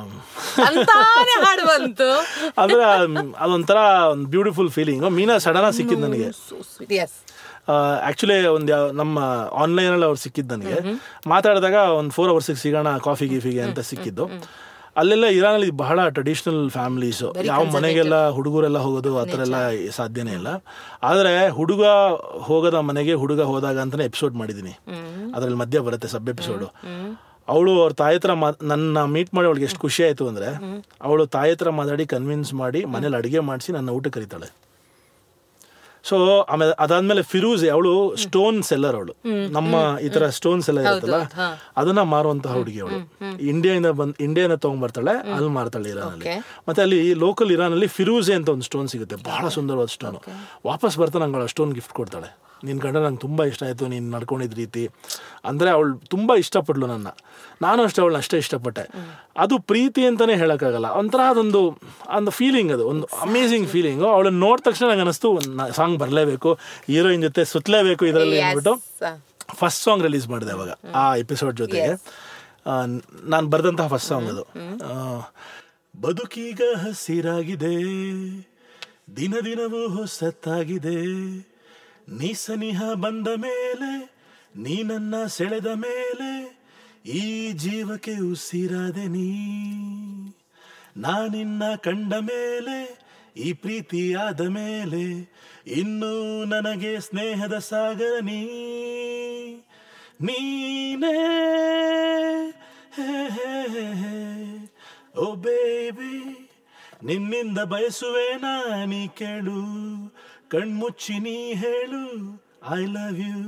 ಅಂತಾನೆ ಹಾಡು ಬಂತು ಅಂದ್ರೆ ಅದೊಂಥರ ಒಂದು ಬ್ಯೂಟಿಫುಲ್ ಫೀಲಿಂಗ್ ಮೀನಾ ಸಡನ್ ಸಿಕ್ಕಿದ್ ನನಗೆ ಎಸ್ ಆಕ್ಚುಲಿ ಒಂದು ಯಾವ ನಮ್ಮ ಆನ್ಲೈನಲ್ಲಿ ಅವ್ರು ಸಿಕ್ಕಿದ್ದು ನನಗೆ ಮಾತಾಡಿದಾಗ ಒಂದು ಫೋರ್ ಅವರ್ಸಿಗೆ ಸಿಗೋಣ ಕಾಫಿ ಗೀಫಿಗೆ ಅಂತ ಸಿಕ್ಕಿದ್ದು ಅಲ್ಲೆಲ್ಲ ಇರಾನಲ್ಲಿ ಬಹಳ ಟ್ರೆಡಿಷನಲ್ ಫ್ಯಾಮಿಲೀಸ್ ಯಾವ ಮನೆಗೆಲ್ಲ ಹುಡುಗರೆಲ್ಲ ಹೋಗೋದು ಆ ಥರ ಎಲ್ಲ ಸಾಧ್ಯನೇ ಇಲ್ಲ ಆದರೆ ಹುಡುಗ ಹೋಗದ ಮನೆಗೆ ಹುಡುಗ ಹೋದಾಗ ಅಂತಾನೆ ಎಪಿಸೋಡ್ ಮಾಡಿದ್ದೀನಿ ಅದ್ರಲ್ಲಿ ಮಧ್ಯ ಬರುತ್ತೆ ಸಬ್ ಎಪಿಸೋಡು ಅವಳು ಅವ್ರ ತಾಯಿ ಹತ್ರ ಮಾತ್ ನನ್ನ ಮೀಟ್ ಮಾಡಿ ಅವಳಿಗೆ ಎಷ್ಟು ಖುಷಿ ಆಯ್ತು ಅಂದ್ರೆ ಅವಳು ತಾಯಿ ಹತ್ರ ಮಾತಾಡಿ ಕನ್ವಿನ್ಸ್ ಮಾಡಿ ಮನೇಲಿ ಅಡಿಗೆ ಮಾಡಿಸಿ ನನ್ನ ಊಟ ಕರೀತಾಳೆ ಸೊ ಆಮೇಲೆ ಅದಾದ್ಮೇಲೆ ಫಿರೂಜ್ ಅವಳು ಸ್ಟೋನ್ ಸೆಲ್ಲರ್ ಅವಳು ನಮ್ಮ ಈ ತರ ಸ್ಟೋನ್ ಸೆಲ್ಲರ್ ಇರುತ್ತಲ್ಲ ಅದನ್ನ ಮಾರುವಂತಹ ಹುಡುಗಿ ಅವಳು ಇಂಡಿಯಾದಿಂದ ಬಂದ್ ಇಂಡಿಯಾನ ತಗೊಂಡ್ಬರ್ತಾಳೆ ಅಲ್ಲಿ ಮಾರ್ತಾಳೆ ಇರಾನಲ್ಲಿ Okay. ಮತ್ತೆ ಅಲ್ಲಿ ಲೋಕಲ್ ಇರಾನಲ್ಲಿ ಫಿರೂಜೆ ಅಂತ ಒಂದು ಸ್ಟೋನ್ ಸಿಗುತ್ತೆ ಬಹಳ ಸುಂದರವಾದ ಸ್ಟೋನ್ ವಾಪಸ್ ಬರ್ತಾ ನಂಗೆ ಅವಳು ಸ್ಟೋನ್ ಗಿಫ್ಟ್ ಕೊಡ್ತಾಳೆ ನಿನ್ ಕಂಡ್ರೆ ನಂಗೆ ತುಂಬಾ ಇಷ್ಟ ಆಯ್ತು ನೀನು ನಡ್ಕೊಂಡಿದ್ ರೀತಿ ಅಂದ್ರೆ ಅವಳು ತುಂಬಾ ಇಷ್ಟಪಟ್ಲು ನನ್ನ ನಾನು ಅಷ್ಟೇ ಅವಳನ್ನ ಅಷ್ಟೇ ಇಷ್ಟಪಟ್ಟೆ ಅದು ಪ್ರೀತಿ ಅಂತಾನೆ ಹೇಳಕ್ಕಾಗಲ್ಲ ಒಂಥರ ಅದೊಂದು ಒಂದು ಫೀಲಿಂಗ್ ಅದು ಒಂದು ಅಮೇಝಿಂಗ್ ಫೀಲಿಂಗ್ ಅವಳನ್ನ ನೋಡಿದ ತಕ್ಷಣ ನಂಗೆ ಅನಿಸ್ತು ಸಾಂಗ್ ಬರಲೇಬೇಕು ಹೀರೋಯಿನ್ ಜೊತೆ ಸುತ್ತಲೇಬೇಕು ಇದರಲ್ಲಿ ಅಂದ್ಬಿಟ್ಟು ಫಸ್ಟ್ ಸಾಂಗ್ ರಿಲೀಸ್ ಮಾಡಿದೆ ಅವಾಗ ಆ ಎಪಿಸೋಡ್ ಜೊತೆಗೆ ನಾನು ಬರೆದಂತಹ ಫಸ್ಟ್ ಸಾಂಗ್ ಅದು ಆ, ಬದುಕೀಗ ಹಸಿರಾಗಿದೆ ದಿನ ದಿನವೂ ಹೊಸತ್ತಾಗಿದೆ ನೀ ಸನಿಹ ಬಂದ ಮೇಲೆ ನೀ ನನ್ನ ಸೆಳೆದ ಮೇಲೆ ಈ ಜೀವಕ್ಕೆ ಉಸಿರಾದೆ ನೀ ನಾನಿನ್ನ ಕಂಡ ಮೇಲೆ ಈ ಪ್ರೀತಿ ಆದ ಮೇಲೆ ಇನ್ನು ನನಗೆ ಸ್ನೇಹದ ಸಾಗರ ನೀ ನೀನೇ ಹೇ ಹೇ ಹೇ ಹೇ. ಓ ಬೇಬಿ ನಿನ್ನಿಂದ ಬಯಸುವೆ ನಾನಿ ಕೇಳು ಕಣ್ಮುಚ್ಚಿ ನೀ ಹೇಳು ಐ ಲವ್ ಯು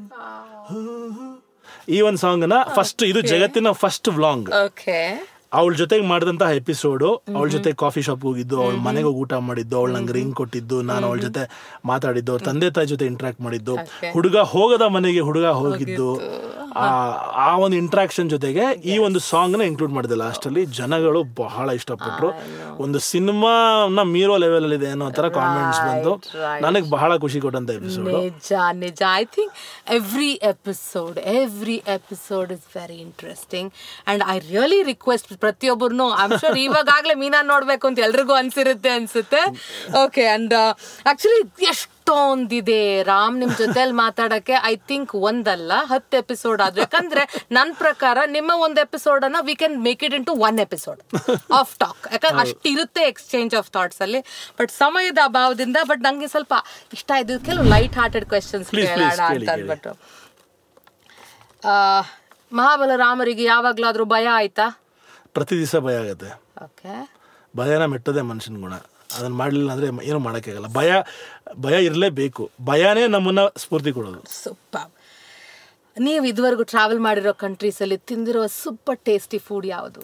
ಈ ಒಂದು ಸಾಂಗ್ ನ ಫಸ್ಟ್ ಇದು ಜಗತ್ತಿನ ಫಸ್ಟ್ ವ್ಲಾಂಗ್ ಓಕೆ ಅವಳ ಜೊತೆಗೆ ಮಾಡಿದಂತಹ ಎಪಿಸೋಡು ಅವಳ ಜೊತೆ ಕಾಫಿ ಶಾಪ್ ಹೋಗಿದ್ದು ಅವಳ ಮನೆಗೆ ಹೋಗಿ ಊಟ ಮಾಡಿದ್ದು ಅವಳು ನಂಗೆ ರಿಂಗ್ ಕೊಟ್ಟಿದ್ದು ನಾನು ಅವಳ ಜೊತೆ ಮಾತಾಡಿದ್ದು ಅವ್ರ ತಂದೆ ತಾಯಿ ಜೊತೆ ಇಂಟ್ರಾಕ್ಟ್ ಮಾಡಿದ್ದು ಹುಡುಗ ಹೋಗದ ಮನೆಗೆ ಹುಡುಗ ಹೋಗಿದ್ದು ಆ ಆ ಒಂದು ಇಂಟ್ರಾಕ್ಷನ್ ಜೊತೆಗೆ ಈ ಒಂದು ಸಾಂಗ್ ನ ಇನ್ಕ್ಲೂಡ್ ಮಾಡಿದೆ ಲಾಸ್ಟ್ ಅಲ್ಲಿ ಜನಗಳು ಬಹಳ ಇಷ್ಟಪಟ್ರು ಒಂದು ಸಿನಿಮಾನ ಮೀರೋ ಲೆವೆಲ್ ಅಲ್ಲಿ ಇದೆ ಅನ್ನೋ ತರ ಕಾಮೆಂಟ್ಸ್ ಬಂತು ನನಗೆ ಬಹಳ ಖುಷಿ ಕೊಟ್ಟಂತ ಎಪಿಸೋಡ್ ನಿಜ ನಿಜ I think every episode every episode is very interesting and I really request ಪ್ರತಿಯೊಬ್ಬರನ್ನು ಐಮ್ ಶೋರ್ ಇವಾಗಲೇ ಮೀನಾ ನೋಡ್ಬೇಕು ಅಂತ ಎಲ್ರಿಗೂ ಅನ್ಸಿರುತ್ತೆ ಅನ್ಸುತ್ತೆ ಓಕೆ ಅಂಡ್ ಆಕ್ಚುಲಿ ಎಷ್ಟು ಎಷ್ಟೊಂದಿದೆ ರಾಮ್ ನಿಮ್ ಜೊತೆಲಿ ಮಾತಾಡಕ್ಕೆ ಐ ಥಿಂಕ್ ಒಂದಲ್ಲ ಹತ್ತು ಎಪಿಸೋಡ್ ಆದ್ರೆ ಯಾಕಂದ್ರೆ ನನ್ ಪ್ರಕಾರ ನಿಮ್ಮ ಒಂದು ಎಪಿಸೋಡ್ ಅನ್ನ we can make it into one episode of talk ಯಾಕಂದ್ರೆ ಅಷ್ಟಿರುತ್ತೆ ಎಕ್ಸ್ಚೇಂಜ್ ಆಫ್ ಥಾಟ್ಸ್ ಅಲ್ಲಿ ಬಟ್ ಸಮಯದ ಅಭಾವದಿಂದ ಬಟ್ ನಂಗೆ ಸ್ವಲ್ಪ ಇಷ್ಟ ಆಯ್ತು ಕೆಲವು ಲೈಟ್ ಹಾರ್ಟೆಡ್ ಕ್ವೆಶನ್ಸ್ Please, ಕೇಳೋಣ please, ಅಂತ ಕೇಳಿ, ಕೇಳಿ. ಅಂದ್ಬಿಟ್ಟು ಆ, ಮಹಾಬಲರಾಮರಿಗೆ ಯಾವಾಗ್ಲಾದ್ರೂ ಭಯ ಆಯ್ತಾ ಪ್ರತಿ ದಿವಸ ಭಯ ಆಗುತ್ತೆ ಓಕೆ ಭಯನ ಮೆಟ್ಟದೆ ಮನುಷ್ಯನ ಗುಣ ಅದನ್ನ ಮಾಡಲಿಲ್ಲ ಅಂದರೆ ಏನು ಮಾಡೋಕ್ಕಾಗಲ್ಲ ಭಯ ಭಯ ಇರಲೇಬೇಕು ಭಯನೇ ನಮ್ಮನ್ನ ಸ್ಫೂರ್ತಿ ಕೊಡೋದು ಸೂಪರ್ ನೀವು ಇದುವರೆಗೂ ಟ್ರಾವೆಲ್ ಮಾಡಿರೋ ಕಂಟ್ರೀಸ್ ಅಲ್ಲಿ ತಿಂದಿರೋ ಸೂಪರ್ ಟೇಸ್ಟಿ ಫುಡ್ ಯಾವುದು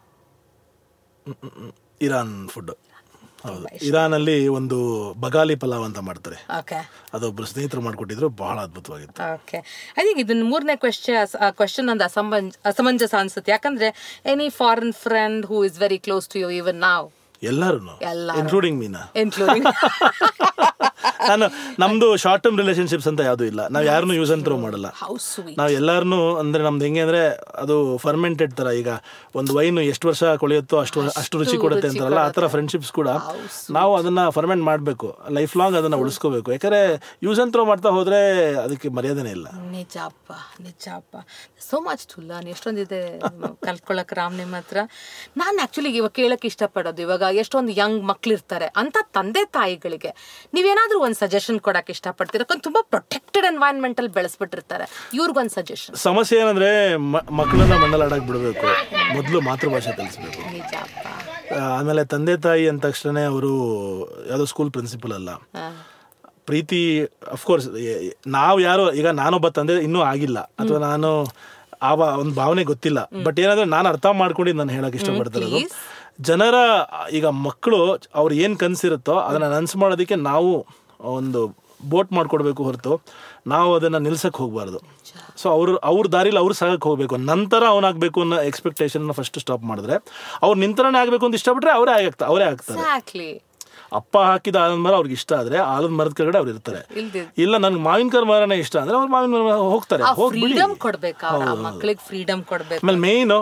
ಇರಾನ್ ಫುಡ್ ಹೌದು ಇರಾನಲ್ಲಿ ಒಂದು ಬಗಾಲಿ ಪಲಾವ್ ಅಂತ ಮಾಡ್ತಾರೆ ಓಕೆ ಅದೊಬ್ಬರು ಸ್ನೇಹಿತರು ಮಾಡಿಕೊಟ್ಟಿದ್ರು ಬಹಳ ಅದ್ಭುತವಾಗಿತ್ತು ಓಕೆ ಐ ಥಿಂಕ್ ಇದನ್ನ ಮೂರನೇ ಕ್ವೆಶ್ಚನ್ ಕ್ವೆಶನ್ ಒಂದು ಅಸಂಬಂಜ ಅಸಮಂಜಸ ಅನ್ಸುತ್ತೆ ಯಾಕಂದ್ರೆ any foreign friend who is very close to you even ನಾವ್ ಎಲ್ಲರೂ ಎಲ್ಲರೂ. ಇನ್ಕ್ಲೂಡಿಂಗ್ ಮೀನಾ ಇನ್ಕ್ಲೂಡಿಂಗ್ ನಾನು ನಮ್ದು ಶಾರ್ಟ್ ಟರ್ಮ್ ರಿಲೇಶನ್ಶಿಪ್ಸ್ ಅಂತ ಯಾವುದೂ ಇಲ್ಲ ನಾವು ಯಾರನ್ನೂ ಯೂಸ್ ಅಂಡ್ ಥ್ರೋ ಮಾಡಲ್ಲ ಹೌ ಸ್ವೀಟ್ ನಾವು ಎಲ್ಲಾರನು ಅಂದ್ರೆ ನಮ್ದು ಹೆಂಗೆ ಅಂದ್ರೆ ಅದು ಫರ್ಮೆಂಟೆಡ್ ತರ ಈಗ ಒಂದು ವೈನ್ ಎಷ್ಟು ವರ್ಷ ಕೊಳೆಯುತ್ತೋ ಅಷ್ಟು ಅಷ್ಟು ರುಚಿ ಕೊಡುತ್ತೆ ಅಂತಾರಲ್ಲ ಆ ಥರ ಫ್ರೆಂಡ್ಶಿಪ್ಸ್ ಕೂಡ ನಾವು ಅದನ್ನ ಫರ್ಮೆಂಟ್ ಮಾಡಬೇಕು ಲೈಫ್ ಲಾಂಗ್ ಅದನ್ನ ಉಳಿಸ್ಕೋಬೇಕು ಯಾಕಂದ್ರೆ ಯೂಸ್ ಅಂಡ್ ಥ್ರೋ ಮಾಡ್ತಾ ಹೋದ್ರೆ ಅದಕ್ಕೆ ಮರ್ಯಾದೆನೇ ಇಲ್ಲ ನಿಜಪ್ಪ ನಿಜಪ್ಪ ಸೋ ಮಚ್ ಟು ಲರ್ನ್ ಎಷ್ಟೊಂದಿದೆ ಕಲ್ತ್ಕೊಳಕ್ ರಾಮ್ ನಿಮ್ಮ ಹತ್ರ ನಾನು ಆಕ್ಚುಲಿ ಇವಾಗ ಕೇಳಕ್ ಇಷ್ಟಪಡೋದು ಇವಾಗ ಎಷ್ಟೊಂದು ಯಂಗ್ ಮಕ್ಳಿರ್ತಾರೆ ಅಂತ ತಂದೆ ತಾಯಿಗಳಿಗೆ ನೀವೇನಾದ್ರೂ ಒಂದು ಸಜೆಷನ್ ಕೊಡಕ್ ಇಷ್ಟಪಡ್ತೀರ ಯಾಕಂದ್ರೆ ತುಂಬಾ ಪ್ರೊಟೆಕ್ಟೆಡ್ ಎನ್ವೈರನ್ಮೆಂಟ್ ಅಲ್ಲಿ ಬೆಳೆಸ್ಬಿಟ್ಟಿರ್ತಾರೆ ಇವ್ರಿಗೊಂದು ಸಜೆಷನ್ ಸಮಸ್ಯೆ ಏನಂದ್ರೆ ಮ- ಮಕ್ಕಳನ್ನ ಮಣ್ಣಲಾಡಕ್ ಬಿಡಬೇಕು ಮೊದಲು ಮಾತೃಭಾಷೆ ಕಲಿಸ್ಬೇಕು ನಿಜಪ್ಪ ಆಮೇಲೆ ತಂದೆ ತಾಯಿ ಅಂದ ತಕ್ಷಣ ಅವರು ಯಾವುದೋ ಸ್ಕೂಲ್ ಪ್ರಿನ್ಸಿಪಲ್ ಅಲ್ಲ ಹಾ. ಪ್ರೀತಿ ಅಫ್ಕೋರ್ಸ್ ನಾವು ಯಾರು ಈಗ ನಾನೊಬ್ಬ ತಂದೆ ಇನ್ನೂ ಆಗಿಲ್ಲ ಅಥವಾ ನಾನು ಆ ಒಂದು ಭಾವನೆ ಗೊತ್ತಿಲ್ಲ ಬಟ್ ಏನಂದ್ರೆ ನಾನು ಅರ್ಥ ಮಾಡ್ಕೊಂಡು ನಾನು ಹೇಳಕ್ ಇಷ್ಟಪಡ್ತಿರೋದು please. ಜನರ ಈಗ ಮಕ್ಕಳು ಅವ್ರು ಏನು ಕನಸಿರುತ್ತೋ ಅದನ್ನ ನನ್ಸು ಮಾಡೋದಕ್ಕೆ ನಾವು ಒಂದು ಬೋಟ್ ಮಾಡ್ಕೊಡ್ಬೇಕು ಹೊರತು ನಾವು ಅದನ್ನ ನಿಲ್ಸಕ್ ಹೋಗ್ಬಾರ್ದು ಸೊ ಅವ್ರು ಅವ್ರ ದಾರಿಲಿ ಅವ್ರು ಸಾಗಕ್ಕೆ ಹೋಗ್ಬೇಕು ನಂತರ ಅವನಾಗಬೇಕು ಅನ್ನೋ ಎಕ್ಸ್ಪೆಕ್ಟೇಷನ್ ಫಸ್ಟ್ ಸ್ಟಾಪ್ ಮಾಡಿದ್ರೆ ಅವ್ರು ನಿಂತರನೇ ಆಗಬೇಕು ಅಂತ ಇಷ್ಟಪಟ್ರೆ ಅವರೇ ಆಗ್ತಾ ಅವರೇ ಆಗ್ತಾರೆ ಎಕ್ಸಾಕ್ಟ್ಲಿ ಅಪ್ಪ ಹಾಕಿದ ಆಲದ ಮರ ಅವ್ರಿಗೆ ಇಷ್ಟ ಆದ್ರೆ ಆಲದ ಮರದ ಕೆಳಗಡೆ ಅವ್ರು ಇರ್ತಾರೆ ಇಲ್ದಿದ್ ಇಲ್ಲ ನನ್ಗೆ ಮಾವಿನಕಾಯಿ ಮರನೇ ಇಷ್ಟ ಅಂದ್ರೆ ಅವ್ರು ಮಾವಿನ ಮರ ಹೋಗ್ತಾರೆ ಆ ಹೋಗ್ಬಿಡಿ ಫ್ರೀಡಮ್ ಕೊಡ್ಬೇಕು ಅವ್ರ ಮಕ್ಳಿಗೆ ಫ್ರೀಡಮ್ ಕೊಡ್ಬೇಕು ಆಮೇಲೆ ಮೇಯ್ನು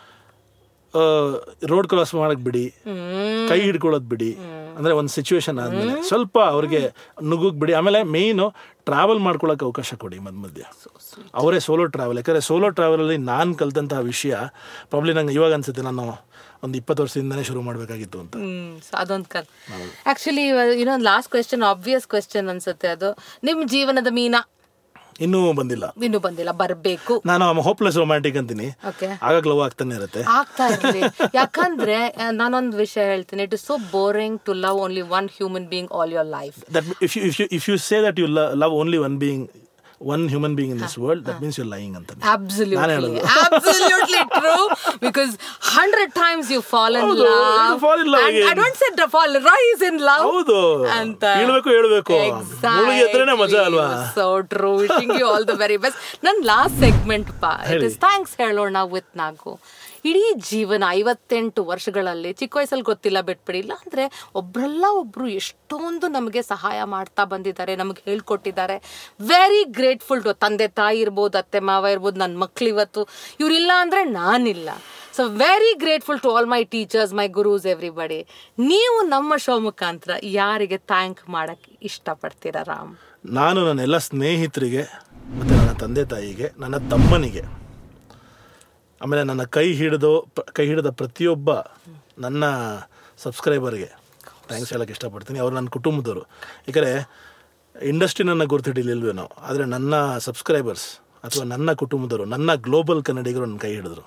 ರೋಡ್ ಕ್ರಾಸ್ ಮಾಡಕ್ ಬಿಡಿ ಹ್ಮ್ ಕೈ ಹಿಡ್ಕೊಳ್ಳೋದು ಬಿಡಿ ಅಂದ್ರೆ ಒಂದು ಸಿಚುವೇಶನ್ ಆದ್ಮೇಲೆ ಸ್ವಲ್ಪ ಅವ್ರಿಗೆ ನುಗ್ಗಕ್ ಬಿಡಿ ಆಮೇಲೆ ಮೇಯ್ನು ಟ್ರಾವೆಲ್ ಮಾಡ್ಕೊಳಕ್ಕೆ ಅವಕಾಶ ಕೊಡಿ ಮಧ್ಯ ಮಧ್ಯ ಅವರೇ ಸೋಲೋ ಟ್ರಾವೆಲ್ ಯಾಕಂದ್ರೆ ಸೋಲೋ ಟ್ರಾವೆಲಲ್ಲಿ ನಾನು ಕಲ್ತಂತಹ ವಿಷಯ ಪ್ರಾಬ್ಲಿ ನಂಗೆ ಇವಾಗ ಅನ್ಸುತ್ತೆ ನಾನು ಒಂದು ಇಪ್ಪತ್ತು ವರ್ಷದಿಂದನೇ ಶುರು ಮಾಡಬೇಕಾಗಿತ್ತು ಅಂತ ಹ್ಮ್ ಸೊ ಅದೊಂದು ಕಲ್ ಆಕ್ಚುಲಿ ಇನ್ನೊಂದು ಲಾಸ್ಟ್ ಕ್ವೆಶನ್ ಆಬ್ವಿಯಸ್ ಕ್ವೆಶನ್ ಅನ್ಸುತ್ತೆ ಅದು ನಿಮ್ ಜೀವನದ ಮೀನಾ ಇನ್ನೂ ಬಂದಿಲ್ಲ ಇನ್ನು ಬಂದಿಲ್ಲ ಬರ್ಬೇಕು ನಾನು ಹೋಪ್ಲೆಸ್ ರೊಮ್ಯಾಂಟಿಕ್ ಅಂತೀನಿ ಓಕೆ ಆಗಾಗ ಲವ್ ಆಗ್ತಾನೆ ಇರುತ್ತೆ ಆಗ್ತಾ ಇರ್ಲಿ ಯಾಕಂದ್ರೆ ಆ, ನಾನೊಂದು ವಿಷಯ ಹೇಳ್ತೀನಿ it is so boring to love only one human being all your life that if you if you if you say that you lo- love only one being one human being in this world that means you're lying ಅಂತ ನಾನ್ Absolutely, ಹೇಳೋದು. absolutely true. Because hundred times you fall in ಹೌದು, love. you fall in love and I again. don't say the fall, rise in love. ಹೌದು ಅಂತ ಹೇಳ್ಬೇಕು ಹೇಳ್ಬೇಕು ಮುಳುಗಿ ಎದ್ರೇನೆ ಮಜಾ ಅಲ್ವಾ so true wishing you all the very best ನನ್ನ ಲಾಸ್ಟ್ ಸೆಗ್ಮೆಂಟ್ ಪಾ ಇಟ್ ಹೇಳಿ. ಇಸ್ ಥ್ಯಾಂಕ್ಸ್ ಹೇಳೋಣ ವಿತ್ ನಾಗು ಇಡೀ ಜೀವನ ಐವತ್ತೆಂಟು ವರ್ಷಗಳಲ್ಲಿ ಚಿಕ್ಕ ವಯಸ್ಸಲ್ಲಿ ಗೊತ್ತಿಲ್ಲ ಬಿಟ್ಬಿಡಿ ಇಲ್ಲ ಅಂದ್ರೆ ಒಬ್ರಲ್ಲ ಒಬ್ರು ಎಷ್ಟೊಂದು ನಮಗೆ ಸಹಾಯ ಮಾಡ್ತಾ ಬಂದಿದ್ದಾರೆ ನಮಗೆ ಹೇಳ್ಕೊಟ್ಟಿದ್ದಾರೆ ವೆರಿ ಗ್ರೇಟ್ಫುಲ್ ಟು ತಂದೆ ತಾಯಿ ಇರ್ಬೋದು ಅತ್ತೆ ಮಾವ ಇರ್ಬೋದು ನನ್ನ ಮಕ್ಳು ಇವತ್ತು ಇವರಿಲ್ಲ ಅಂದ್ರೆ ನಾನಿಲ್ಲ so very grateful to all my teachers my gurus everybody ನೀವು ನಮ್ಮ ಶೋ ಮುಖಾಂತರ ಯಾರಿಗೆ ಥ್ಯಾಂಕ್ ಮಾಡಕ್ ಇಷ್ಟಪಡ್ತೀರಾ ರಾಮ್ ನಾನು ನನ್ನ ಎಲ್ಲ ಸ್ನೇಹಿತರಿಗೆ ಮತ್ತು ನನ್ನ ತಂದೆ ತಾಯಿಗೆ ನನ್ನ ತಮ್ಮನಿಗೆ ಆಮೇಲೆ ನನ್ನ ಕೈ ಹಿಡಿದು ಪ- ಕೈ ಹಿಡಿದ ಪ್ರತಿಯೊಬ್ಬ ನನ್ನ ಸಬ್ಸ್ಕ್ರೈಬರ್ಗೆ ಥ್ಯಾಂಕ್ಸ್ ಹೇಳಕ್ಕೆ ಇಷ್ಟಪಡ್ತೀನಿ ಅವ್ರು ನನ್ನ ಕುಟುಂಬದವರು ಯಾಕಂದರೆ ಇಂಡಸ್ಟ್ರಿ ನನ್ನ ಗುರುತಿಡಿಲಿಲ್ವೇನೋ ಆದರೆ ನನ್ನ ಸಬ್ಸ್ಕ್ರೈಬರ್ಸ್ ಅಥವಾ ನನ್ನ ಕುಟುಂಬದವರು ನನ್ನ ಗ್ಲೋಬಲ್ ಕನ್ನಡಿಗರು ನನ್ನ ಕೈ ಹಿಡಿದ್ರು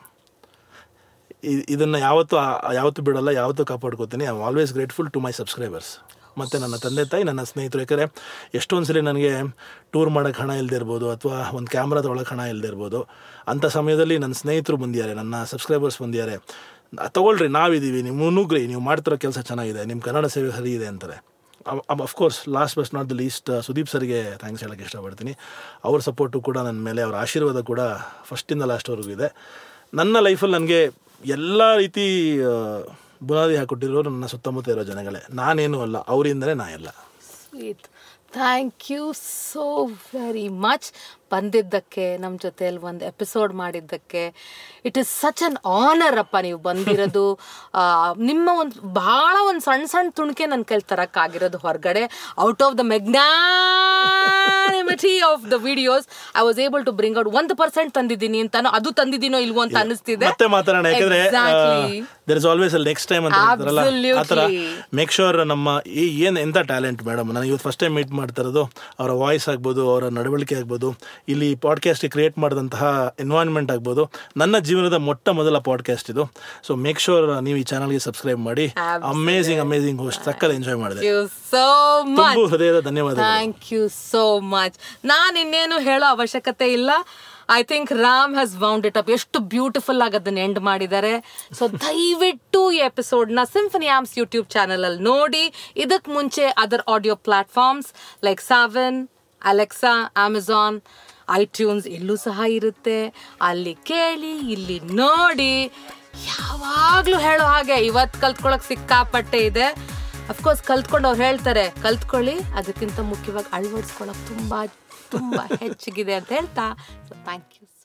ಇ- ಇದನ್ನ ಯಾವತ್ತೂ ಆ- ಯಾವತ್ತೂ ಬಿಡಲ್ಲ ಯಾವತ್ತೂ ಕಾಪಾಡ್ಕೋತೀನಿ I always grateful to my subscribers ಮತ್ತು ನನ್ನ ತಂದೆ ತಾಯಿ ನನ್ನ ಸ್ನೇಹಿತರು ಯಾಕಂದರೆ ಎಷ್ಟೊಂದು ಸಲ ನನಗೆ ಟೂರ್ ಮಾಡೋಕ್ಕೆ ಹಣ ಇಲ್ಲದೆ ಇರ್ಬೋದು ಅಥವಾ ಒಂದು ಕ್ಯಾಮ್ರಾ ತೊಗೊಳಕ್ಕೆ ಹಣ ಇಲ್ಲದೆ ಇರ್ಬೋದು ಅಂಥ ಸಮಯದಲ್ಲಿ ನನ್ನ ಸ್ನೇಹಿತರು ಬಂದಿದ್ದಾರೆ ನನ್ನ ಸಬ್ಸ್ಕ್ರೈಬರ್ಸ್ ಬಂದಿದ್ದಾರೆ ತಗೊಳ್ರಿ ನಾವಿದ್ದೀವಿ ನೀವು ನುಗ್ರಿ ನೀವು ಮಾಡ್ತಿರೋ ಕೆಲಸ ಚೆನ್ನಾಗಿದೆ ನಿಮ್ಮ ಕನ್ನಡ ಸೇವೆ ಸರಿ ಇದೆ ಅಂತಾರೆ of course last but not the least Sudeep ಸರ್ಗೆ ಥ್ಯಾಂಕ್ಸ್ ಹೇಳೋಕ್ಕೆ ಇಷ್ಟಪಡ್ತೀನಿ ಅವ್ರ ಸಪೋರ್ಟು ಕೂಡ ನನ್ನ ಮೇಲೆ ಅವ್ರ ಆಶೀರ್ವಾದ ಕೂಡ ಫಸ್ಟಿಂದ ಲಾಸ್ಟ್ವರೆಗೂ ಇದೆ ನನ್ನ ಲೈಫಲ್ಲಿ ನನಗೆ ಎಲ್ಲ ರೀತಿ ಆ, ಬುನಾದಿ ಹಾಕೊಟ್ಟಿರೋರು ನನ್ನ ಸುತ್ತಮುತ್ತ ಇರೋ ಜನಗಳೇ ನಾನೇನು ಅಲ್ಲ ಅವರಿಂದಲೇ ನಾ ಎಲ್ಲ sweet thank you so very much ಬಂದಿದ್ದಕ್ಕೆ ನಮ್ಮ ಜೊತೆಯಲ್ಲಿ ಒಂದು ಎಪಿಸೋಡ್ ಮಾಡಿದ್ದಕ್ಕೆ it is such an honour ಅಪ್ಪ ನೀವು ಬಂದಿರೋದು ಆ, ನಿಮ್ಮ ಒಂದು ಭಾಳ ಒಂದು ಸಣ್ಣ ಸಣ್ಣ ತುಣುಕೆ ನನ್ನ ಕೈಲಿ ತರಕ್ಕಾಗಿರೋದು ಹೊರಗಡೆ out of the magnanimity of the videos I was able to bring out ಒಂದು ಪರ್ಸೆಂಟ್ ತಂದಿದ್ದೀನಿ ಅಂತಾನೋ ಅದು ತಂದಿದ್ದೀನೋ ಇಲ್ವೋ ಅಂತ ಅನಿಸ್ತಿದೆ ಮತ್ತೆ ಮಾತಾಡೋಣ ಯಾಕಂದ್ರೆ Exactly. ದೇರ್ ಇಸ್ ಆಲ್ವೇಸ್ ಅಲ್ಲಿ ನೆಕ್ಸ್ಟ್ ಟೈಮ್ ಅಂತ ಹೇಳ್ತಾರಲ್ಲ ಆ ಥರ Absolutely. ಮೇಕ್ ಶೋರ್ ನಮ್ಮ ಈ ಏನು ಎಂಥ ಟ್ಯಾಲೆಂಟ್ ಮೇಡಮ್ ನಾನು ಇವತ್ತು ಫಸ್ಟ್ ಟೈಮ್ ಮೀಟ್ ಮಾಡ್ತಾ ಇರೋದು ಅವರ ವಾಯ್ಸ್ ಆಗ್ಬೋದು ಅವರ ನಡವಳಿಕೆ ಆಗ್ಬೋದು ಇಲ್ಲಿ ಪಾಡ್ಕಾಸ್ಟ್ ಕ್ರಿಯೇಟ್ ಮಾಡಿದಂತಹ ಎನ್ವೈರ್ನ್ಮೆಂಟ್ ಆಗ್ಬೋದು ನನ್ನ ಜೀವನದ ಮೊಟ್ಟ ಮೊದಲ ಪಾಡ್ಕಾಸ್ಟ್ ಇದು ಸೊ ಮೇಕ್ ಶೋರ್ ನೀವು ಈ ಚಾನಲ್ಗೆ ಸಬ್ಸ್ಕ್ರೈಬ್ ಮಾಡಿ ಅಮೇಸಿಂಗ್ ಅಮೇಸಿಂಗ್ ಹೋಸ್ಟ್ ಸಕ್ಕಲ್ ಎಂಜಾಯ್ ಮಾಡಿದೆ ಯು ಸೋ ಮಚ್ ತುಂಬು ಹೃದಯದ ಧನ್ಯವಾದಗಳು ಥ್ಯಾಂಕ್ ಯು ಸೋ ಮಚ್ ನಾನು ಇನ್ನೇನು ಹೇಳೋ ಅವಶ್ಯಕತೆ ಇಲ್ಲ I think Ram has bound it up ಎಷ್ಟು ಬ್ಯೂಟಿಫುಲ್ ಆಗಿ ಅದನ್ನ ಎಂಡ್ ಮಾಡಿದ್ದಾರೆ ಸೊ ದಯವಿಟ್ಟು ಈ ಎಪಿಸೋಡ್ನ ಸಿಂಫನಿ ಆಮ್ಸ್ ಯೂಟ್ಯೂಬ್ ಚಾನಲ್ ಅಲ್ಲಿ ನೋಡಿ ಇದಕ್ಕೆ ಮುಂಚೆ other audio platforms like Saavn Alexa Amazon iTunes ಇಲ್ಲೂ ಸಹ ಇರುತ್ತೆ ಅಲ್ಲಿ ಕೇಳಿ ಇಲ್ಲಿ ನೋಡಿ ಯಾವಾಗ್ಲೂ ಹೇಳೋ ಹಾಗೆ ಇವತ್ತು ಕಲ್ತ್ಕೊಳಕ್ ಸಿಕ್ಕಾಪಟ್ಟೆ ಇದೆ ಅಫ್ಕೋರ್ಸ್ ಕಲ್ತ್ಕೊಂಡು ಅವ್ರು ಹೇಳ್ತಾರೆ ಕಲ್ತ್ಕೊಳ್ಳಿ ಅದಕ್ಕಿಂತ ಮುಖ್ಯವಾಗಿ ಅಳವಡಿಸ್ಕೊಳಕ್ ತುಂಬಾ ತುಂಬಾ ಹೆಚ್ಚಿಗಿದೆ ಅಂತ ಹೇಳ್ತಾ ಥ್ಯಾಂಕ್ ಯು